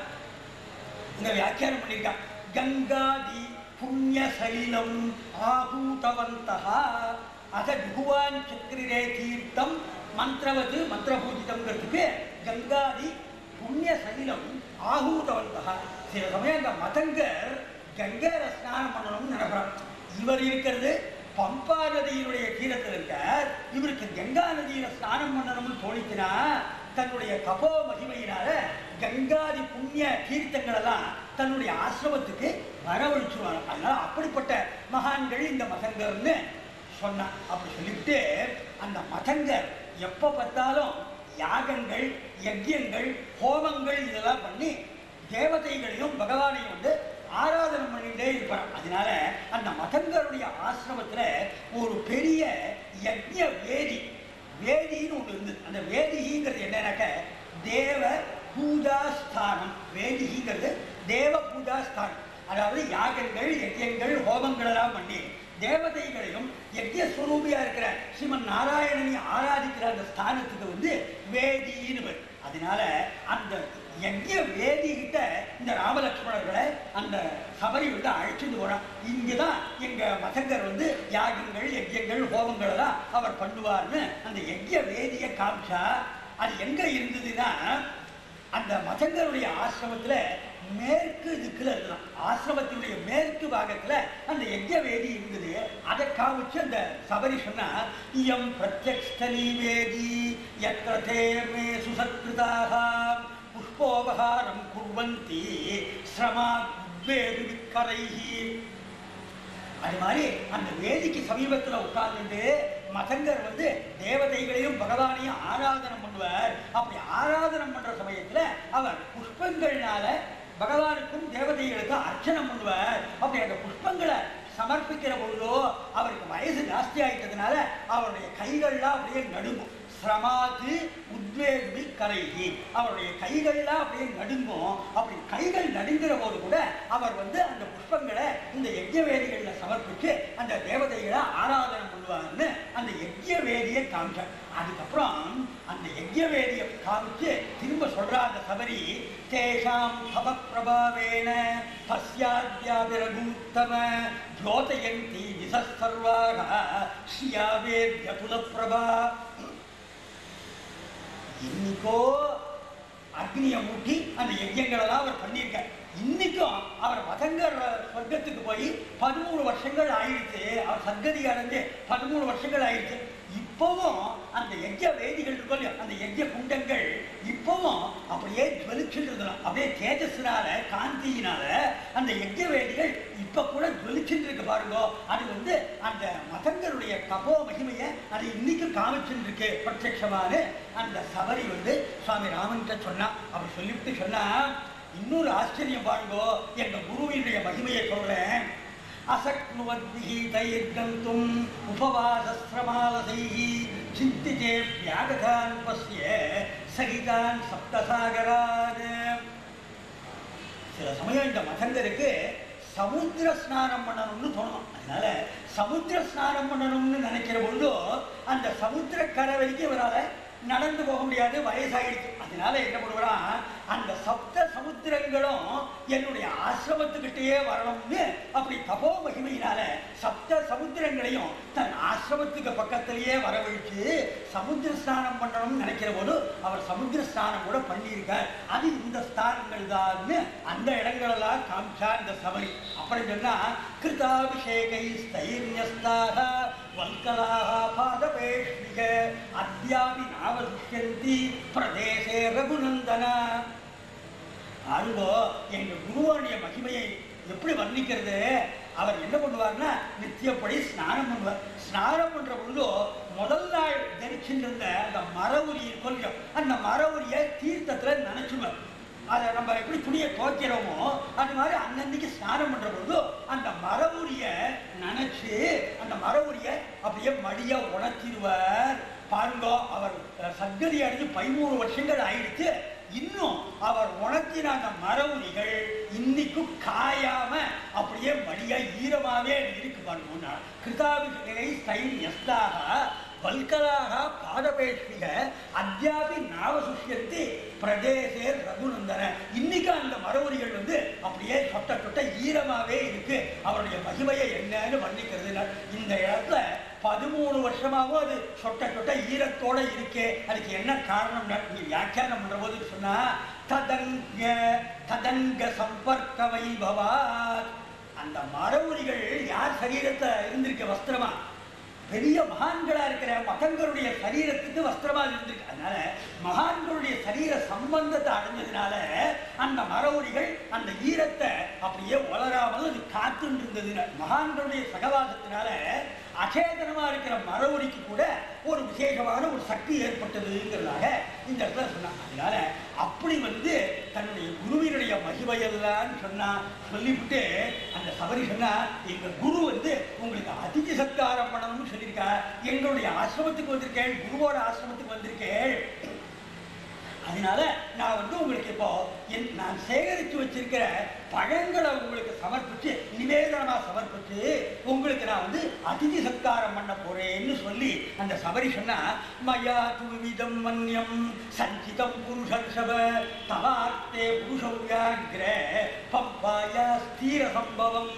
[SPEAKER 1] இந்த வியாக்கியானம் பண்ணியிருக்கான் கங்காதி புண்ணிய சைலம் ஆகூதவந்தா அத குவான் சக்ரிரே தீர்த்தம் மந்திரவது மந்திரபூஜிதம்ங்கிறதுக்கு கங்காதி புண்ணிய சைலம் ஆகூதவந்தா சில சமயம் அந்த மதங்கர் கங்கையில ஸ்நானம் பண்ணணும்னு நினைக்கிறான் இவர் இருக்கிறது பம்பா நதியினுடைய தீரத்தில் இருக்கார் இவருக்கு கங்கா நதியில ஸ்நானம் பண்ணணும்னு தோணிச்சுனா தன்னுடைய தபோ மகிமையினால கங்காதி புண்ணிய தீர்த்தங்கள் எல்லாம் தன்னுடைய ஆசிரமத்துக்கு வரவழைச்சுருவாங்க அதனால அப்படிப்பட்ட மகான்கள் இந்த மதங்கர்னு சொன்னான் அப்படி சொல்லிட்டு அந்த மதங்கர் எப்போ பார்த்தாலும் யாகங்கள் யஜ்யங்கள் ஹோமங்கள் இதெல்லாம் பண்ணி தேவதைகளையும் பகவானையும் வந்து ஆராதனை பண்ணிட்டே இருப்பார் அதனால அந்த மதங்களுடைய ஆசிரமத்துல ஒரு பெரிய யஜ்ய வேதி வேதின்னு ஒன்று இருந்தது அந்த வேதிங்கிறது என்னன்னாக்க தேவ பூஜா ஸ்தானம் வேதிங்கிறது தேவ பூஜா ஸ்தானம் அதாவது யாகங்கள் யஜ்யங்கள் ஹோமங்கள் எல்லாம் பண்ணி தேவதைகளையும் யஜ்ய ஸ்வரூபியா இருக்கிற ஸ்ரீமன் நாராயணனை ஆராதிக்கிற அந்த ஸ்தானத்துக்கு வந்து வேதின்னு பேர் அதனால அந்த யஜ்ய வேதி கிட்ட இந்த ராமலட்சுமணர்களை அந்த சபரி வந்து அழைச்சிட்டு போறான் இங்கதான் எங்க மதங்கர் வந்து யாகங்கள் யஜ்யங்கள் ஹோமங்கள் எல்லாம் அவர் பண்ணுவார்னு அந்த யஜ்ய வேதியை காமிச்சா அது எங்க இருந்ததுன்னா அந்த மதங்கருடைய ஆசிரமத்துல மேற்கு திக்குல இருக்கலாம் ஆசிரமத்தினுடைய மேற்கு பாகத்துல அந்த யஜ்ய வேதி இருந்தது அதை காமிச்சு அந்த சபரி சொன்னா இயம் பிரத்யக்ஸ்தலி வேதி எத்திர தே மே சுசத்கிருதாக புஷ்போபகாரம் குர்வந்தி ஸ்ரமா உத்வேது விக்கரைஹி அது மாதிரி அந்த வேதிக்கு சமீபத்துல உட்கார்ந்துட்டு மதங்கர் வந்து தேவதைகளையும் பகவானையும் ஆராதனை பண்ணுவார் அப்படி ஆராதனை பண்ற சமயத்துல அவர் புஷ்பங்கள்னால பகவானுக்கும் தேவதைகளுக்கும் அர்ச்சனை பண்ணுவார் அப்படி அந்த புஷ்பங்களை சமர்ப்பிக்கிற பொழுதோ அவருக்கு வயசு ஜாஸ்தி ஆயிட்டதுனால அவருடைய கைகள்லாம் அப்படியே நடுங்கும் சிரமாது உத்வேகி கரைகி அவருடைய கைகள்லாம் அப்படியே நடுங்கும் அப்படி கைகள் நடுங்கிற போது கூட அவர் வந்து அந்த புஷ்பங்களை இந்த யஜ்ய வேதிகளில் சமர்ப்பிச்சு அந்த தேவதைகளை ஆராதனை பண்ணுவார்னு அந்த யஜ்ய வேதியை காமிச்சார் அதுக்கப்புறம் அந்த யஜ்ய வேதியை காமிச்சு திரும்ப சொல்றா அந்த சபரி தேஷாம் தப பிரபாவேன பஸ்யாத்யாபிரகூத்தம ஜோதயந்தி திசர்வாக ஸ்ரீயாவேத்ய குலப்பிரபா இன்னைக்கோ அக்னியை மூட்டி அந்த யஜ்யங்களெல்லாம் அவர் பண்ணியிருக்கார் இன்னைக்கும் அவர் மதங்கர் சொர்க்கத்துக்கு போய் பதிமூணு வருஷங்கள் ஆயிடுச்சு அவர் சர்க்கதி அடைஞ்சு பதிமூணு வருஷங்கள் ஆயிடுச்சு இப்பவும் அந்த யஜ்ய வேதிகள் இருக்கும் இல்லையா அந்த யஜ்ய குண்டங்கள் இப்பவும் அப்படியே ஜுவலிச்சுட்டு இருந்தோம் அப்படியே தேஜஸ்னால காந்தியினால அந்த யஜ்ய வேதிகள் இப்ப கூட ஜுவலிச்சுட்டு இருக்கு பாருங்க அது வந்து அந்த மதங்களுடைய கபோ மகிமையை அது இன்னைக்கும் காமிச்சுட்டு இருக்கு பிரத்யட்சமான அந்த சபரி வந்து சுவாமி ராமன்கிட்ட சொன்னா அவர் சொல்லிவிட்டு சொன்னா இன்னொரு ஆச்சரியம் பாருங்கோ எங்க குருவினுடைய மகிமையை சொல்றேன் அசக்னுவத்பிஹி தைர்கந்தும் உபவாசஸ்ரமாலதைः சிந்திதே வியாகதான் பஸ்ய சகிதான் சப்தசாகரான் சில சமயம் இந்த மதங்கருக்கு சமுத்திர ஸ்நானம் பண்ணணும்னு தோணும் அதனால சமுத்திர ஸ்நானம் பண்ணணும்னு நினைக்கிற பொழுது அந்த சமுத்திர கரை வரைக்கும் இவரால் நடந்து போக முடியாது வயசாயிடுச்சு அதனால என்ன பண்ணுவாராம் அந்த சப்த சமுத்திரங்களும் என்னுடைய ஆசிரமத்துக்கிட்டேயே வரணும்னு அப்படி தபோ மகிமையினால சப்த சமுத்திரங்களையும் தன் ஆசிரமத்துக்கு பக்கத்திலேயே வரவழைச்சு சமுத்திர ஸ்நானம் பண்ணணும்னு நினைக்கிற போது அவர் சமுத்திர ஸ்நானம் கூட பண்ணியிருக்கார் அது இந்த ஸ்தானங்கள் தான்னு அந்த இடங்களெல்லாம் காமிச்சா இந்த சபை அப்புறம் சொன்னா கிருதாபிஷேகை ஸ்தைரியஸ்தாக வல்கலாக பாதபேஷ்மிக அத்யாபி நாவதுஷ்யந்தி பிரதேசே ரகுநந்தன அருகோ எங்க குருவானுடைய மகிமையை எப்படி வர்ணிக்கிறது அவர் என்ன பண்ணுவார்னா நித்தியப்படி ஸ்நானம் பண்ணுவார் ஸ்நானம் பண்ற பொழுதோ முதல் நாள் தரிச்சுட்டு இருந்த அந்த மரவுரி கொஞ்சம் அந்த மரவுரியை தீர்த்தத்துல நினைச்சுடுவார் அதை நம்ம எப்படி துணியை துவைக்கிறோமோ அது மாதிரி அன்னன்னைக்கு ஸ்நானம் பண்ற பொழுது அந்த மரவுரிய நினைச்சு அந்த மரவுரிய அப்படியே மடிய உணர்த்திடுவார் பாருங்க அவர் சர்க்கரை அடைஞ்சு பதிமூணு வருஷங்கள் ஆயிடுச்சு இன்னும் அவர் உணர்த்தின அந்த மரவுரிகள் இன்னைக்கும் காயாம அப்படியே மடியா ஈரமாவே இருக்கு பாருங்க கிருதாபிஷேகை ஸ்டைல் எஸ்தாக வல்கலாக பாதபேஷ்மிக அத்தியாபி நாவசுஷ்யந்தி பிரதேசே ரகுநந்தன இன்னைக்கு அந்த மரவரிகள் வந்து அப்படியே சொட்ட சொட்ட ஈரமாவே இருக்கு அவருடைய மகிமையை என்னன்னு வர்ணிக்கிறது இந்த இடத்துல பதிமூணு வருஷமாவும் அது சொட்ட சொட்ட ஈரத்தோட இருக்கே அதுக்கு என்ன காரணம் நீ வியாக்கியானம் பண்ற போது சொன்னா ததங்க ததங்க சம்பர்க்க வைபவா அந்த மரவுரிகள் யார் சரீரத்தை இருந்திருக்க வஸ்திரமா பெரிய மகான்களா இருக்கிற மகன்களுடைய சரீரத்துக்கு வஸ்திரமா இருந்திருக்கு அதனால மகான்களுடைய சரீர சம்பந்தத்தை அடைஞ்சதுனால அந்த மரவரிகள் அந்த ஈரத்தை அப்படியே வளராமல் அது காத்துட்டு இருந்தது மகான்களுடைய சகவாசத்தினால அச்சேதனமா இருக்கிற மரவரிக்கு கூட ஒரு விசேஷமான ஒரு சக்தி ஏற்பட்டதுங்கிறதாக இந்த இடத்துல சொன்னாங்க அதனால அப்படி வந்து தன்னுடைய குருவினுடைய மகிமையெல்லாம் சொன்னா சொல்லிவிட்டு அந்த சபரி சொன்னா எங்க குரு வந்து உங்களுக்கு அதிதி சத்காரம் பண்ணணும்னு சொல்லியிருக்கா எங்களுடைய ஆசிரமத்துக்கு வந்திருக்கேன் குருவோட ஆசிரமத்துக்கு வந்திருக்கேன் அதனால நான் வந்து உங்களுக்கு இப்போ என் நான் சேகரித்து வச்சிருக்கிற பழங்களை உங்களுக்கு சமர்ப்பிச்சு நிவேதனமா சமர்ப்பிச்சு உங்களுக்கு நான் வந்து அதிதி சத்காரம் பண்ண போறேன்னு சொல்லி அந்த சபரி சொன்னா மயா துவிதம் மன்யம் சஞ்சிதம் புருஷர்ஷப தவார்த்தே புருஷவ்யாகிர பம்பாயா ஸ்தீர சம்பவம்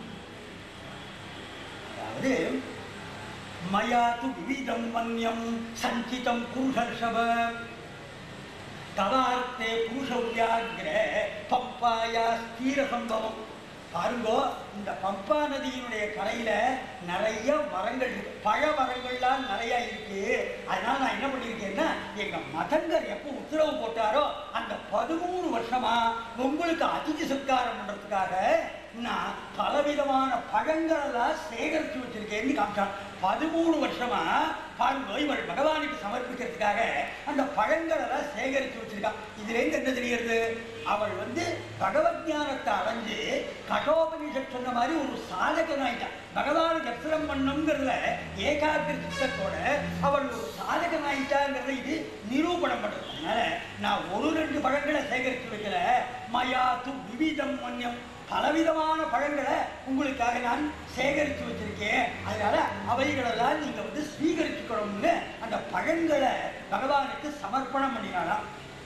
[SPEAKER 1] அதாவது மயா து விவிதம் மன்யம் சஞ்சிதம் புருஷர்ஷப ததார்த்தே புருஷவ்யாகிர பம்பாயா ஸ்தீர சம்பவம் பாருங்கோ இந்த பம்பா நதியினுடைய கரையில நிறைய மரங்கள் இருக்கு பழ மரங்கள்லாம் நிறைய இருக்கு அதனால நான் என்ன பண்ணியிருக்கேன்னா எங்க மதங்கர் எப்போ உத்தரவு போட்டாரோ அந்த பதிமூணு வருஷமா உங்களுக்கு அதிதி சத்காரம் பண்றதுக்காக நான் பலவிதமான பழங்களெல்லாம் சேகரித்து வச்சிருக்கேன்னு காமிச்சான் பதிமூணு வருஷமா பாருங்க இவள் பகவானுக்கு சமர்ப்பிக்கிறதுக்காக அந்த பழங்களெல்லாம் சேகரித்து வச்சிருக்கான் இதுலேருந்து என்ன தெரிகிறது அவள் வந்து பகவத் ஞானத்தை அடைஞ்சு கடோபனிஷத் சொன்ன மாதிரி ஒரு சாதகன் ஆயிட்டான் பகவானை தரிசனம் பண்ணுங்கிறதுல ஏகாகிர சித்தத்தோட அவள் ஒரு சாதகன் ஆயிட்டாங்கிறத இது நிரூபணம் பண்ணுறது அதனால நான் ஒரு ரெண்டு பழங்களை சேகரித்து வைக்கல மயாத்து விவிதம் மன்யம் பலவிதமான பழங்களை உங்களுக்காக நான் சேகரித்து வச்சிருக்கேன் அதனால அவைகளெல்லாம் நீங்க வந்து ஸ்வீகரிச்சுக்கணும்னு அந்த பழங்களை பகவானுக்கு சமர்ப்பணம் பண்ணினாராம்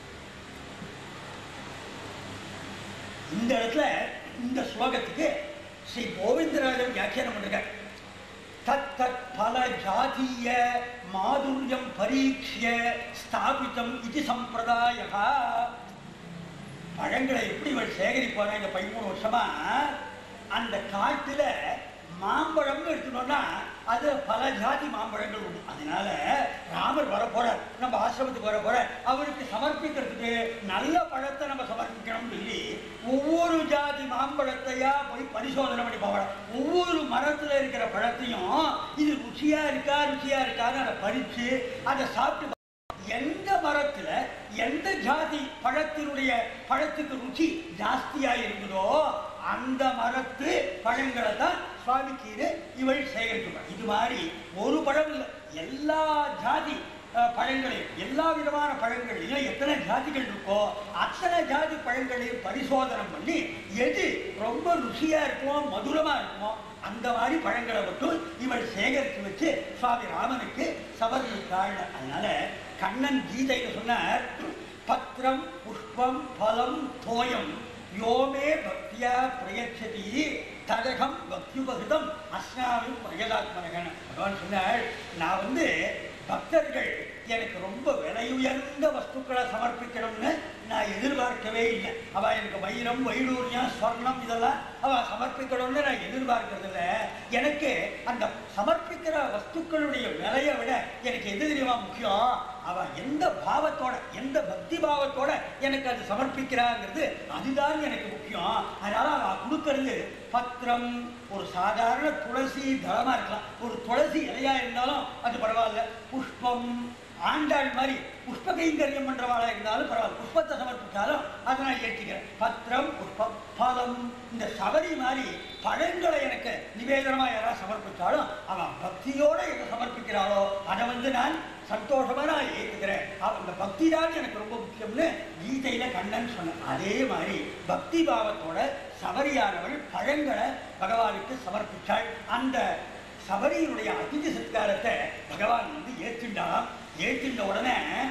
[SPEAKER 1] இந்த இடத்துல இந்த ஸ்லோகத்துக்கு ஸ்ரீ கோவிந்தராஜன் வியாக்கியானம் பண்ணிருக்கார் தத் தத் பல ஜாதீய மாதுரியம் பரீட்சிய ஸ்தாபிதம் இது சம்பிரதாயகா பழங்களை எப்படி இவள் சேகரிப்பாங்க இந்த பதிமூணு வருஷமா அந்த காட்டுல மாம்பழம்னு எடுத்துனோம்னா அது பல ஜாதி மாம்பழங்கள் உண்டு அதனால ராமர் வர போறார் நம்ம ஆசிரமத்துக்கு வர போறார் அவருக்கு சமர்ப்பிக்கிறதுக்கு நல்ல பழத்தை நம்ம சமர்ப்பிக்கணும்னு சொல்லி ஒவ்வொரு ஜாதி மாம்பழத்தையா போய் பரிசோதனை பண்ணி பார்க்கலாம் ஒவ்வொரு மரத்துல இருக்கிற பழத்தையும் இது ருச்சியா இருக்கா ருச்சியா இருக்கான்னு அதை பறிச்சு அதை சாப்பிட்டு எந்த மரத்துல எந்த ஜாதி பழத்தினுடைய பழத்துக்கு ருச்சி ஜாஸ்தியா இருக்குதோ அந்த மரத்து பழங்களை தான் சுவாமிக்கு இது இவள் சேகரிக்கிறார் இது மாதிரி ஒரு பழம் இல்லை எல்லா ஜாதி அஹ், பழங்களையும் எல்லா விதமான பழங்களையும் எத்தனை ஜாதிகள் இருக்கோ அத்தனை ஜாதி பழங்களையும் பரிசோதனை பண்ணி எது ரொம்ப ருசியா இருக்குமோ மதுரமா இருக்குமோ அந்த மாதிரி பழங்களை மட்டும் இவள் சேகரித்து வச்சு சுவாமி ராமனுக்கு சமர்ப்பித்தாள் அதனால கண்ணன் கீதையில சொன்னார் பத்திரம் புஷ்பம் பலம் தோயம் யோமே பக்தியா பிரயச்சதி ததகம் பக்தியுபகிதம் அஸ்னாமி பிரயதாத்மனகன் பகவான் சொன்னாள் நான் வந்து பக்தர்கள் எனக்கு ரொம்ப விலையுயர்ந்த வஸ்துக்களை சமர்ப்பிக்கணும்னு நான் எதிர்பார்க்கவே இல்லை அவ எனக்கு வைரம் வைடூரியம் ஸ்வர்ணம் இதெல்லாம் அவ சமர்ப்பிக்கணும்னு நான் எதிர்பார்க்கறது இல்லை எனக்கு அந்த சமர்ப்பிக்கிற வஸ்துக்களுடைய விலையை விட எனக்கு எது தெரியுமா முக்கியம் அவ எந்த பாவத்தோட எந்த பக்தி பாவத்தோட எனக்கு அது சமர்ப்பிக்கிறாங்கிறது அதுதான் எனக்கு முக்கியம் அதனால அவ கொடுக்கறது பத்திரம் ஒரு சாதாரண துளசி தளமா இருக்கலாம் ஒரு துளசி இலையா இருந்தாலும் அது பரவாயில்ல புஷ்பம் ஆண்டாள் மாதிரி புஷ்ப கைங்கரியம் பண்றவாளா இருந்தாலும் பரவாயில்ல புஷ்பத்தை சமர்ப்பிச்சாலும் அதை நான் ஏற்றிக்கிறேன் பத்திரம் புஷ்பம் பலம் இந்த சபரி மாதிரி பழங்களை எனக்கு நிவேதனமா யாராவது சமர்ப்பிச்சாலும் அவன் பக்தியோட எதை சமர்ப்பிக்கிறாளோ அதை வந்து நான் சந்தோஷமா நான் ஏற்றுக்கிறேன் அவ- அந்த பக்தி தான் எனக்கு ரொம்ப முக்கியம்னு கீதையில கண்ணன் சொன்னான் அதே மாதிரி பக்தி பாவத்தோட சபரியானவள் பழங்களை பகவானுக்கு சமர்ப்பிச்சாள் அந்த சபரியினுடைய அதிதி சத்காரத்தை பகவான் வந்து ஏற்றுண்டான் ஏற்றுண்ட உடனே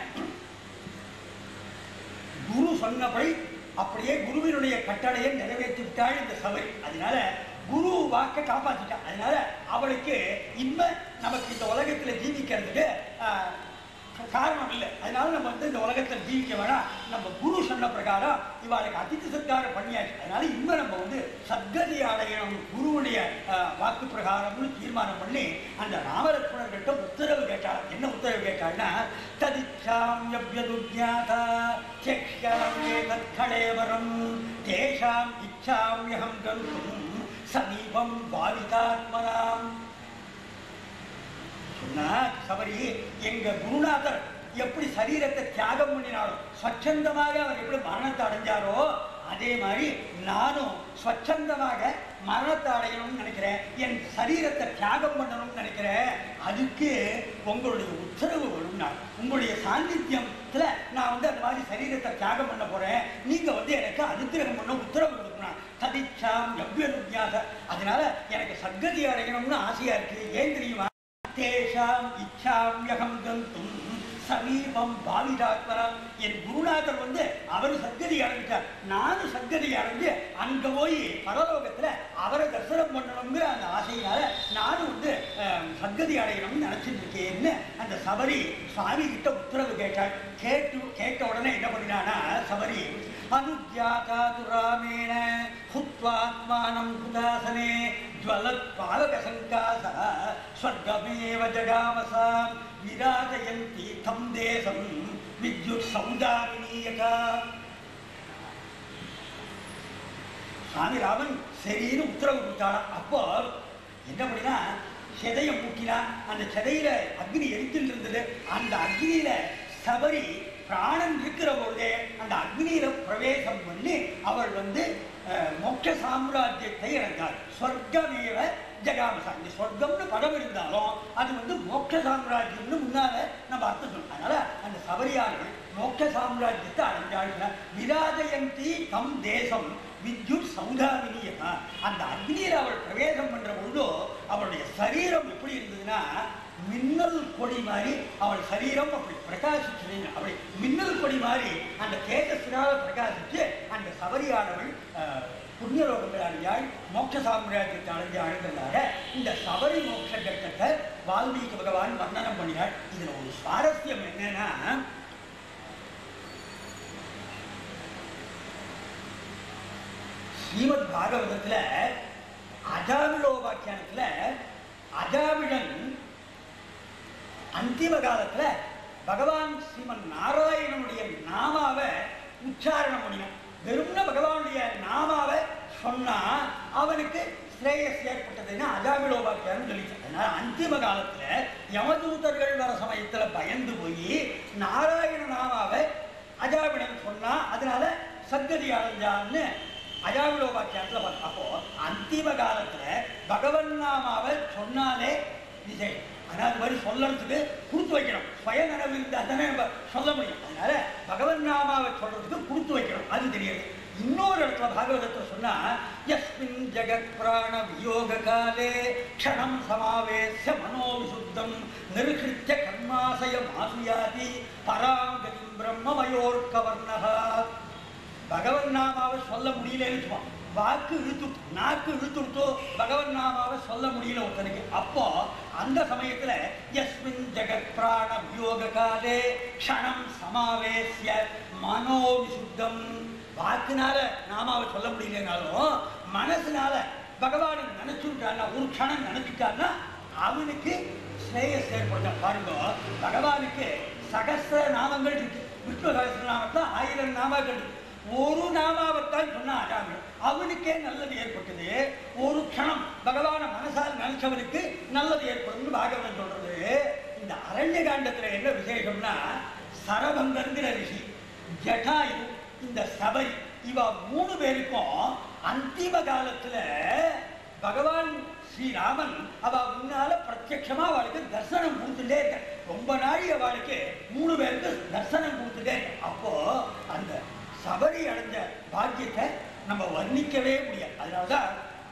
[SPEAKER 1] குரு சொன்னபடி அப்படியே குருவினுடைய கட்டளையை நிறைவேற்றி விட்டாள் இந்த சபரி அதனால குரு வாக்கை காப்பாத்திட்டான் அதனால அவளுக்கு இன்ப நமக்கு இந்த உலகத்துல ஜீவிக்கிறதுக்கு ஆஹ், காரணம் இல்லை அதனால நம்ம வந்து இந்த உலகத்தில் ஜீவிக்க வேணாம் நம்ம குரு சொன்ன பிரகாரம் இவாளுக்கு அதிதி சத்காரம் பண்ணியாச்சு அதனால இன்னும் நம்ம வந்து சத்கதி அடையணும் குருவுடைய ஆஹ், வாக்கு பிரகாரம்னு தீர்மானம் பண்ணி அந்த ராமலட்சுமணர்கிட்ட உத்தரவு கேட்டாள் என்ன உத்தரவு கேட்டாள்னா ததிச்சாம் யவ்யதுஜாதா செக்ஷரம் ஏதத்கடேவரம் தேஷாம் இச்சாம்யகம் கந்தும் சமீபம் பாவிதாத்மனாம் சொன்னா சபரி எங்க குருநாதர் எப்படி சரீரத்தை தியாகம் பண்ணினாரோ ஸ்வச்சந்தமாக அவர் எப்படி மரணத்தை அடைஞ்சாரோ அதே மாதிரி நானும் ஸ்வச்சந்தமாக மரணத்தை அடையணும்னு நினைக்கிறேன் என் சரீரத்தை தியாகம் பண்ணணும்னு நினைக்கிறேன் அதுக்கு உங்களுடைய உத்தரவு வேணும்னா உங்களுடைய சாநித்தியத்துல நான் வந்து அந்த மாதிரி சரீரத்தை தியாகம் பண்ண போறேன் நீங்க வந்து எனக்கு அனுக்கிரகம் பண்ண உத்தரவு கொடுக்கணும் ததிச்சாம் எவ்வியாக அதனால எனக்கு சத்கதி அடையணும்னு ஆசையா இருக்கு ஏன் தெரியுமா தேஷாம் இச்சாமியகம் கந்தும் சமீபம் பாவிதாத்மரம் என் குருநாதர் வந்து அவர் சத்கதி அடைஞ்சார் நானும் சத்கதி அடைஞ்சு அங்க போய் பரலோகத்துல அவரை தரிசனம் பண்ணணுங்கிற அந்த ஆசையினால நானும் வந்து அஹ், சத்கதி அடையணும்னு நினைச்சிட்டு இருக்கேன்னு அந்த சபரி சுவாமி கிட்ட உத்தரவு கேட்டாள் கேட்டு கேட்ட உடனே என்ன பண்ணினானா சபரி அனுஜாதா துராமேண ஹுத்வாத்மானம் குதாசனே ஜ்வலத் பாலகசங்காச ஸ்வர்கமேவ ஜகாமசாம் விராஜயந்தி தம் தேசம் வித்யுத் சௌதாமினீயகா சாமி ராமன் சரின்னு உத்தரவு கொடுத்தாளாம் அப்போ என்ன பண்ணினா செதையை மூக்கினா அந்த செதையில அக்னி எரித்துட்டு இருந்தது அந்த அக்னியில சபரி பிராணன் இருக்கிற பொழுதே அந்த அக்னியில பிரவேசம் பண்ணி அவள் வந்து அஹ், மோட்ச சாம்ராஜ்யத்தை இறந்தாள் சொர்க்கமேவ ஜெகாமசா இந்த சொர்க்கம்னு படம் இருந்தாலும் அது வந்து மோட்ச சாம்ராஜ்யம்னு முன்னால நம்ம அர்த்தம் சொல்லணும் அதனால அந்த சபரியார்கள் மோட்ச சாம்ராஜ்யத்தை அடைஞ்சாள் விராஜயந்தி தம் தேசம் வித்யுத் சௌதாமினியமா அந்த அக்னியில் அவள் பிரவேசம் பண்ற பொழுதோ அவளுடைய சரீரம் எப்படி இருந்ததுன்னா மின்னல் கொடி மாதிரி அவள் சரீரம் அப்படி பிரகாசிச்சு அப்படி மின்னல் கொடி மாதிரி அந்த தேஜஸ்னால பிரகாசிச்சு அந்த சபரியானவள் அஹ், புண்ணியலோகங்கள் அடைஞ்சாள் மோட்ச சாம்ராஜ்யத்தை அடைஞ்சாளுங்கிறதாக இந்த சபரி மோட்ச கட்டத்தை வால்மீகி பகவான் வர்ணனம் பண்ணினாள் இதுல ஒரு சுவாரஸ்யம் என்னன்னா ஸ்ரீமத் பாகவதத்துல அஜாமிலோபாக்கியானத்துல அஜாமிழன் அந்திம காலத்துல பகவான் ஸ்ரீமன் நாராயணனுடைய நாமாவை உச்சாரணம் பண்ணினான் வெறும்ன பகவானுடைய நாமாவை சொன்னா அவனுக்கு ஸ்ரேயஸ் ஏற்பட்டதுன்னு அஜாமிலோபாக்கியான்னு சொல்லிச்சு அதனால அந்திம காலத்துல யமதூதர்கள் வர சமயத்துல பயந்து போய் நாராயண நாமாவை அஜாமிடன் சொன்னா அதனால சத்கதி அடைஞ்சான்னு அஜாவிலோபாக்கியத்தில் பார்த்தோம் அப்போ அந்திம காலத்துல பகவன் நாமாவை சொன்னாலே விசேஷம் ஆனால் அது மாதிரி சொல்லறதுக்கு கொடுத்து வைக்கணும் சுய நனவு இருந்தால் தானே நம்ம சொல்ல முடியும் அதனால பகவன் நாமாவை சொல்றதுக்கு கொடுத்து வைக்கணும் அது தெரியாது இன்னொரு இடத்துல பாகவதத்தில் சொன்னா யஸ்மின் ஜெகத் பிராண வியோக காலே க்ஷணம் சமாவேசிய மனோவிசுத்தம் நிருகிருத்திய கர்மாசய மாசுயாதி பராங்கதிம் பிரம்மமயோர்க்கவர்ணகா பகவன் நாமாவை சொல்ல முடியலன்னு சும்மா வாக்கு இழுத்து நாக்கு இழுத்துட்டோ பகவன் நாமாவை சொல்ல முடியல ஒருத்தனுக்கு அப்போ அந்த சமயத்துல யஸ்மின் ஜெகத் பிராண வியோக காலே க்ஷணம் சமாவேசிய மனோ விசுத்தம் வாக்குனால நாமாவை சொல்ல முடியலனாலும் மனசுனால பகவானை நினைச்சுட்டான்னா ஒரு க்ஷணம் நினைச்சுட்டான்னா அவனுக்கு ஸ்ரேயஸ் ஏற்படுத்த பாருங்க பகவானுக்கு சகஸ்ர நாமங்கள் இருக்கு விஷ்ணு சகஸ்ர நாமத்தில் ஆயிரம் நாமங்கள் இருக்கு ஒரு நாமாவைத்தான் சொன்னா அஜாமிழன் அவனுக்கே நல்லது ஏற்பட்டது ஒரு க்ஷணம் பகவான மனசால் நினைச்சவனுக்கு நல்லது ஏற்படும் பாகவதன் சொல்றது இந்த அரண்ய காண்டத்துல என்ன விசேஷம்னா சரபங்கங்கிற ரிஷி ஜட்டாயு இந்த சபரி இவ மூணு பேருக்கும் அந்திம காலத்துல பகவான் ஸ்ரீராமன் அவ முன்னால பிரத்யட்சமா அவளுக்கு தர்சனம் கொடுத்துட்டே இருக்க ரொம்ப நாளி அவளுக்கு மூணு பேருக்கு தர்சனம் கொடுத்துட்டே இருக்க அப்போ அந்த சபரி அடைஞ்ச பாக்கியத்தை நம்ம வர்ணிக்கவே முடியாது அதனாலதான்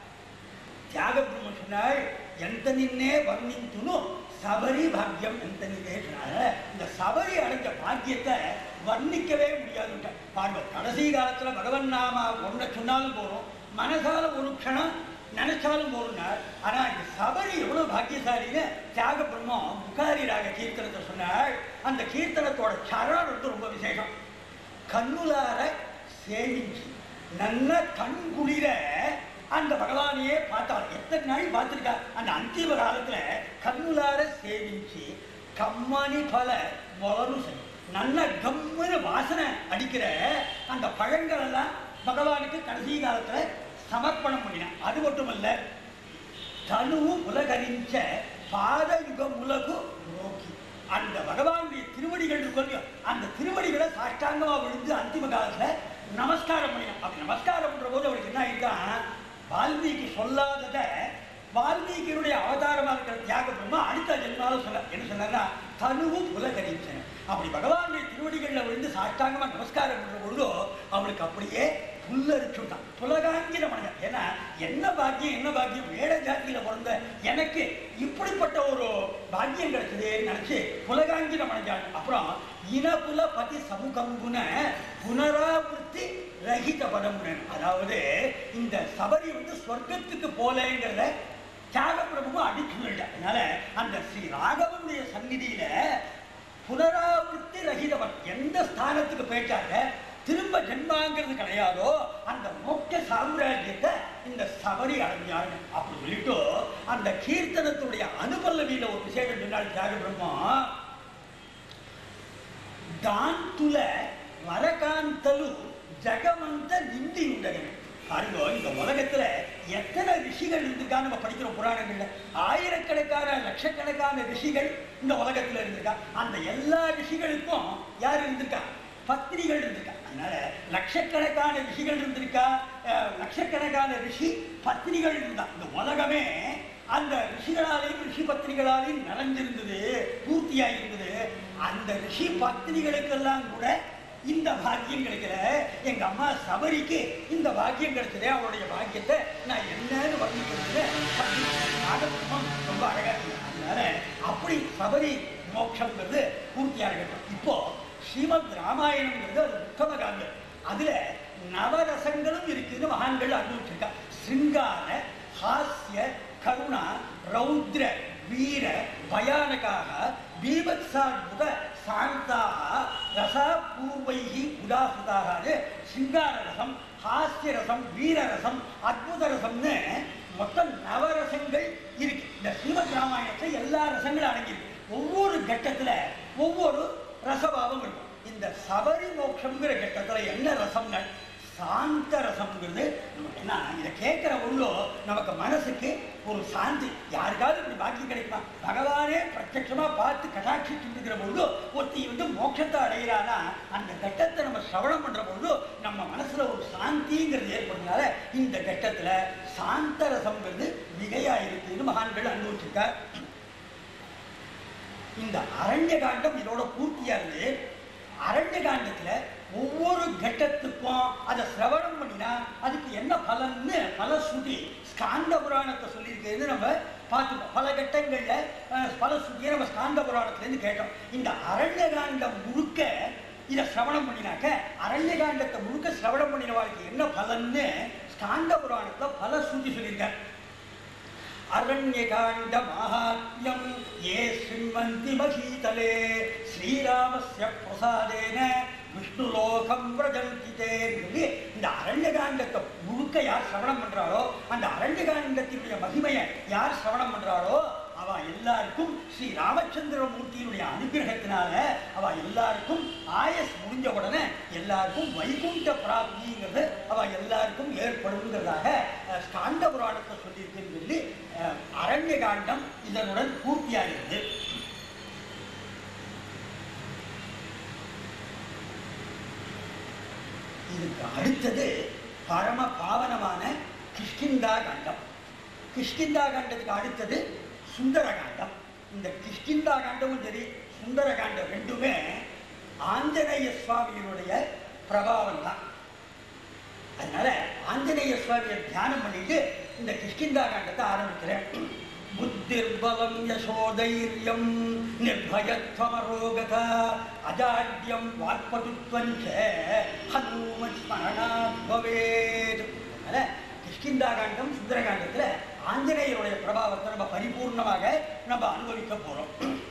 [SPEAKER 1] தியாக பிரம்ம சொன்னாள் எந்த நின்னே வர்ணித்துனு சபரி பாக்கியம் எந்த நின்னே சொன்னாங்க இந்த சபரி அடைஞ்ச பாக்கியத்தை வர்ணிக்கவே முடியாது பாருங்க கடைசி காலத்துல பகவன் நாமா ஒன்றை சொன்னாலும் போறோம் மனசால ஒரு க்ஷணம் நினைச்சாலும் போறோம்னார் ஆனா இந்த சபரி எவ்வளவு பாக்கியசாலின்னு தியாக பிரம்மம் முகாரி ராக கீர்த்தனத்தை சொன்னாள் அந்த கீர்த்தனத்தோட சரணம் வந்து ரொம்ப விசேஷம் கண்ணுலார சேமிச்சு நல்ல கண் குளிர அந்த பகவானையே பார்த்தாள் எத்தனை நாள் பார்த்துருக்கா அந்த அந்திம காலத்துல கண்ணுலார சேவிச்சு கம்மணி பல வளரும் செய்யும் நல்ல கம்முன்னு வாசனை அடிக்கிற அந்த பழங்கள் எல்லாம் பகவானுக்கு கடைசி காலத்துல சமர்ப்பணம் பண்ணினான் அது மட்டுமல்ல தனுவு உலகறிஞ்ச பாத யுகம் உலகு நோக்கி அந்த பகவானுடைய திருவடிகள் இருக்கோ அந்த திருவடிகளை சாஷ்டாங்கமா விழுந்து அந்திம காலத்துல நமஸ்காரம் பண்ணினான் அப்படி நமஸ்காரம் பண்ற போது அவருக்கு என்ன ஆயிட்டான் வால்மீகி சொல்லாதத வால்மீகியுடைய அவதாரமா இருக்கிற தியாக பிரம்மா அடுத்த ஜென்மால சொல்ல என்ன சொன்னார்னா தனுவு புலகரிச்சன் அப்படி பகவானுடைய திருவடிகள்ல விழுந்து சாஷ்டாங்கமா நமஸ்காரம் பண்ற பொழுதோ அவளுக்கு அப்படியே புல்லரிச்சுட்டான் புலகாங்கிற மனிதன் ஏன்னா என்ன பாக்கியம் என்ன பாக்கியம் வேட ஜாதியில பிறந்த எனக்கு இப்படிப்பட்ட ஒரு பாக்கியம் கிடைச்சதேன்னு நினைச்சு புலகாங்கிற மனிதன் அப்புறம் இனபுல பதி சமுகங்குன புனராவர்த்தி ரகித பதமுனன் அதாவது இந்த சபரி வந்து சொர்க்கத்துக்கு போலேங்கிறத தியாக பிரபுவும் அடிச்சு சொல்லிட்டான் அதனால அந்த ஸ்ரீ ராகவனுடைய சந்நிதியில புனராவர்த்தி ரகிதவன் எந்த ஸ்தானத்துக்கு போயிட்டாங்க திரும்ப ஜென்மாங்கிறது கிடையாதோ அந்த மோட்ச சாம்ராஜ்யத்தை இந்த சபரி அடைஞ்சாங்க அப்படி சொல்லிட்டு அந்த கீர்த்தனத்துடைய அனுபல்லவியில ஒரு விசேஷம் சொன்னாள் தியாக பிரம்மா దాంతుల వరకాంతలు జగమంత నిండి ఉండగను பாருங்க இந்த உலகத்துல எத்தனை ரிஷிகள் இருந்திருக்கான்னு நம்ம படிக்கிறோம் புராணங்கள்ல ஆயிரக்கணக்கான லட்சக்கணக்கான ரிஷிகள் இந்த உலகத்துல இருந்திருக்கா அந்த எல்லா ரிஷிகளுக்கும் யார் இருந்திருக்கா பத்னிகள் இருந்திருக்கா அதனால லட்சக்கணக்கான ரிஷிகள் இருந்திருக்கா அஹ், லட்சக்கணக்கான ரிஷி பத்னிகள் இருந்தா இந்த உலகமே அந்த ரிஷிகளாலையும் ரிஷி பத்னிகளாலையும் நிறைஞ்சிருந்தது பூர்த்தியாக இருந்தது அந்த ரிஷி பத்னிகளுக்கெல்லாம் கூட இந்த பாக்கியம் கிடைக்கல எங்க அம்மா சபரிக்கு இந்த பாக்கியம் கிடைச்சதே அவளுடைய பாக்கியத்தை நான் என்னன்னு வர்ணிக்கிறது நாகபிரம்மம் ரொம்ப அழகா இருக்கு அதனால அப்படி சபரி மோட்சம்ங்கிறது பூர்த்தியாக இருக்கட்டும் இப்போ ஸ்ரீமத் ராமாயணம்ங்கிறது அது உத்தம காவியம் அதுல நவரசங்களும் இருக்குன்னு மகான்கள் அனுபவிச்சிருக்கா சிருங்கார ஹாஸ்ய கருணா ரௌத்ர வீர பயானகாக பீபத்சாத்புத சாந்தாக ரசபூர்வைகி உதாசிதாக சிங்கார ரசம் ஹாஸ்ய ரசம் வீரரசம் அற்புத ரசம்னு மொத்தம் நவரசங்கள் இருக்கு இந்த ஸ்ரீமத் ராமாயணத்தை எல்லா ரசங்களும் அடங்கியிருக்கு ஒவ்வொரு கட்டத்துல ஒவ்வொரு ரசபாவம் இருக்கும் இந்த சபரி மோட்சம்ங்கிற கட்டத்துல என்ன ரசம்கள் சாந்த ரசம்ங்கிறது நமக்கு என்ன இதை கேட்குற உள்ளோ நமக்கு மனசுக்கு ஒரு சாந்தி யாருக்காவது இப்படி பாக்கி கிடைக்குமா பகவானே பிரத்யட்சமா பார்த்து கடாட்சிட்டு இருக்கிற பொழுது ஒருத்தி வந்து மோட்சத்தை அடைகிறானா அந்த கட்டத்தை நம்ம சிரவணம் பண்ற பொழுது நம்ம மனசுல ஒரு சாந்திங்கிறது ஏற்படுறதுனால இந்த கட்டத்துல சாந்த ரசம்ங்கிறது மிகையா இருக்குன்னு மகான்கள் அனுபவிச்சிருக்கார் இந்த அரண்ய காண்டம் இதோட பூர்த்தியா இருந்து அரண்ய காண்டத்துல ஒவ்வொரு கட்டத்துக்கும் அதை சிரவணம் பண்ணினா அதுக்கு என்ன பலன்னு பலஸ்ருதி ஸ்காந்த புராணத்தை சொல்லியிருக்கிறது நம்ம பார்த்துக்கோம் பல கட்டங்கள்ல அஹ், பலஸ்ருதியை நம்ம ஸ்காந்த புராணத்துலேருந்து கேட்டோம் இந்த அரண்ய காண்டம் முழுக்க இதை சிரவணம் பண்ணினாக்க அரண்ய காண்டத்தை முழுக்க சிரவணம் பண்ணின வாழ்க்கை என்ன பலன்னு ஸ்காந்த புராணத்துல பலஸ்ருதி சொல்லியிருக்காரு அரண்யகாண்ட மகாத்மியம் ஏ ஸ்ரீமந்தி மகீதலே ஸ்ரீராமஸ்ய பிரசாதேன விஷ்ணுலோகம் பிரஜந்திதே சொல்லி இந்த அரண்யகாண்டத்தை முழுக்க யார் சிரவணம் பண்றாளோ அந்த அரண்யகாண்டத்தினுடைய மகிமையை யார் சிரவணம் பண்றாளோ அவ எல்லாருக்கும் ஸ்ரீ ராமச்சந்திர மூர்த்தியினுடைய அனுகிரகத்தினால அவ எல்லாருக்கும் ஆயஸ் முடிஞ்ச உடனே எல்லாருக்கும் வைகுண்ட பிராப்திங்கிறது அவ எல்லாருக்கும் ஏற்படுங்கிறதாக அஹ், ஸ்காந்த புராணத்தை சொல்லியிருக்குன்னு சொல்லி அஹ், அரண்ய காண்டம் இதனுடன் பூர்த்தியாகிறது இதுக்கு அடுத்தது பரம பாவனமான கிஷ்கிந்தா காண்டம் கிஷ்கிந்தா காண்டத்துக்கு அடுத்தது சுந்தர காண்டம் இந்த கிஷ்கிந்தா காண்டமும் சரி சுந்தர காண்டம் ரெண்டுமே ஆஞ்சநேய சுவாமியினுடைய பிரபாவம் தான் அதனால ஆஞ்சநேய சுவாமியை தியானம் பண்ணிட்டு இந்த கிஷ்கிந்தா காண்டத்தை ஆரம்பிக்கிறேன் புத்திர்பலம் யசோதைரியம் நிர்பயத்வமரோகதா அஜாட்யம் வாக்பதுத்வஞ்ச ஹனுமஸ்மரணாத் பவேத் அதனால கிஷ்கிந்தா காண்டம் சுந்தரகாண்டத்தில் ஆஞ்சநேயருடைய பிரபாவத்தை நம்ம பரிபூர்ணமாக நம்ம அனுபவிக்க போறோம்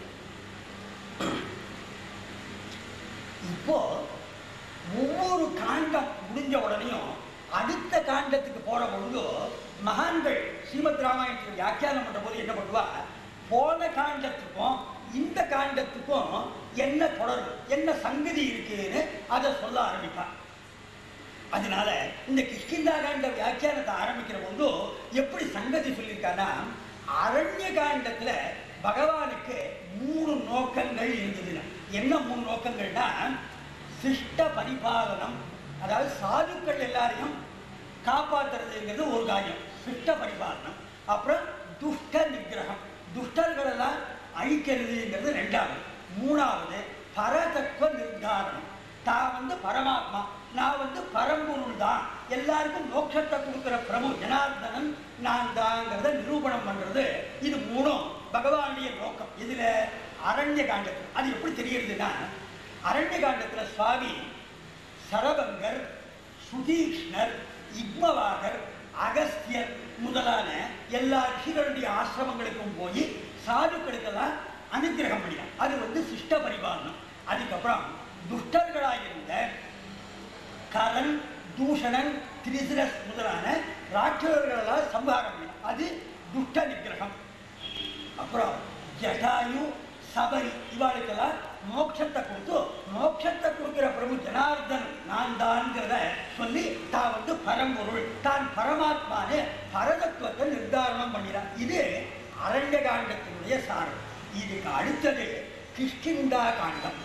[SPEAKER 1] இப்போ ஒவ்வொரு காண்டம் முடிஞ்ச உடனேயும் அடுத்த காண்டத்துக்கு போற பொழுது மகான்கள் ஸ்ரீமத் ராமாயணத்துக்கு வியாக்கியானம் பண்ற போது என்ன பண்ணுவா போன காண்டத்துக்கும் இந்த காண்டத்துக்கும் என்ன தொடர்பு என்ன சங்கதி இருக்குன்னு அதை சொல்ல ஆரம்பிப்பார் அதனால இந்த கிஷ்கிந்தா காண்ட வியாக்கியானத்தை ஆரம்பிக்கிற போது எப்படி சங்கதி சொல்லியிருக்கான்னா அரண்ய காண்டத்துல பகவானுக்கு மூணு நோக்கங்கள் இருந்ததுன்னா என்ன மூணு நோக்கங்கள்னா சிஷ்ட பரிபாலனம் அதாவது சாதுக்கள் எல்லாரையும் காப்பாத்துறதுங்கிறது ஒரு காரியம் சிஷ்ட பரிபாலனம் அப்புறம் துஷ்ட நிகிரகம் துஷ்டர்களெல்லாம் அழிக்கிறதுங்கிறது ரெண்டாவது மூணாவது பரதத்துவ நிர்தாரணம் தான் வந்து பரமாத்மா நான் வந்து பரம்பொருள் தான் எல்லாருக்கும் மோட்சத்தை கொடுக்குற பிரபு ஜனார்தனன் நான் தாங்கிறத நிரூபணம் பண்றது இது மூணும் பகவானுடைய நோக்கம் இதுல அரண்ய காண்டத்தில் அது எப்படி தெரியுதுன்னா அரண்ய காண்டத்துல சுவாமி சரபங்கர் சுதீக்ஷ்ணர் இக்மவாகர் அகஸ்தியர் முதலான எல்லா ரிஷிகளுடைய ஆசிரமங்களுக்கும் போய் சாதுக்களுக்கெல்லாம் அனுக்கிரகம் பண்ணினார் அது வந்து சிஷ்ட பரிபாலனம் அதுக்கப்புறம் துஷ்டர்களாயிருந்த கரன் தூஷணன் திரிசிரஸ் முதலான ராட்சதர்களெல்லாம் சம்ஹாரம் பண்ணினார் அது துஷ்ட நிகிரகம் அப்புறம் ஜட்டாயு சபரி இவாளுக்கெல்லாம் மோட்சத்தை கொடுத்து மோட்சத்தை கொடுக்கிற பிரபு ஜனார்தன் நான் தான்ங்கிறத சொல்லி தான் வந்து பரம்பொருள் தான் பரமாத்மான்னு பரதத்துவத்தை நிர்தாரணம் பண்ணினான் இது அரண்ய காண்டத்தினுடைய சாரம் இதுக்கு அடுத்தது கிஷ்கிந்தா காண்டம்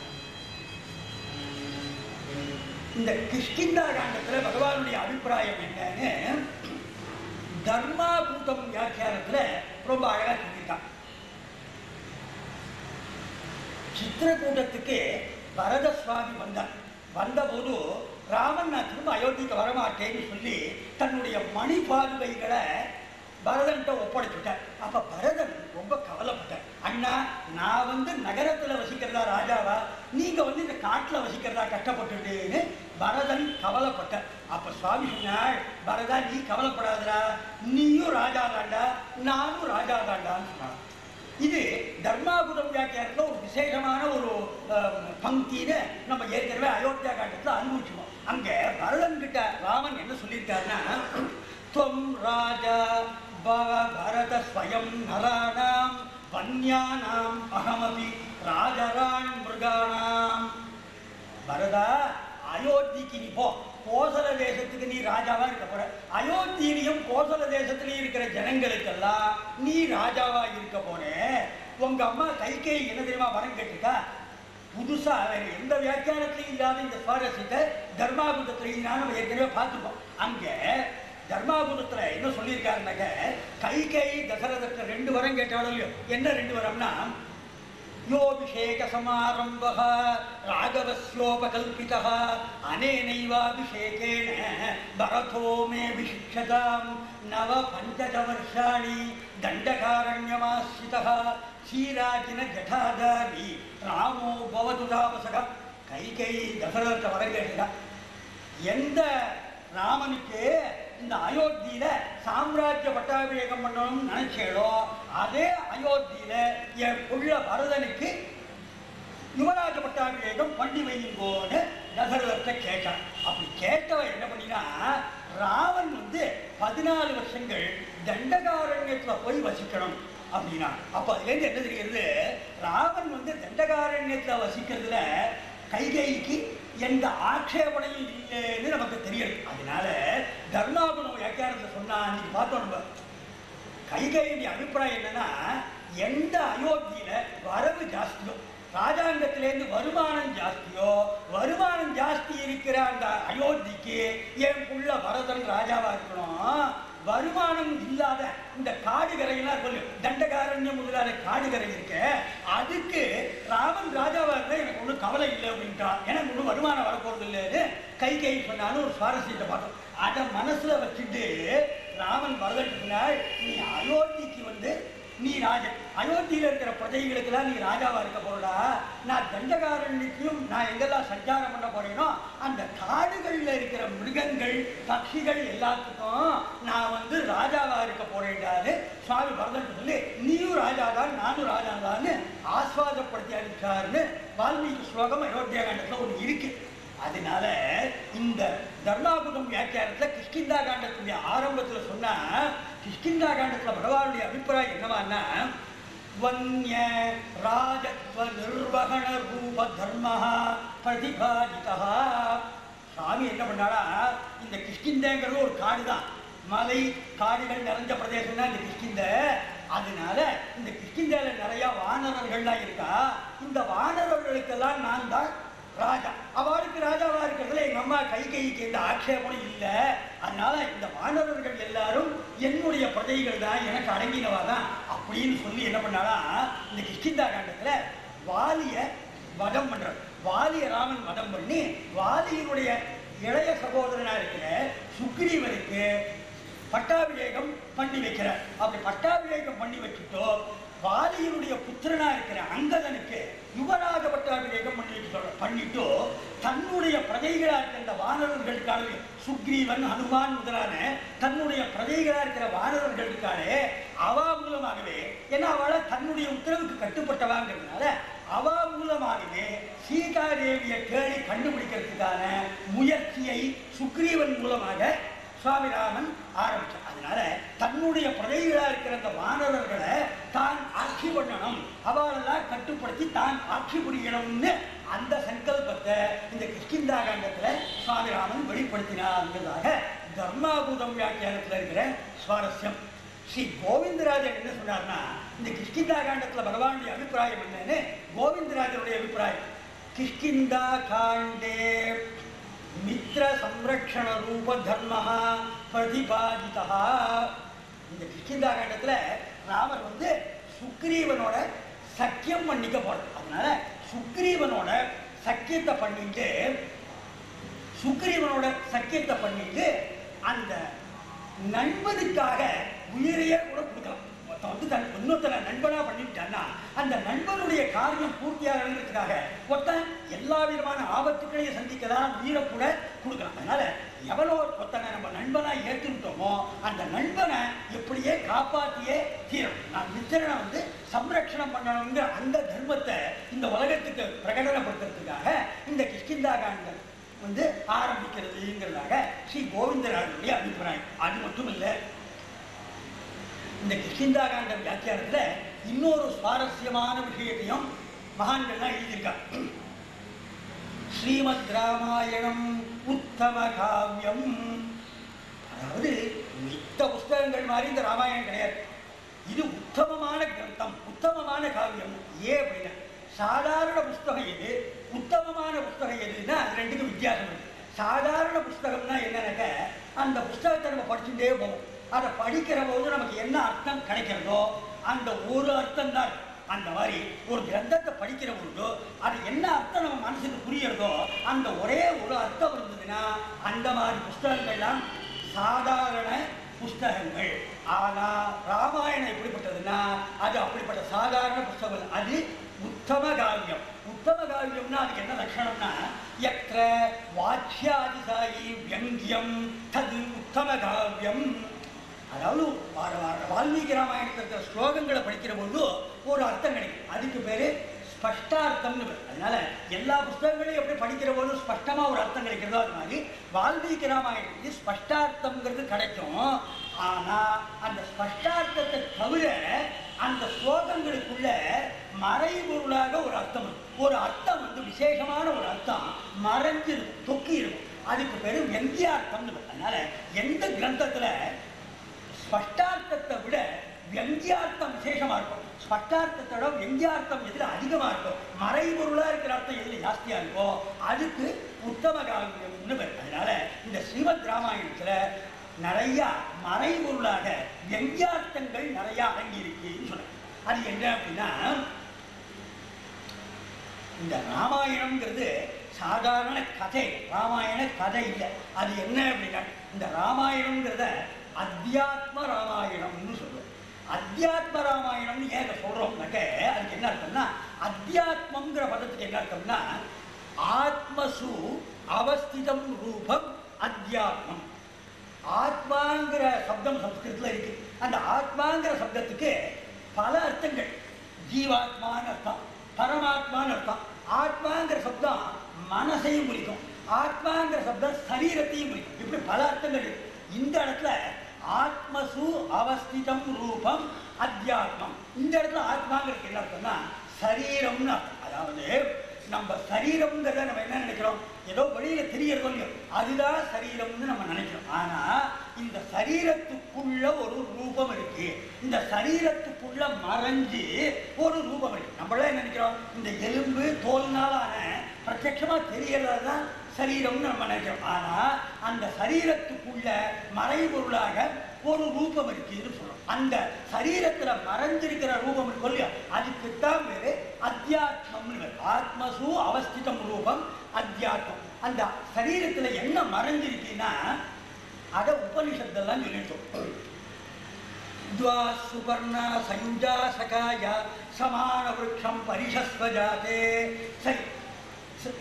[SPEAKER 1] இந்த கிஷ்கிந்தா காண்டத்துல பகவானுடைய அபிப்பிராயம் என்னன்னு தர்மாபூதம் வியாக்கியானத்துல ரொம்ப அழகா சொல்லியிருக்கான் சித்திரக்கூட்டத்துக்கு பரத சுவாமி வந்தார் வந்தபோது ராமன் நான் திரும்ப அயோத்திக்கு வரமாட்டேன்னு சொல்லி தன்னுடைய மணி பார்வைகளை பரதன்ட்ட ஒப்படைச்சுட்டார் அப்ப பரதன் ரொம்ப கவலைப்பட்டார் அண்ணா நான் வந்து நகரத்துல வசிக்கிறதா ராஜாவா நீங்க வந்து இந்த காட்டுல வசிக்கிறதா கஷ்டப்பட்டுட்டேன்னு பரதன் கவலைப்பட்டார் அப்ப சுவாமி சொன்னார் பரதா நீ கவலைப்படாதடா நீயும் ராஜா தாண்டா நானும் ராஜா தாண்டான்னு சொன்னார் இது தர்மாபுரம் வியாக்கியானத்தில் ஒரு விசேஷமான ஒரு அஹ், பங்கின்னு நம்ம ஏற்கனவே அயோத்தியா காண்டத்தில் அனுபவிச்சோம் அங்கே பரதன் கிட்ட ராமன் என்ன சொல்லியிருக்காருன்னா துவம் ராஜா பவ பரத ஸ்வயம் நராணாம் வன்யானாம் அகமபி ராஜராண் மிருகாணாம் பரதா அயோத்திக்கு நீ போ கோசல தேசத்துக்கு நீ ராஜாவா இருக்க போற அயோத்தியிலையும் கோசல தேசத்திலையும் இருக்கிற ஜனங்களுக்கெல்லாம் நீ ராஜாவா இருக்க போனே உங்க அம்மா கைகே என்ன தெரியுமா வரம் கேட்டுக்கா புதுசா வேற எந்த வியாக்கியானத்திலையும் இல்லாத இந்த சுவாரஸ்யத்தை தர்மாபுரத்திலையும் நம்ம ஏற்கனவே பார்த்துப்போம் அங்க தர்மாபுரத்துல என்ன சொல்லியிருக்காருனாக்க கைகை தசரதத்தை ரெண்டு வரம் கேட்டாலும் இல்லையோ என்ன ரெண்டு வரம்னா योऽभिषेकसमारम्भः राघवस्योपकल्पितः अनेनैवाभिषेकेण भरतो मे विशिक्षतां नवपञ्चदवर्षाणि दण्डकारण्यमाश्रितः क्षीराजिनजठाधारी रामो भवतु तापसः கைகை தசரதத்தை வரங்கேட்டா எந்த ராமனுக்கு இந்த அயோத்தியில சாம்ராஜ்ய பட்டாபிஷேகம் பண்ணணும்னு நினைச்சேளோ அதே அயோத்தியில என் புள்ள பரதனுக்கு யுவராஜ பட்டாபிஷேகம் பண்ணி வையுங்கோன்னு தசரதத்தை கேட்டான் அப்படி கேட்டவன் என்ன பண்ணினா ராவன் வந்து பதினாலு வருஷங்கள் தண்டகாரண்யத்துல போய் வசிக்கணும் அப்படின்னா அப்ப அதுலேருந்து என்ன தெரிகிறது ராவன் வந்து தண்டகாரண்யத்துல வசிக்கிறதுல கைகைக்கு எந்த ஆட்சேபனையும் இல்லைன்னு நமக்கு தெரியுது அதனால தர்மாபுரம் வியாக்கியானத்தை சொன்னா அன்னைக்கு பார்த்தோம் நம்ம கைகையுடைய அபிப்பிராயம் என்னன்னா எந்த அயோத்தியில வரவு ஜாஸ்தியோ ராஜாங்கத்திலேருந்து வருமானம் ஜாஸ்தியோ வருமானம் ஜாஸ்தி இருக்கிற அந்த அயோத்திக்கு என் புள்ள பரதன் ராஜாவா இருக்கணும் வருமானம் இல்லாத இந்த காடுகரையெல்லாம் சொல்லு தண்டகாரண்யம் முதலான காடுகரை இருக்க அதுக்கு ராமன் ராஜாவா இருந்தா எனக்கு ஒன்றும் கவலை இல்லை அப்படின்ட்டான் எனக்கு ஒன்றும் வருமானம் வரப்போறது இல்லைன்னு கை கை சொன்னாலும் ஒரு சுவாரஸ்யத்தை பார்த்தோம் அதை மனசுல வச்சுட்டு ராமன் வரதட்டுனாள் நீ அயோத்திக்கு வந்து நீ ராஜன் அயோத்தியில இருக்கிற பிரஜைகளுக்கெல்லாம் நீ ராஜாவா இருக்க போறடா நான் தண்டகாரண்யத்தையும் நான் எங்கெல்லாம் சஞ்சாரம் பண்ண போறேனோ அந்த காடுகளில் இருக்கிற மிருகங்கள் பட்சிகள் எல்லாத்துக்கும் நான் வந்து ராஜாவா இருக்க போறேன்டாரு சுவாமி பரதன் சொல்லி நீயும் ராஜாதான் நானும் ராஜாதான்னு ஆஸ்வாதப்படுத்தி அளிச்சாருன்னு வால்மீகி ஸ்லோகம் அயோத்தியா காண்டத்தில் ஒன்று இருக்கு அதனால இந்த தர்மாபுரம் வியாக்கியானத்துல கிஷ்கிந்தா காண்டத்துடைய ஆரம்பத்துல சொன்னா கிஷ்கிந்தா காண்டத்துல பகவானுடைய அபிப்பிராயம் என்னவான்னா வன்ய ராஜத்வ நிர்வகண ரூப தர்ம பிரதிபாதிதா சாமி என்ன பண்ணாரா இந்த கிஷ்கிந்தங்கிறது ஒரு காடு தான் மலை காடுகள் நிறைஞ்ச பிரதேசம் தான் இந்த கிஷ்கிந்த அதனால இந்த கிஷ்கிந்தால நிறைய வானரர்கள்லாம் இருக்கா இந்த வானரர்களுக்கெல்லாம் நான் தான் ராஜா அவளுக்கு ராஜாவா இருக்கிறதுல எங்க அம்மா கை கைக்கு எந்த ஆட்சேபமும் இல்லை அதனால இந்த வானரர்கள் எல்லாரும் என்னுடைய பிரஜைகள் தான் எனக்கு அடங்கினவா தான் அப்படின்னு சொல்லி என்ன பண்ணாலா இந்த கிஷ்கிந்தா காண்டத்துல வாலிய வதம் பண்றார் வாலிய ராமன் வதம் பண்ணி வாலியினுடைய இளைய சகோதரனா இருக்கிற சுக்ரீவனுக்கு பட்டாபிஷேகம் பண்ணி வைக்கிறார் அப்படி பட்டாபிஷேகம் பண்ணி வச்சுட்டோ வாலியினுடைய புத்திரனா இருக்கிற அங்கதனுக்கு யுவராஜ பட்டாபிஷேகம் பண்ணி வைக்க சொல்ற பண்ணிட்டு தன்னுடைய பிரஜைகளா இருக்கிற இந்த வானரர்களுக்கான சுக்ரீவன் ஹனுமான் முதலான தன்னுடைய பிரஜைகளா இருக்கிற வானரர்களுக்கான அவா மூலமாகவே ஏன்னா அவளை தன்னுடைய உத்தரவுக்கு கட்டுப்பட்டவாங்கிறதுனால அவா மூலமாகவே சீதாதேவியை தேடி கண்டுபிடிக்கிறதுக்கான முயற்சியை சுக்ரீவன் மூலமாக சுவாமிராமன் ஆரம்பிச்சார் அதனால தன்னுடைய பிரஜைகளா இருக்கிற அந்த வானரர்களை தான் ஆட்சி பண்ணணும் அவளெல்லாம் கட்டுப்படுத்தி ஏற்படுத்தி தான் ஆட்சி புரியணும்னு அந்த சங்கல்பத்தை இந்த கிஷ்கிந்தா காண்டத்துல சுவாமி ராமன் வெளிப்படுத்தினார்ங்கிறதாக தர்மாபூதம் வியாக்கியானத்துல இருக்கிற சுவாரஸ்யம் ஸ்ரீ கோவிந்தராஜன் என்ன சொன்னார்னா இந்த கிஷ்கிந்தா காண்டத்துல பகவானுடைய அபிப்பிராயம் என்னன்னு கோவிந்தராஜனுடைய அபிப்பிராயம் கிஷ்கிந்தா காண்டே மித்ர சம்ரக்ஷண ரூப தர்ம பிரதிபாதிதா இந்த கிஷ்கிந்தா காண்டத்துல ராமர் வந்து சுக்ரீவனோட சக்கியம் பண்ணிக்க போறார் அதனால சுக்ரீவனோட சக்கியத்தை பண்ணிட்டு சுக்ரீவனோட சக்கியத்தை பண்ணிட்டு அந்த நண்பனுக்காக உயிரையே கூட கொடுக்கலாம் ஒருத்தன் வந்து தன் இன்னொருத்தனை நண்பனா பண்ணிட்டான்னா அந்த நண்பனுடைய காரியம் பூர்த்தியாகிறதுக்காக ஒருத்தன் எல்லா விதமான ஆபத்துக்களையும் சந்திக்கலாம் உயிரை கூட கொடுக்கலாம் அதனால எவ்வளோ ஒருத்தனை நம்ம நண்பனா ஏற்றுக்கிட்டோமோ அந்த நண்பனை எப்படியே காப்பாற்றியே தீரும் நான் மித்திரனை வந்து சம்ரக்ஷணம் பண்ணணுங்கிற அந்த தர்மத்தை இந்த உலகத்துக்கு பிரகடனப்படுத்துறதுக்காக இந்த கிஷ்கிந்தா காண்டம் வந்து ஆரம்பிக்கிறதுங்கிறதாக ஸ்ரீ கோவிந்தராஜனுடைய அபிப்பிராயம் அது மட்டும் இல்லை இந்த கிஷ்கிந்தா காண்ட வியாக்கியானத்துல இன்னொரு சுவாரஸ்யமான விஷயத்தையும் மகான்கள்லாம் எழுதியிருக்காங்க ஸ்ரீமத் ராமாயணம் உத்தம காவியம் அதாவது மித்த புஸ்தகங்கள் மாதிரி இந்த ராமாயணம் கிடையாது இது உத்தமமான கிரந்தம் உத்தமமான காவியம் ஏன் அப்படின்னா சாதாரண புஸ்தகம் எது உத்தமமான புஸ்தகம் எதுன்னா அது ரெண்டுக்கும் வித்தியாசம் இருக்கு சாதாரண புஸ்தகம்னா என்னன்னாக்க அந்த புஸ்தகத்தை நம்ம படிச்சுட்டே போவோம் அதை படிக்கிற போது நமக்கு என்ன அர்த்தம் கிடைக்கிறதோ அந்த ஒரு அர்த்தம் தான் இருக்கு. அந்த மாதிரி ஒரு கிரந்தத்தை படிக்கிற பொழுது அது என்ன அர்த்தம் நம்ம மனசுக்கு புரியறதோ அந்த ஒரே ஒரு அர்த்தம் இருந்ததுன்னா அந்த மாதிரி புஸ்தகங்கள்லாம் சாதாரண புஸ்தகங்கள் ஆனா ராமாயணம் எப்படிப்பட்டதுன்னா அது அப்படிப்பட்ட சாதாரண புஸ்தகம் இல்ல. அது உத்தம காவியம் உத்தம காவியம்னா அதுக்கு என்ன லட்சணம்னா எத்திர வாச்சியாதிசாயி வியங்கியம் தது உத்தம காவியம் அதாவது வா- வா- வால்மீகி ராமாயணத்தில் இருக்கிற ஸ்லோகங்களை படிக்கிற பொழுது ஒரு அர்த்தம் கிடைக்கும் அதுக்கு பேரு ஸ்பஷ்டார்த்தம்னு பேர் அதனால எல்லா புஸ்தகங்களையும் எப்படி படிக்கிற போது ஸ்பஷ்டமா ஒரு அர்த்தம் கிடைக்கிறதோ அது மாதிரி வால்மீகி ராமாயணத்துக்கு ஸ்பஷ்டார்த்தம்ங்கிறது கிடைக்கும் ஆனா அந்த ஸ்பஷ்டார்த்தத்தை தவிர அந்த ஸ்லோகங்களுக்குள்ள மறைபொருளாக ஒரு அர்த்தம் இருக்கும் ஒரு அர்த்தம் வந்து விசேஷமான ஒரு அர்த்தம் மறைஞ்சு இருக்கும் தொக்கி இருக்கும் அதுக்கு பேரு வெந்தியார்த்தம்னு பேர். அதனால எந்த கிரந்தத்துல ஸ்பஷ்டார்த்தத்தை விட வெங்கியார்த்தம் விசேஷமா இருக்கும் ஸ்பஷ்டார்த்தத்தை விட வெங்கியார்த்தம் எதுல அதிகமா இருக்கும் மறைபொருளா இருக்கிற அர்த்தம் எதுல ஜாஸ்தியா இருக்கோ அதுக்கு உத்தம காவியம்னு பேர் அதனால இந்த ஸ்ரீமத் ராமாயணத்துல நிறைய மறைபொருளாக வெங்கியார்த்தங்கள் நிறைய அடங்கி இருக்குன்னு சொன்னேன் அது என்ன அப்படின்னா இந்த ராமாயணம்ங்கிறது சாதாரண கதை ராமாயண கதை இல்லை அது என்ன அப்படின்னா இந்த ராமாயணம்ங்கிறத அத்தியாத்ம ராமாயணம்னு சொல்லுவோம் அத்தியாத்ம ராமாயணம்னு ஏன் இதை சொல்றோம்னாக்க அதுக்கு என்ன அர்த்தம்னா அத்தியாத்மங்கிற பதத்துக்கு என்ன அர்த்தம்னா ஆத்மசு அவஸ்திதம் ரூபம் அத்தியாத்மம் ஆத்மாங்கிற சப்தம் சம்ஸ்கிருதத்தில் இருக்கு அந்த ஆத்மாங்கிற சப்தத்துக்கு பல அர்த்தங்கள் ஜீவாத்மான்னு அர்த்தம் பரமாத்மான்னு அர்த்தம் ஆத்மாங்கிற சப்தம் மனசையும் குறிக்கும் ஆத்மாங்கிற சப்தம் சரீரத்தையும் குறிக்கும் இப்படி பல அர்த்தங்கள் இருக்கு இந்த இடத்துல ஆத்மசு அவஸ்திதம் ரூபம் அத்தியாத்மம் இந்த இடத்துல ஆத்மாங்கிறது என்ன அர்த்தம்னா சரீரம்னு அர்த்தம் அதாவது நம்ம சரீரம்ங்கிறத நம்ம என்ன நினைக்கிறோம் ஏதோ வெளியில தெரியறதோ இல்லையோ அதுதான் சரீரம்னு நம்ம நினைக்கிறோம் ஆனா இந்த சரீரத்துக்குள்ள ஒரு ரூபம் இருக்கு இந்த சரீரத்துக்குள்ள மறைஞ்சு ஒரு ரூபம் இருக்கு நம்மளே என்ன நினைக்கிறோம் இந்த எலும்பு தோல்னாலான பிரத்யட்சமா தெரியறதுதான் சரீரம்னு நம்ம நினைக்கிறோம் ஆனா அந்த சரீரத்துக்குள்ள மறைபொருளாக ஒரு ரூபம் இருக்குன்னு சொல்றோம் அந்த சரீரத்துல மறைஞ்சிருக்கிற ரூபம் இருக்கும் இல்லையா அதுக்குத்தான் பேரு அத்தியாத்மம்னு பேரு. ஆத்மசு அவஸ்திதம் ரூபம் அத்தியாத்மம் அந்த சரீரத்துல என்ன மறைஞ்சிருக்குன்னா அத உபனிஷத்தெல்லாம் சொல்லிட்டோம் द्वा सुपर्णा सयुजा सखाय समानवृक्षं परिषस्वजाते सरि स-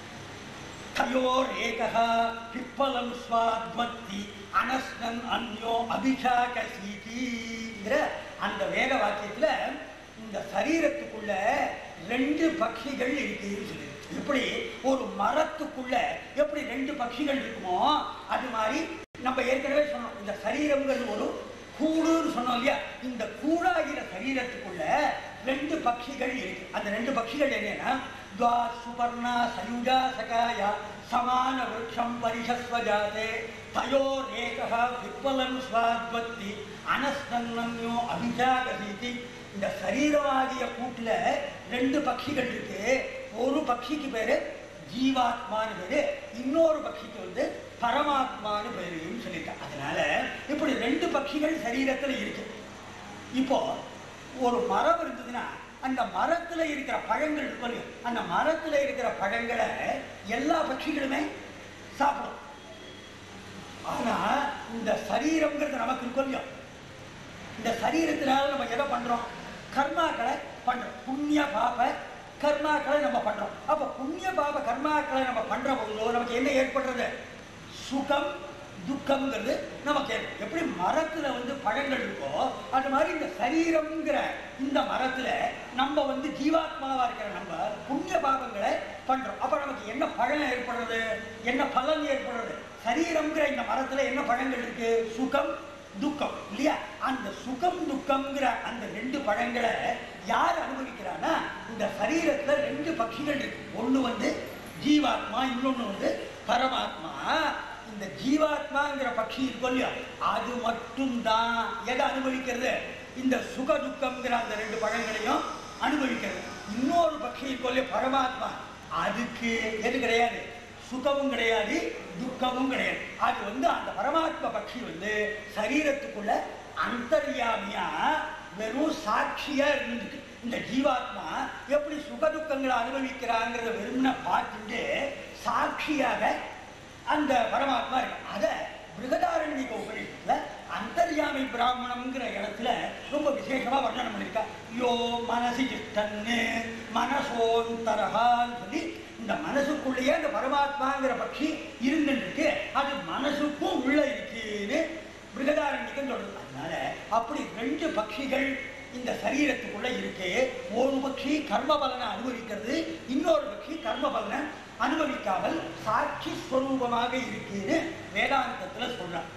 [SPEAKER 1] तयोरेकः पिप्पलं स्वाद्वत्ति அனஸ்னன் அந்யோ அபிஷாகசீதிங்கிற அந்த வேத வாக்கியத்துல இந்த சரீரத்துக்குள்ள ரெண்டு பட்சிகள் இருக்குன்னு சொல்லி எப்படி ஒரு மரத்துக்குள்ள எப்படி ரெண்டு பட்சிகள் இருக்குமோ அது மாதிரி நம்ம ஏற்கனவே சொன்னோம் இந்த சரீரம்ங்கிறது ஒரு கூடுன்னு சொன்னோம் இல்லையா இந்த கூடாகிற சரீரத்துக்குள்ள ரெண்டு பட்சிகள் இருக்கு அந்த ரெண்டு பட்சிகள் என்னன்னா துவா சுபர்ணா சயுஜா சகாயா சமான விருட்சம் பரிஷஸ்வஜாதே தயோரேகः விப்பலம் ஸ்வாத்வத்தி அனஸ்தன்னம்யோ அபிஜாகதீதி இந்த சரீரமாகிய கூட்டுல ரெண்டு பட்சிகள் இருக்கு ஒரு பட்சிக்கு பேரு ஜீவாத்மான்னு பேரு இன்னொரு பட்சிக்கு வந்து பரமாத்மான்னு பேருன்னு சொல்லியிருக்காங்க அதனால இப்படி ரெண்டு பட்சிகள் சரீரத்துல இருக்கு இப்போ ஒரு மரம் இருந்ததுன்னா அந்த மரத்துல இருக்கிற பழங்கள் இருக்கும் இல்லையா, அந்த மரத்துல இருக்கிற பழங்களை எல்லா பட்சிகளுமே சாப்பிடும் ஆனா இந்த சரீரம்ங்கிறது நமக்கு இருக்கும் இல்லையா இந்த சரீரத்தினால நம்ம எதை பண்றோம் கர்மாக்களை பண்றோம் புண்ணிய பாப கர்மாக்களை நம்ம பண்றோம் அப்ப புண்ணிய பாப கர்மாக்களை நம்ம பண்ற போது நமக்கு என்ன ஏற்படுறது சுகம் துக்கம்ங்கிறது நமக்கு ஏற்படும். எப்படி மரத்துல வந்து பழங்கள் இருக்கோ அது மாதிரி இந்த சரீரம்ங்கிற இந்த மரத்துல நம்ம வந்து ஜீவாத்மாவா இருக்கிற நம்ம புண்ணிய பாபங்களை பண்றோம் அப்ப நமக்கு என்ன பலன் ஏற்படுறது என்ன பலன் ஏற்படுறது சரீரம்ங்கிற இந்த மரத்துல என்ன பழங்கள் இருக்கு சுகம் துக்கம் இல்லையா அந்த சுகம் துக்கம்ங்கிற அந்த ரெண்டு பழங்களை யார் அனுபவிக்கிறான்னா இந்த சரீரத்துல ரெண்டு பட்சிகள் இருக்கு ஒண்ணு வந்து ஜீவாத்மா இன்னொன்னு வந்து பரமாத்மா இந்த ஜீவாத்மாங்கிற பட்சி இருக்கும் இல்லையா அது மட்டும்தான் எதை அனுபவிக்கிறது இந்த சுக துக்கம்ங்கிற அந்த ரெண்டு பழங்களையும் அனுபவிக்கிறது இன்னொரு பட்சி இருக்கும் இல்லையா பரமாத்மா அதுக்கு எது கிடையாது சுகமும் கிடையாது துக்கமும் கிடையாது அது வந்து அந்த பரமாத்ம பட்சி வந்து சரீரத்துக்குள்ள அந்தர்யாமியா வெறும் சாட்சியா இருந்துட்டு இந்த ஜீவாத்மா எப்படி சுகதுக்கங்களை அனுபவிக்கிறாங்கிறத வெறும்ன பார்த்துட்டு சாட்சியாக அந்த பரமாத்மா இருக்கு அதை பிருகதாரண்யக உபநிஷத்துல அந்தர்யாமி பிராமணம்ங்கிற இடத்துல ரொம்ப விசேஷமா வர்ணனம் பண்ணிருக்கா யோ மனசி சிஷ்டன்னு மனசோந்தரகான்னு சொல்லி இந்த மனசுக்குள்ளேயே அந்த பரமாத்மாங்கிற பட்சி இருந்துட்டு இருக்கு அது மனசுக்கும் உள்ள இருக்குன்னு பிருகதாரண்யக்கம் சொல்றது அதனால அப்படி ரெண்டு பட்சிகள் இந்த சரீரத்துக்குள்ள இருக்கு ஒரு பட்சி கர்ம பலனை அனுபவிக்கிறது இன்னொரு பட்சி கர்ம பலனை அனுபவிக்காமல் சாட்சி ஸ்வரூபமாக இருக்குன்னு வேதாந்தத்துல சொல்றாங்க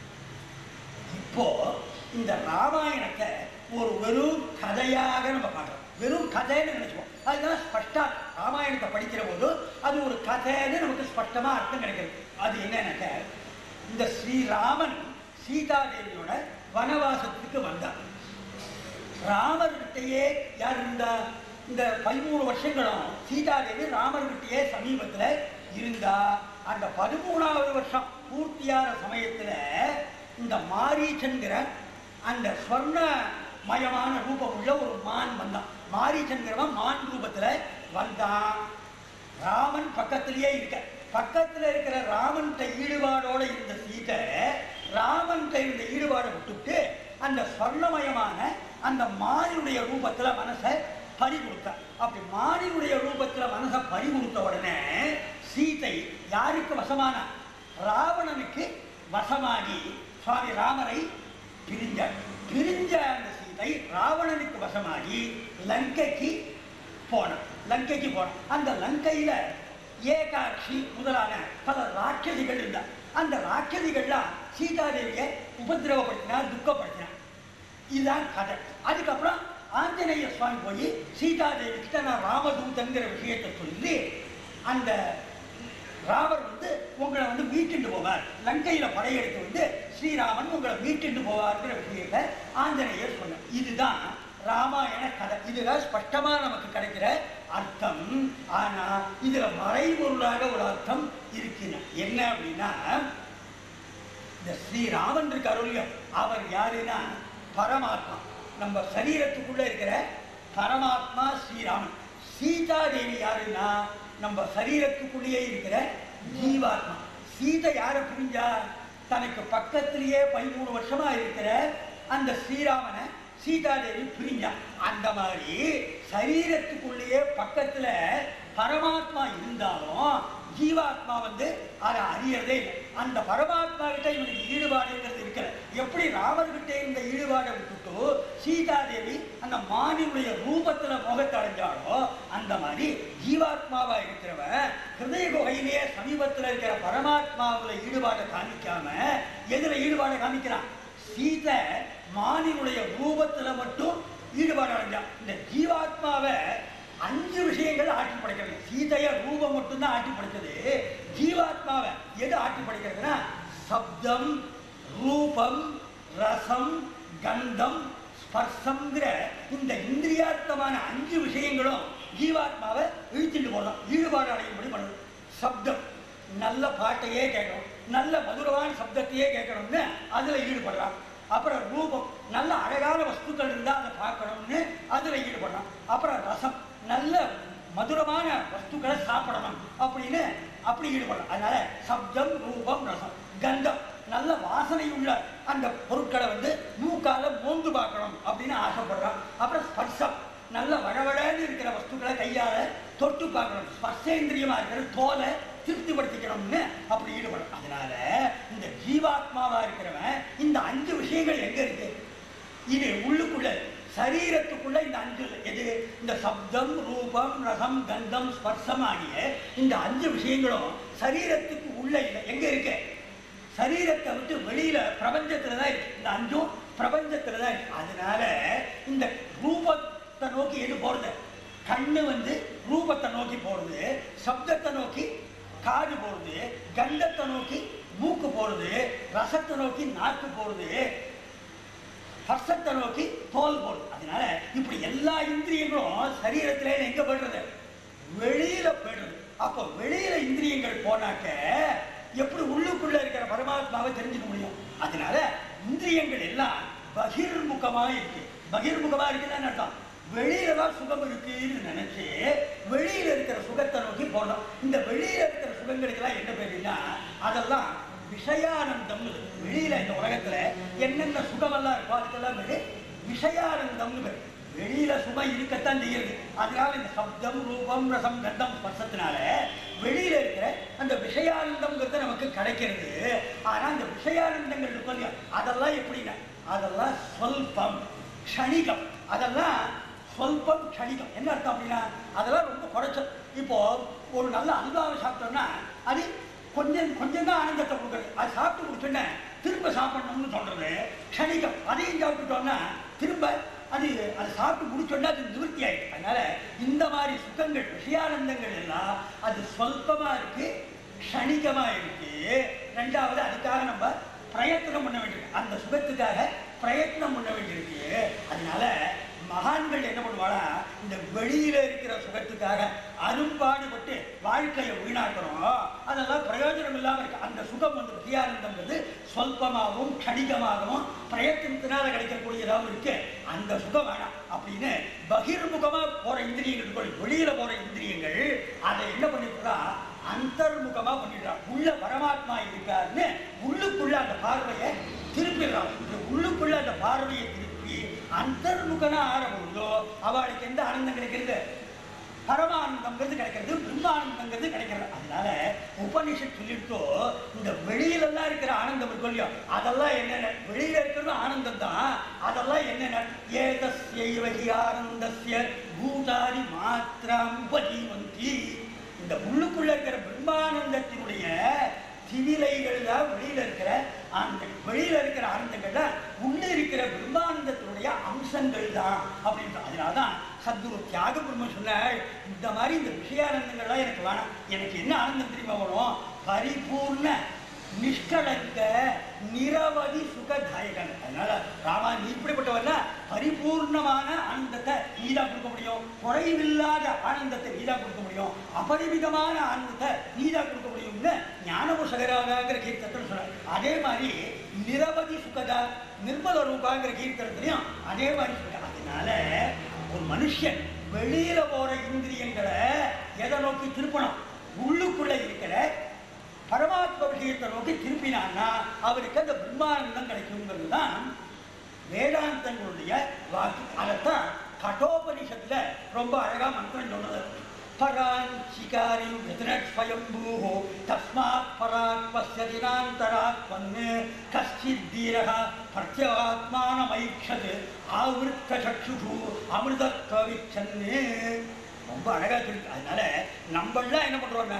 [SPEAKER 1] இப்போ இந்த ராமாயணத்தை ஒரு வெறும் கதையாக நம்ம பார்க்கறோம் வெறும் கதைன்னு நினைச்சுப்போம் அதுதான் ஸ்பஷ்டா ராமாயணத்தை படிக்கிற போது அது ஒரு கதைன்னு நமக்கு ஸ்பஷ்டமா அர்த்தம் கிடைக்கிறது அது என்னன்னாக்க இந்த ஸ்ரீராமன் சீதாதேவியோட வனவாசத்துக்கு வந்தார் ராமர்கிட்டயே யார் இருந்தா இந்த பதிமூணு வருஷங்களும் சீதாதேவி ராமர்கிட்டயே சமீபத்துல இருந்தா அந்த பதிமூணாவது வருஷம் பூர்த்தியான சமயத்துல இந்த மாரீச்சன்கிற அந்த ஸ்வர்ண மயமான ரூபம் உள்ள ஒரு மான் வந்தான் மாரீச்சன்கிறவன் மான் ரூபத்துல வந்தான் ராமன் பக்கத்திலேயே இருக்க பக்கத்துல இருக்கிற ராமன்கிட்ட ஈடுபாடோட இருந்த சீதை ராமன்கிட்ட இருந்த ஈடுபாடை விட்டுட்டு அந்த சொர்ணமயமான அந்த மானினுடைய ரூபத்துல மனசை பறி கொடுத்தா அப்படி மானினுடைய ரூபத்துல மனசை பறி கொடுத்த உடனே சீதை யாருக்கு வசமான ராவணனுக்கு வசமாகி சுவாமி ராமரை பிரிஞ்சார் பிரிஞ்ச அந்த சீதை ராவணனுக்கு வசமாகி லங்கைக்கு போனான் லங்கைக்கு போனான் அந்த லங்கையில ஏகாட்சி முதலான பல ராட்சதிகள் இருந்தார் அந்த ராட்சதிகள்லாம் சீதாதேவியை உபதிரவப்படுத்தினா துக்கப்படுத்தினா இதுதான் கதை அதுக்கப்புறம் ஆஞ்சநேய சுவாமி போய் சீதாதேவி கிட்ட நான் ராமதூதங்கிற விஷயத்தை சொல்லி அந்த ராமர் வந்து உங்களை வந்து மீட்டுண்டு போவார் லங்கையில படையெடுத்து வந்து ஸ்ரீராமன் உங்களை மீட்டுண்டு போவார்ங்கிற விஷயத்தை ஆஞ்சநேயர் சொன்னார் இதுதான் ராமாயண கதை இதுதான் ஸ்பஷ்டமா நமக்கு கிடைக்கிற அர்த்தம் ஆனா இதுல மறைபொருளாக ஒரு அர்த்தம் இருக்குன்னு என்ன அப்படின்னா இந்த ஸ்ரீராமன் இருக்காரு இல்லையோ அவர் யாருன்னா பரமாத்மா நம்ம சரீரத்துக்குள்ள இருக்கிற பரமாத்மா ஸ்ரீராமன் சீதா தேவி யாருன்னா நம்ம சரீரத்துக்குள்ளேயே இருக்கிற ஜீவாத்மா சீதை யாரை புரிஞ்சா தனக்கு பக்கத்திலேயே பதிமூணு வருஷமா இருக்கிற அந்த ஸ்ரீராமனை சீதாதேவி பிரிஞ்சா அந்த மாதிரி சரீரத்துக்குள்ளேயே பக்கத்துல பரமாத்மா இருந்தாலும் ஜீவாத்மா வந்து அதை அறியறதே இல்லை அந்த பரமாத்மா கிட்ட இவனுக்கு ஈடுபாடுங்கிறது இருக்கல எப்படி ராமர்கிட்ட இருந்த ஈடுபாடை விட்டுட்டு சீதாதேவி அந்த மானினுடைய ரூபத்துல மோகத்தை அடைஞ்சாலோ அந்த மாதிரி ஜீவாத்மாவா இருக்கிறவன் ஹிருதய குகையிலேயே சமீபத்துல இருக்கிற பரமாத்மாவுல ஈடுபாடை காமிக்காம எதுல ஈடுபாடை காமிக்கிறான் சீதை மானினுடைய ரூபத்துல மட்டும் ஈடுபாடு அடைஞ்சான் இந்த ஜீவாத்மாவை அஞ்சு விஷயங்கள் ஆட்டி படைக்கிறது சீதைய ரூபம் மட்டும்தான் ஆட்டி படைச்சது ஜீவாத்மாவை எது ஆட்டி படைக்கிறதுனா சப்தம் ரூபம் ரசம் கந்தம் ஸ்பர்சங்கிற இந்த இந்திரியார்த்தமான அஞ்சு விஷயங்களும் ஜீவாத்மாவை இழுத்துட்டு போகலாம் ஈடுபாடு அடையும்படி பண்ணுது சப்தம் நல்ல பாட்டையே கேட்கணும் நல்ல மதுரமான சப்தத்தையே கேட்கணும்னு அதில் ஈடுபடுறான் அப்புறம் ரூபம் நல்ல அழகான வஸ்துக்கள் இருந்தால் அதை பார்க்கணும்னு அதில் ஈடுபடுறான் அப்புறம் ரசம் நல்ல மதுரமான வஸ்துக்களை சாப்பிடணும் அப்படின்னு அப்படி ஈடுபடுறான் அதனால சப்தம் ரூபம் ரசம் கந்தம் நல்ல வாசனை உள்ள அந்த பொருட்களை வந்து மூக்கால மோந்து பார்க்கணும் அப்படின்னு ஆசைப்படுறான் அப்புறம் ஸ்பர்சம் நல்ல வழவழன்னு இருக்கிற வஸ்துக்களை கையால தொட்டு பார்க்கணும் ஸ்பர்சேந்திரியமா இருக்கிற தோலை திருப்திப்படுத்திக்கணும்னு அப்படி ஈடுபடும் அதனால இந்த ஜீவாத்மாவா இருக்கிறவன் இந்த அஞ்சு விஷயங்கள் எங்க இருக்கு இது உள்ளுக்குள்ள சரீரத்துக்குள்ள இந்த அஞ்சு எது இந்த சப்தம் ரூபம் ரசம் கந்தம் ஸ்பர்சம் ஆகிய இந்த அஞ்சு விஷயங்களும் சரீரத்துக்கு உள்ள இல்லை எங்க இருக்கு சரீரத்தை விட்டு வெளியில பிரபஞ்சத்துல தான் இருக்கு இந்த அஞ்சும் பிரபஞ்சத்துல தான் இருக்கு அதனால இந்த ரூபத்தை நோக்கி எது போறது கண்ணு வந்து ரூபத்தை நோக்கி போறது சப்தத்தை நோக்கி காது போறது கந்தத்தை நோக்கி மூக்கு போறது ரசத்தை நோக்கி நாக்கு போறது ஸ்பர்சத்தை நோக்கி தோல் போடுது அதனால இப்படி எல்லா இந்திரியங்களும் சரீரத்திலே எங்க போயிடுறது வெளியில போயிடுறது அப்போ வெளியில இந்திரியங்கள் போனாக்க எப்படி உள்ளுக்குள்ள இருக்கிற பரமாத்மாவை தெரிஞ்சுக்க முடியும் அதனால இந்திரியங்கள் எல்லாம் பகிர்முகமா இருக்கு பகிர்முகமா இருக்குன்னு அர்த்தம் வெளியில தான் சுகம் இருக்குன்னு நினைச்சு வெளியில இருக்கிற சுகத்தை நோக்கி போனோம் இந்த வெளியில இருக்கிற சுகங்களுக்கெல்லாம் என்ன பேருன்னா அதெல்லாம் விஷயானந்தம் வெளியில இந்த உலகத்துல என்னென்ன சுகமெல்லாம் இருக்கோ அதுக்கெல்லாம் பேரு விஷயானந்தம்னு பேரு வெளியில சுகம் இருக்கத்தான் செய்யுது அதனால இந்த சப்தம் ரூபம் ரசம் கந்தம் ஸ்பர்சத்தினால வெளியில இருக்கிற அந்த விஷயானந்தம்ங்கிறது நமக்கு கிடைக்கிறது ஆனா அந்த விஷயானந்தங்கள் இருக்கும் இல்லையா, அதெல்லாம் எப்படின்னா அதெல்லாம் சொல்பம் க்ஷணிகம் அதெல்லாம் சொல்பம் க்ஷணிகம் என்ன அர்த்தம் அப்படின்னா அதெல்லாம் ரொம்ப குறைச்சல் இப்போ ஒரு நல்ல அல்வாவை சாப்பிட்டோம்னா அது கொஞ்சம் கொஞ்சம் தான் ஆனந்தத்தை கொடுக்குறது அது சாப்பிட்டு முடிச்சோன்னே திரும்ப சாப்பிடணும்னு சொல்றது க்ஷணிகம் அதையும் சாப்பிட்டுட்டோம்னா திரும்ப அது அதை சாப்பிட்டு முடிச்சோன்னா அது நிவர்த்தி ஆயிடுது அதனால இந்த மாதிரி சுகங்கள் விஷயானந்தங்கள் எல்லாம் அது சொல்பமா இருக்கு க்ஷணிகமா இருக்கு ரெண்டாவது அதுக்காக நம்ம பிரயத்தனம் பண்ண வேண்டியிருக்கு அந்த சுகத்துக்காக பிரயத்னம் பண்ண வேண்டியிருக்கு அதனால மகான்கள் என்ன பண்ணுவாளா இந்த வெளியில இருக்கிற சுகத்துக்காக அரும்பாடுபட்டு வாழ்க்கையை வீணாக்கிறோம் அதெல்லாம் பிரயோஜனம் இல்லாம இருக்கு அந்த சுகம் வந்து வித்தியானந்தம்ன்றது சொல்பமாகவும் கடிகமாகவும் பிரயத்தனத்தினால கிடைக்கக்கூடியதாகவும் இருக்கு அந்த சுகம் வேணாம் அப்படின்னு பகிர்முகமா போற இந்திரியங்கள் இருக்கும். வெளியில போற இந்திரியங்கள் அதை என்ன பண்ணிட்டுறா அந்தர்முகமா பண்ணிடுறான் உள்ள பரமாத்மா இருக்காருன்னு உள்ளுக்குள்ள அந்த பார்வையை திருப்பிடுறான் இந்த உள்ளுக்குள்ள அந்த பார்வையை திருப்பி அந்தர்முகனா ஆரம்பிச்சோ அவளுக்கு எந்த ஆனந்தம் கிடைக்கிறது பரமானந்தங்கிறது கிடைக்கிறது பிரம்மானந்தங்கிறது கிடைக்கிறது அதனால உபனிஷத் சொல்லிட்டோ இந்த வெளியிலெல்லாம் இருக்கிற ஆனந்தம் இருக்கும் இல்லையோ அதெல்லாம் என்னென்ன வெளியில இருக்கிறது ஆனந்தம் தான் அதெல்லாம் என்னென்ன ஏதஸ்யைவகி ஆனந்தஸ்ய பூதாரி மாத்திரம் உபஜீவந்தி இந்த உள்ளுக்குள்ள இருக்கிற பிரம்மானந்தத்தினுடைய திவிலைகள் தான் வெளியில இருக்கிற அந்த வெளியில இருக்கிற ஆனந்தங்கள் தான் உள்ள இருக்கிற பிரம்மானந்தத்தினுடைய அம்சங்கள் தான் அப்படின்ற அதனாலதான் சத்குரு தியாக பிரம்ம சொன்னாள் இந்த மாதிரி இந்த விஷயானந்தங்கள்லாம் எனக்கு வேணாம் எனக்கு என்ன ஆனந்தம் தெரியுமா வரும் பரிபூர்ண நிஷ்கலங்க நிரவதி சுகதாயகன் அதனால ராமா நீ இப்படிப்பட்டவன்னா பரிபூர்ணமான ஆனந்தத்தை நீதான் கொடுக்க முடியும் குறைவில்லாத ஆனந்தத்தை நீதான் கொடுக்க முடியும் அபரிமிதமான ஆனந்தத்தை நீதான் கொடுக்க முடியும்னு ஞானபுஷகராகிற கீர்த்தத்தில் சொன்னார் அதே மாதிரி நிரவதி சுகதா நிர்மல ரூபாங்கிற கீர்த்தனத்திலையும் அதே மாதிரி சொல்றார் அதனால ஒரு மனுஷன் வெளியில போற இந்திரியங்களை எதை நோக்கி திருப்பணும் உள்ளுக்குள்ள இருக்கிற பரமாத்ம விஷயத்தை நோக்கி திருப்பினான்னா அவருக்கு அந்த பிரம்மானந்தம் கிடைக்குங்கிறது தான் வேதாந்தங்களுடைய வாக்கு அதைத்தான் கட்டோபனிஷத்துல ரொம்ப அழகா மந்திரம் சொன்னது பராஞ்சிகாரி ஸ்வயம்பூ தஸ்மாத் பராக் பசியதி நாந்தராத்மன்னு கஷ்டித் தீரக பிரத்யவாத்மானமைக்ஷது ஆவிருத்த சக்ஷுஷு அமிர்தத்வவிச்சன்னு ரொம்ப அழகா சொல்லி அதனால நம்மளாம் என்ன பண்றோம்னா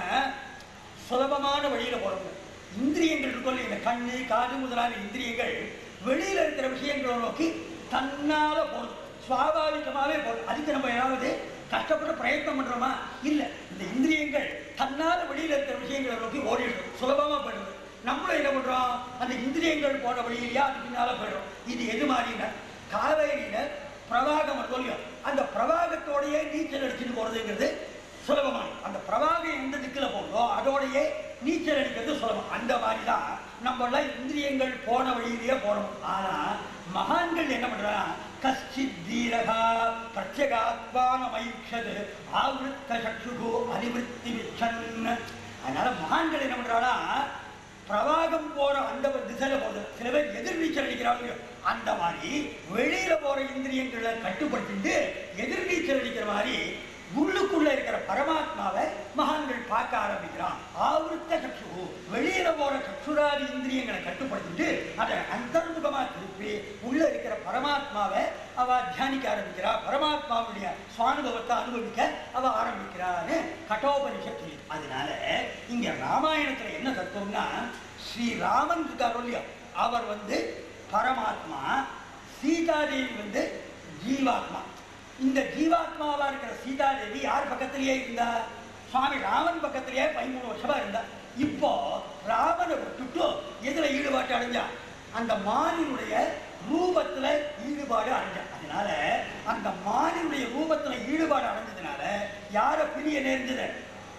[SPEAKER 1] சுலபமான வழியில போறோம் இந்திரியங்கள் இருக்கும் இந்த கண்ணு காது முதலான இந்திரியங்கள் வெளியில இருக்கிற விஷயங்களை நோக்கி தன்னால போறது சுவாபாவிகமாகவே போகும் அதுக்கு நம்ம ஏதாவது கஷ்டப்பட்டு பிரயத்னம் பண்றோமா இல்ல இந்த இந்திரியங்கள் தன்னால வெளியில இருக்கிற விஷயங்களை நோக்கி ஓடிடுறோம் சுலபமா போயிடுது நம்மளும் என்ன பண்றோம் அந்த இந்திரியங்கள் போன வழியிலேயே அது பின்னால போயிடும் இது எது மாதிரின்னா காவேரியில பிரவாகம் வருதோ இல்லையோ அந்த பிரவாகத்தோடயே நீச்சல் அடிச்சுட்டு போறதுங்கிறது சுலபமான அந்த பிரவாகம் எந்த திக்கில் போகுதோ அதோடையே நீச்சல் அடிக்கிறது சுலபம் அந்த மாதிரி தான் நம்மளாம் இந்திரியங்கள் போன வழியிலேயே போறோம் ஆனா மகான்கள் என்ன பண்றா கஷ்டித் தீரகா பிரத்யகாத்மான மைக்ஷது ஆவிருத்த சக்ஷுகு அனிவிருத்தி விச்சன் அதனால மகான்கள் என்ன பண்றானா பிரவாகம் போற அந்த திசையில போகுது சில பேர் எதிர்நீச்சல் அடிக்கிறாங்க அந்த மாதிரி வெளியில போற இந்திரியங்களை கட்டுப்படுத்திட்டு எதிர்நீச்சல் அடிக்கிற மாதிரி உள்ளுக்குள்ள இருக்கிற பரமாத்மாவை மகான்கள் பார்க்க ஆரம்பிக்கிறான் ஆவருத்த சக்ஷு வெளியில போற சக்ஷுராதி இந்திரியங்களை கட்டுப்படுத்திட்டு அதை அந்தர்முகமா திருப்பி உள்ள இருக்கிற பரமாத்மாவை அவ தியானிக்க ஆரம்பிக்கிறா பரமாத்மாவுடைய சுவானுபவத்தை அனுபவிக்க அவ ஆரம்பிக்கிறான்னு கட்டோபனிஷத் சொல்லுது அதனால இங்க ராமாயணத்துல என்ன தத்துவம்னா ஸ்ரீராமன் இருக்காரோ இல்லையோ அவர் வந்து பரமாத்மா சீதாதேவி வந்து ஜீவாத்மா இந்த ஜீவாத்மாவா இருக்கிற சீதாதேவி யார் பக்கத்திலேயே இருந்தா சுவாமி ராமன் பக்கத்திலேயே பதிமூணு வருஷமா இருந்தா இப்போ ராமனை விட்டுட்டு எதுல ஈடுபாட்டு அடைஞ்சா அந்த மானினுடைய ரூபத்துல ஈடுபாடு அடைஞ்சா அதனால அந்த மானினுடைய ரூபத்துல ஈடுபாடு அடைஞ்சதுனால யார பிரிய நேர்ந்தது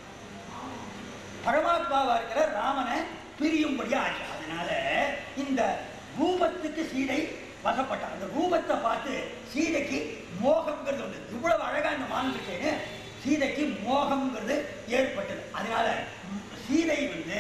[SPEAKER 1] பரமாத்மாவா இருக்கிற ராமனை பிரியும்படியா ஆச்சு அதனால இந்த ரூபத்துக்கு சீதை வசப்பட்டான் அந்த ரூபத்தை பார்த்து சீதைக்கு மோகம்ங்கிறது வந்து இவ்வளவு அழகா இந்த மான் இருக்கேன்னு சீதைக்கு மோகம்ங்கிறது ஏற்பட்டது அதனால ம், சீதை வந்து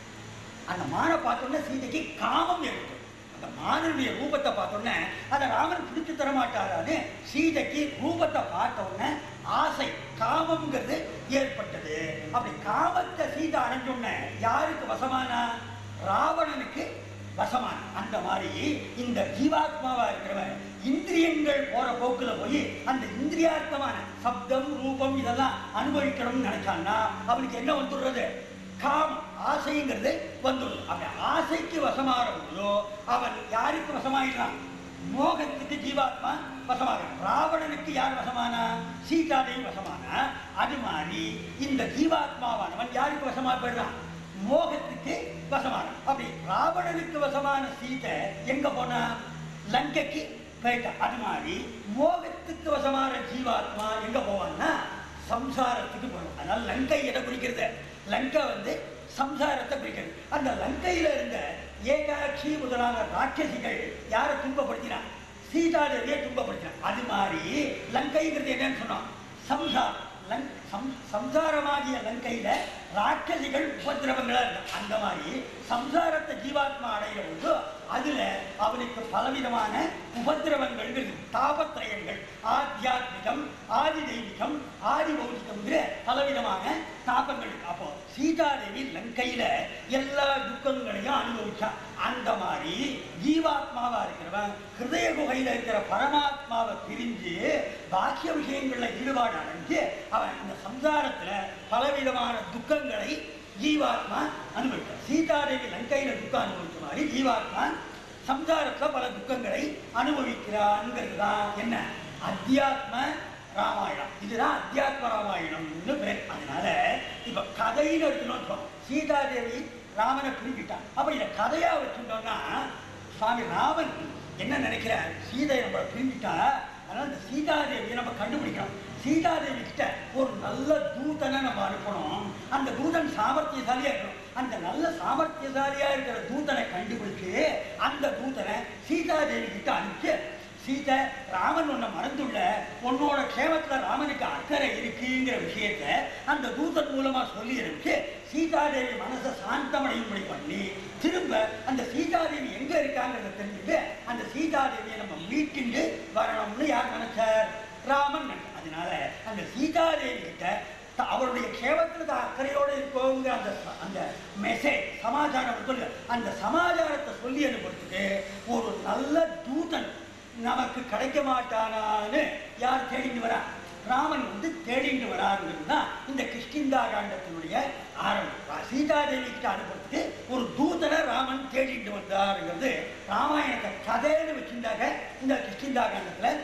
[SPEAKER 1] அந்த மானை பார்த்தோன்னே சீதைக்கு காமம் ஏற்பட்டது அந்த மானுடைய ரூபத்தை பார்த்தோன்னே அதை ராமன் பிடிச்சு தர மாட்டாரான்னு சீதைக்கு ரூபத்தை பார்த்தோன்னே ஆசை காமம்ங்கிறது ஏற்பட்டது அப்படி காமத்தை சீதை அடைஞ்சோன்னே யாருக்கு வசமானா ராவணனுக்கு வசமான அந்த மாதிரி இந்த ஜீவாத்மாவா இருக்கிறவன் இந்திரியங்கள் போற போக்குல போய் அந்த இந்திரியார்த்தமான சப்தம் ரூபம் இதெல்லாம் அனுபவிக்கணும்னு நினைச்சான்னா அவனுக்கு என்ன வந்துடுறது காமம் ஆசைங்கிறது வந்துடும் அப்படி ஆசைக்கு வசமாற போதோ அவன் யாருக்கு வசமாயிடுறான் மோகத்துக்கு ஜீவாத்மா வசமாகிறான் ராவணனுக்கு யார் வசமானா சீதாதேவி வசமானா அது மாதிரி இந்த ஜீவாத்மாவானவன் யாருக்கு வசமா போயிடுறான் மோகத்துக்கு வசமான அப்படி ராவணனுக்கு வசமான சீதை எங்க போனா லங்கைக்கு போயிட்டா அது மாதிரி மோகத்துக்கு வசமான ஜீவாத்மா எங்க போவான்னா சம்சாரத்துக்கு போகணும் அதனால லங்கை எதை குறிக்கிறது லங்கை வந்து சம்சாரத்தை குறிக்கிறது அந்த லங்கையில இருந்த ஏகாட்சி முதலான ராட்சசிகள் யாரை துன்பப்படுத்தினான் சீதாதேவியை துன்பப்படுத்தினான் அது மாதிரி லங்கைங்கிறது என்னன்னு சொன்னோம் சம்சாரம் லங் சம் சம்சாரமாகிய லங்கையில ராட்சசிகள் உபதிரவங்களா இருக்கு அந்த மாதிரி சம்சாரத்தை ஜீவாத்மா அடைகிற போது அதுல அவனுக்கு பலவிதமான உபதிரவங்கள் இருக்கு தாபத்திரயங்கள் ஆத்தியாத்மிகம் ஆதி தெய்வீகம் ஆதி பௌதிகம்ங்கிற பலவிதமான தாபங்கள் இருக்கு அப்போ சீதாதேவி லங்கையில எல்லா துக்கங்களையும் அனுபவிச்சா அந்த மாதிரி ஜீவாத்மாவா இருக்கிறவன் ஹிருதய குகையில இருக்கிற பரமாத்மாவை பிரிஞ்சு பாக்கிய விஷயங்கள்ல ஈடுபாடு அடைஞ்சு அவன் இந்த சம்சாரத்துல பலவிதமான துக்கங்களை ஜீவாத்மா அனுபவிக்கிறான் சீதாதேவி லங்கையில துக்கம் அனுபவிச்ச மாதிரி ஜீவாத்மா சம்சாரத்துல பல துக்கங்களை அனுபவிக்கிறான்ங்கிறது தான் என்ன அத்தியாத்ம ராமாயணம் இதுதான் அத்தியாத்ம ராமாயணம்னு பேர் அதனால இப்ப கதைன்னு எடுக்கணும் சீதாதேவி ராமனை பிரிக்கிட்டான் அப்ப இதை கதையா வச்சுட்டோம்னா சுவாமி ராமன் என்ன நினைக்கிறார் சீதை நம்மளை பிரிஞ்சுட்டா அதனால இந்த சீதாதேவியை நம்ம கண்டுபிடிக்கணும் சீதாதேவி கிட்ட ஒரு நல்ல தூதனை நம்ம அனுப்பணும் அந்த தூதன் சாமர்த்தியசாலியா இருக்கணும் அந்த நல்ல சாமர்த்தியசாலியா இருக்கிற தூதனை கண்டுபிடிச்சு அந்த தூதனை சீதாதேவி கிட்ட அனுப்பிச்சு சீதை ராமன் உன்னை மறந்துள்ள உன்னோட க்ஷேமத்துல ராமனுக்கு அக்கறை இருக்குங்கிற விஷயத்த அந்த தூதன் மூலமா சொல்லி அனுப்பிச்சு சீதாதேவி மனசை சாந்தமடையும்படி பண்ணி திரும்ப அந்த சீதாதேவி எங்க இருக்காங்கிறத தெரிஞ்சுட்டு அந்த சீதாதேவியை நம்ம மீட்டுண்டு வரணும்னு யார் நினைச்சார் ராமன் நினைச்சார். அதனால அந்த சீதாதேவி கிட்ட த- அவருடைய க்ஷேமத்துல தான் அக்கறையோடு இருக்கோங்கிற அந்த ச- அந்த மெசேஜ் சமாச்சாரம் சொல்லு அந்த சமாச்சாரத்தை சொல்லி அனுப்புறதுக்கு ஒரு நல்ல தூதன் நமக்கு கிடைக்க மாட்டானான்னு யார் தேடிட்டு வரா ராமன் வந்து தேடிட்டு வராருங்கிறது தான் இந்த கிஷ்கிந்தா காண்டத்தினுடைய ஆரம்பம் சீதாதேவி கிட்ட அனுப்புறதுக்கு ஒரு தூதனை ராமன் தேடிட்டு வந்தாருங்கிறது ராமாயணத்தை கதைன்னு வச்சிருந்தாக்க இந்த கிஷ்கிந்தா காண்டத்துல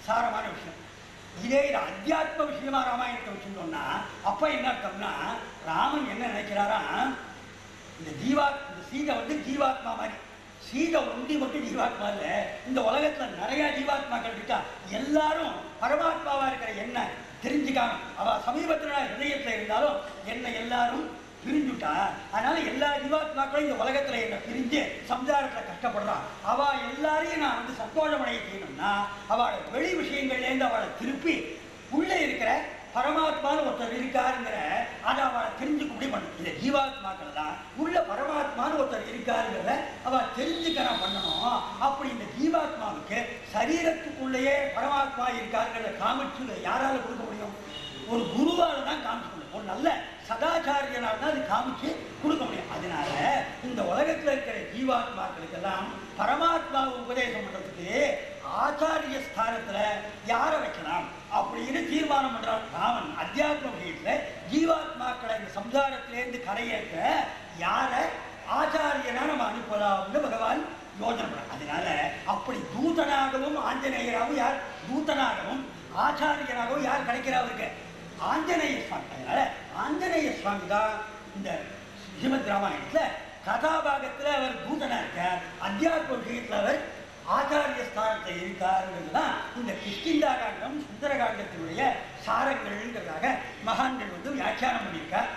[SPEAKER 2] சாரமான விஷயம் இதே இது அத்தியாத்ம விஷயமா ராமாயணத்தை வச்சுருந்தோம்னா அப்ப என்ன அர்த்தம்னா ராமன் என்ன நினைக்கிறாரா இந்த ஜீவா இந்த சீதை வந்து ஜீவாத்மா மாதிரி சீதை ஒண்டி மட்டும் ஜீவாத்மா இல்ல இந்த உலகத்துல நிறைய ஜீவாத்மாக்கள் இருக்கா எல்லாரும் பரமாத்மாவா இருக்கிற என்ன தெரிஞ்சுக்காம அவ சமீபத்துல ஹிருதயத்துல இருந்தாலும் என்ன எல்லாரும் பிரிஞ்சுட்டா அதனால எல்லா ஜீவாத்மாக்களும் இந்த உலகத்துல என்ன பிரிஞ்சு சம்சாரத்துல கஷ்டப்படுறான் அவ எல்லாரையும் நான் வந்து சந்தோஷம் அடைய செய்யணும்னா அவளை வெளி விஷயங்கள்ல இருந்து அவளை திருப்பி உள்ளே இருக்கிற பரமாத்மான்னு ஒருத்தர் இருக்காருங்கிற அதை அவளை தெரிஞ்சுக்க முடியும் பண்ணும் இந்த ஜீவாத்மாக்கள் தான் உள்ள பரமாத்மான்னு ஒருத்தர் இருக்காருங்கிறத அவ தெரிஞ்சுக்க நான் பண்ணணும் அப்படி இந்த ஜீவாத்மாவுக்கு சரீரத்துக்குள்ளேயே பரமாத்மா இருக்காருங்கிறத காமிச்சு யாரால கொடுக்க முடியும் ஒரு குருவால தான் காமிச்சு முடியும் ஒரு நல்ல சதாச்சாரியனால் தான் அது காமிச்சு கொடுக்க முடியும் அதனால இந்த உலகத்துல இருக்கிற ஜீவாத்மாக்களுக்கெல்லாம் பரமாத்மாவை உபதேசம் பண்றதுக்கு ஆச்சாரிய ஸ்தானத்துல யாரை வைக்கலாம் அப்படின்னு தீர்மானம் பண்றான் ராமன் அத்தியாத்ம விஷயத்துல ஜீவாத்மாக்களை இந்த சம்சாரத்திலேருந்து கரையேற்ற யாரை ஆச்சாரியனா நம்ம அனுப்பலாம்னு பகவான் யோஜனை பண்றான் அதனால அப்படி தூதனாகவும் ஆஞ்சநேயராகவும் யார் தூதனாகவும் ஆச்சாரியனாகவும் யார் கிடைக்கிறா அவருக்கு ஆஞ்சநேய சுவாமி அதனால ஆஞ்சநேய சுவாமி தான் இந்த ஸ்ரீமத் ராமாயணத்துல கதாபாகத்துல அவர் தூதனா இருக்கார் அத்தியாத்ம விஷயத்துல அவர் ஆச்சாரிய ஸ்தானத்தில் இருக்காருங்கிறது தான் இந்த கிஷ்கிந்தா காண்டம் சுந்தரகாண்டத்தினுடைய சாரங்கள்ங்கிறதாக மகான்கள் வந்து வியாக்கியானம் பண்ணியிருக்கார்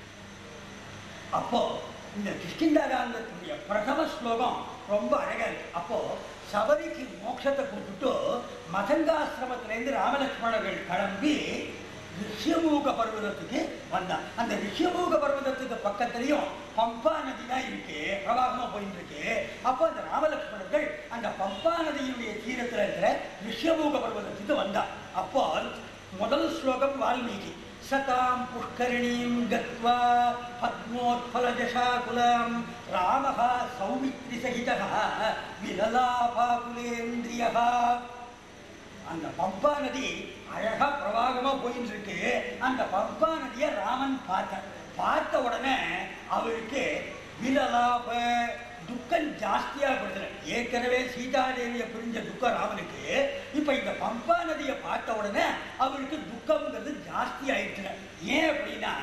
[SPEAKER 2] அப்போ இந்த கிஷ்கிந்தா காண்டத்தினுடைய பிரதம ஸ்லோகம் ரொம்ப அழகா இருக்கு அப்போ சபரிக்கு மோட்சத்தை கொடுத்துட்டு மதங்காசிரமத்திலேருந்து ராமலட்சுமணர்கள் கிளம்பி ரிஷியமூக பர்வதத்துக்கு வந்தான் அந்த ரிஷியமூக பர்வதத்துக்கு பக்கத்துலயும் பம்பா நதி தான் இருக்கு பிரவாகமா போயிட்டு இருக்கு அப்போ அந்த ராமலட்சுமணர்கள் அந்த பம்பா நதியினுடைய தீரத்துல இருக்கிற ரிஷியமூக பர்வதத்துக்கு வந்தான் அப்போ முதல் ஸ்லோகம் வால்மீகி சதாம் புஷ்கரிணீம் கத்வா பத்மோத்பலஜஷாகுலம் ராமः சௌமித்ரிசகிதः விலலாபாகுலேந்திரியः அந்த பம்பா நதி அழகா பிரவாகமா போயிட்டு இருக்கு அந்த பம்பா நதியை ராமன் பார்த்தார் பார்த்த உடனே அவருக்கு விலலாப துக்கம் ஜாஸ்தியா படுதுல ஏற்கனவே சீதாதேவியை பிரிஞ்ச துக்கம் ராமனுக்கு இப்ப இந்த பம்பா நதியை பார்த்த உடனே அவருக்கு துக்கம்ங்கிறது ஜாஸ்தி ஆயிடுச்சுல ஏன் அப்படின்னா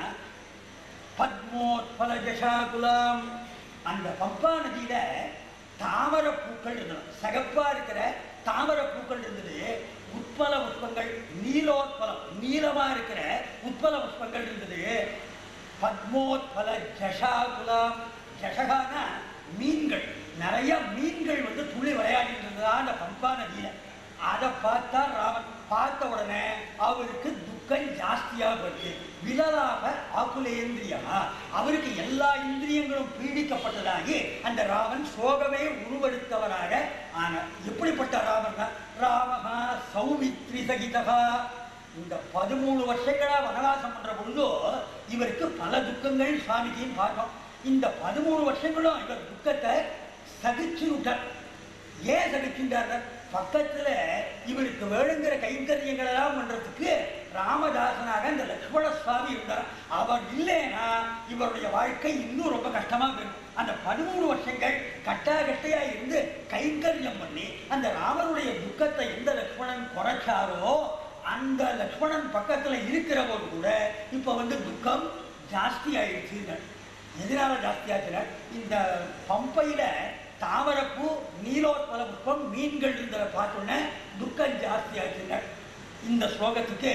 [SPEAKER 2] பத்மோத்பல ஜஷாகுலம் அந்த பம்பா நதியில தாமரை பூக்கள் இருந்தது சகப்பா இருக்கிற தாமரை பூக்கள் இருந்தது உட்பல புஷ்பங்கள் நீலோத்பலம் நீளமா இருக்கிற உட்பல புஷ்பங்கள் இருந்தது பத்மோத்பல ஜஷாகுலம் ஜஷகானா மீன்கள் நிறைய மீன்கள் வந்து துள்ளி விளையாடிட்டு இருந்ததா அந்த பம்பா நதியில அதை பார்த்தா ராமன் பார்த்த உடனே அவருக்கு துக்கம் ஜாஸ்தியாக போச்சு விலலாக ஆக்குலேந்திரியா அவருக்கு எல்லா இந்திரியங்களும் பீடிக்கப்பட்டதாகி அந்த ராமன் சோகமே உருவெடுத்தவராக ஆனார் எப்படிப்பட்ட ராமன் ராமகா சௌமித்ரி சகிதகா இந்த பதிமூணு வருஷங்களா வனவாசம் பண்ற பொழுதோ இவருக்கு பல துக்கங்கள் சுவாமிஜியும் பார்த்தோம் இந்த பதிமூணு வருஷங்களும் இவர் துக்கத்தை சகிச்சு விட்டார் ஏன் சகிச்சுட்டார் பக்கத்துல இவருக்கு வேணுங்கிற கைங்கரியங்கள் எல்லாம் பண்றதுக்கு ராமதாசனாக இந்த லக்ஷ்மண சுவாமி இருந்தார் அவர் இல்லைன்னா இவருடைய வாழ்க்கை இன்னும் ரொம்ப கஷ்டமா போயிருக்கும் அந்த பதிமூணு வருஷங்கள் கட்டா கட்டையா இருந்து கைங்கரியம் பண்ணி அந்த ராமருடைய துக்கத்தை எந்த லக்ஷ்மணன் குறைச்சாரோ அந்த லக்ஷ்மணன் பக்கத்துல இருக்கிறவர் கூட இப்ப வந்து துக்கம் ஜாஸ்தி ஆயிடுச்சுங்க எதனால ஜாஸ்தி ஆச்சுன்னா இந்த பம்பையில தாமரப்பூ நீலோத்பல புஷ்பம் மீன்கள் இருந்ததை பார்த்தோன்னே துக்கம் ஜாஸ்தி ஆச்சுங்க இந்த ஸ்லோகத்துக்கு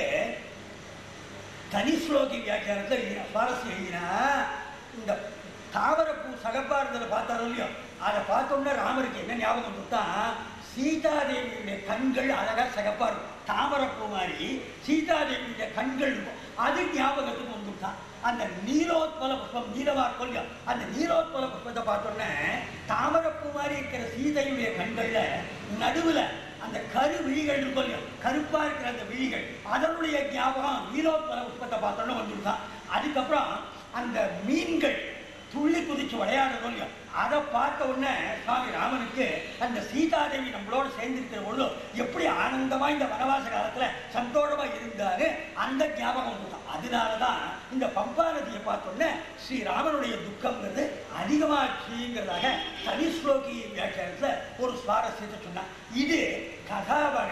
[SPEAKER 2] தனி ஸ்லோகி வியாக்கியானத்தில் எழுதின சுவாரஸ்யம் எழுதினா இந்த தாமரப்பூ சகப்பா இருந்ததை பார்த்தாரோ இல்லையோ அதை பார்த்தோன்னே ராமருக்கு என்ன ஞாபகம் வந்துட்டான் சீதாதேவியுடைய கண்கள் அழகா சிகப்பா இருக்கும் தாமரப்பூ மாதிரி சீதாதேவியுடைய கண்கள் இருக்கும் அது ஞாபகத்துக்கு வந்துட்டான் அந்த நீலோத்பல புஷ்பம் நீலவா இருக்கும் இல்லையா அந்த நீலோத்பல புஷ்பத்தை பார்த்தோன்னே தாமரப்பூ மாதிரி இருக்கிற சீதையுடைய கண்கள்ல நடுவுல அந்த கரு விழிகள் இருக்கும் இல்லையா கருப்பா இருக்கிற அந்த விழிகள் அதனுடைய ஞாபகம் நீலோத்பல புஷ்பத்தை பார்த்தோன்னே வந்துட்டான் அதுக்கப்புறம் அந்த மீன்கள் துள்ளி குதிச்சு விளையாடுறோம் இல்லையா அதை பார்த்த உடனே சுவாமி ராமனுக்கு அந்த சீதாதேவி நம்மளோட சேர்ந்திருக்கிற பொழுது எப்படி ஆனந்தமா இந்த வனவாச காலத்துல சந்தோஷமா இருந்தாரு அந்த ஞாபகம் வந்துதான் அதனாலதான் இந்த பம்பா நதியை பார்த்த உடனே ஸ்ரீ ராமனுடைய துக்கம்ங்கிறது அதிகமாச்சுங்கிறதாக தனி ஸ்லோகி வியாக்கியானத்துல ஒரு சுவாரஸ்யத்தை சொன்னான் இது கதாபாகத்துல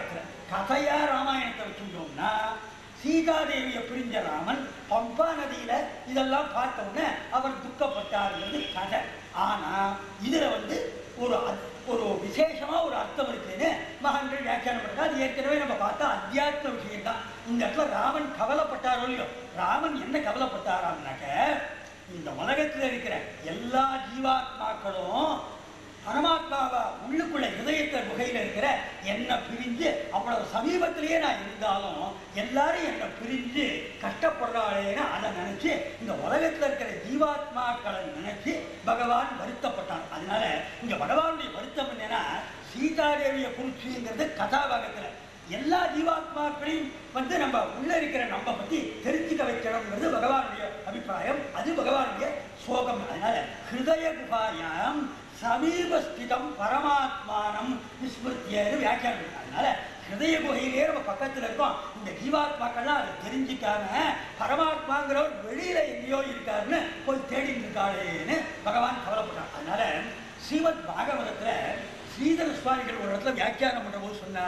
[SPEAKER 2] கதையா ராமாயணத்தை வச்சுட்டோம்னா சீதாதேவியை பிரிஞ்ச ராமன் பம்பா நதியில இதெல்லாம் பார்த்த உடனே அவர் துக்கப்பட்டாருங்கிறது கதை ஆனா இதுல வந்து ஒரு அத்- ஒரு விசேஷமா ஒரு அர்த்தம் இருக்குன்னு மகான்கள் வியாக்கியானம் பண்ணுறாங்க அது ஏற்கனவே நம்ம பார்த்தா அத்தியாத்ம விஷயம் தான் இந்த இடத்துல ராமன் கவலைப்பட்டாரோ இல்லையோ ராமன் என்ன கவலைப்பட்டாராம்னாக்க இந்த உலகத்துல இருக்கிற எல்லா ஜீவாத்மாக்களும் பரமாத்மாவா உள்ளுக்குள்ள இதயத்த குகையில இருக்கிற என்னை பிரிஞ்சு அவ்வளவு சமீபத்திலேயே நான் இருந்தாலும் எல்லாரும் என்னை பிரிஞ்சு கஷ்டப்படுறாளேன்னு அதை நினைச்சு இந்த உலகத்துல இருக்கிற ஜீவாத்மாக்களை நினைச்சு பகவான் வருத்தப்பட்டான் அதனால இங்க பகவானுடைய வருத்தம் என்னன்னா சீதாதேவியை குறிச்சுங்கிறது கதாபாகத்துல எல்லா ஜீவாத்மாக்களையும் வந்து நம்ம உள்ள இருக்கிற நம்ம பத்தி தெரிஞ்சுக்க வைக்கணுங்கிறது பகவானுடைய அபிப்பிராயம் அது பகவானுடைய சோகம் அதனால ஹிருதய குகாயாம் சமீபஸ்திதம் பரமாத்மானம் விஸ்மிருத்தியன்னு வியாக்கியானம் இருக்கு. அதனால ஹிருதய குகையிலே நம்ம பக்கத்துல இருக்கோம் இந்த ஜீவாத்மாக்கள்லாம் அதை தெரிஞ்சுக்காம பரமாத்மாங்கிறவர் வெளியில எங்கேயோ இருக்காருன்னு போய் தேடிட்டு இருக்காளேன்னு பகவான் கவலைப்பட்டான் அதனால ஸ்ரீமத் பாகவதத்துல ஸ்ரீதர சுவாமிகள் ஒரு இடத்துல வியாக்கியானம் பண்ற போது சொன்னா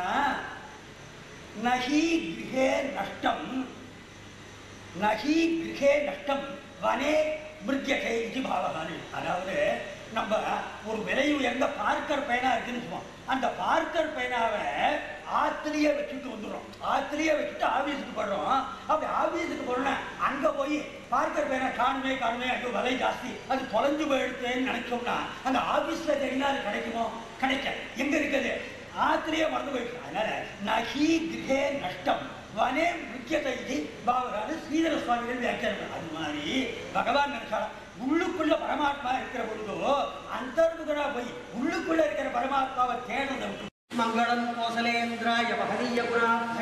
[SPEAKER 2] நகி கிரகே நஷ்டம் நகி கிரகே நஷ்டம் வனே மிருத்தியகை இது பாவகானு அதாவது நம்ம ஒரு விலை உயர்ந்த பார்க்கர் பேனா இருக்குன்னு சொல்லுவோம் அந்த பார்க்கர் பேனாவை ஆத்திலேயே வச்சுட்டு வந்துடுறோம் ஆத்திலேயே வச்சுட்டு ஆபீஸுக்கு போடுறோம் அப்படி ஆபீஸுக்கு போறோம்னா அங்க போய் பார்க்கர் பேனா காணுமே காணுமே ஐயோ விலை ஜாஸ்தி அது தொலைஞ்சு போயிடுத்தேன்னு நினைச்சோம்னா அந்த ஆபீஸ்ல தெரியுமா அது கிடைக்குமோ கிடைக்க எங்க இருக்குது ஆத்திலேயே மறந்து போயிடுச்சு அதனால நகி கிரகே நஷ்டம் வனே முக்கியத்தை இது பாவராது ஸ்ரீதர சுவாமிகள் வியாக்கியானம் பண்ணார். அது மாதிரி பகவான் நினைச்சாலும் உள்ளுக்குள்ள பரமாத்மா இருக்கிற பொழுதோ அந்தர்முகனா போய் உள்ளுக்குள்ள இருக்கிற பரமாத்மாவை தேடுறதை விட்டு
[SPEAKER 1] மங்களம் கோசலேந்திராய மகனீய குணாப்த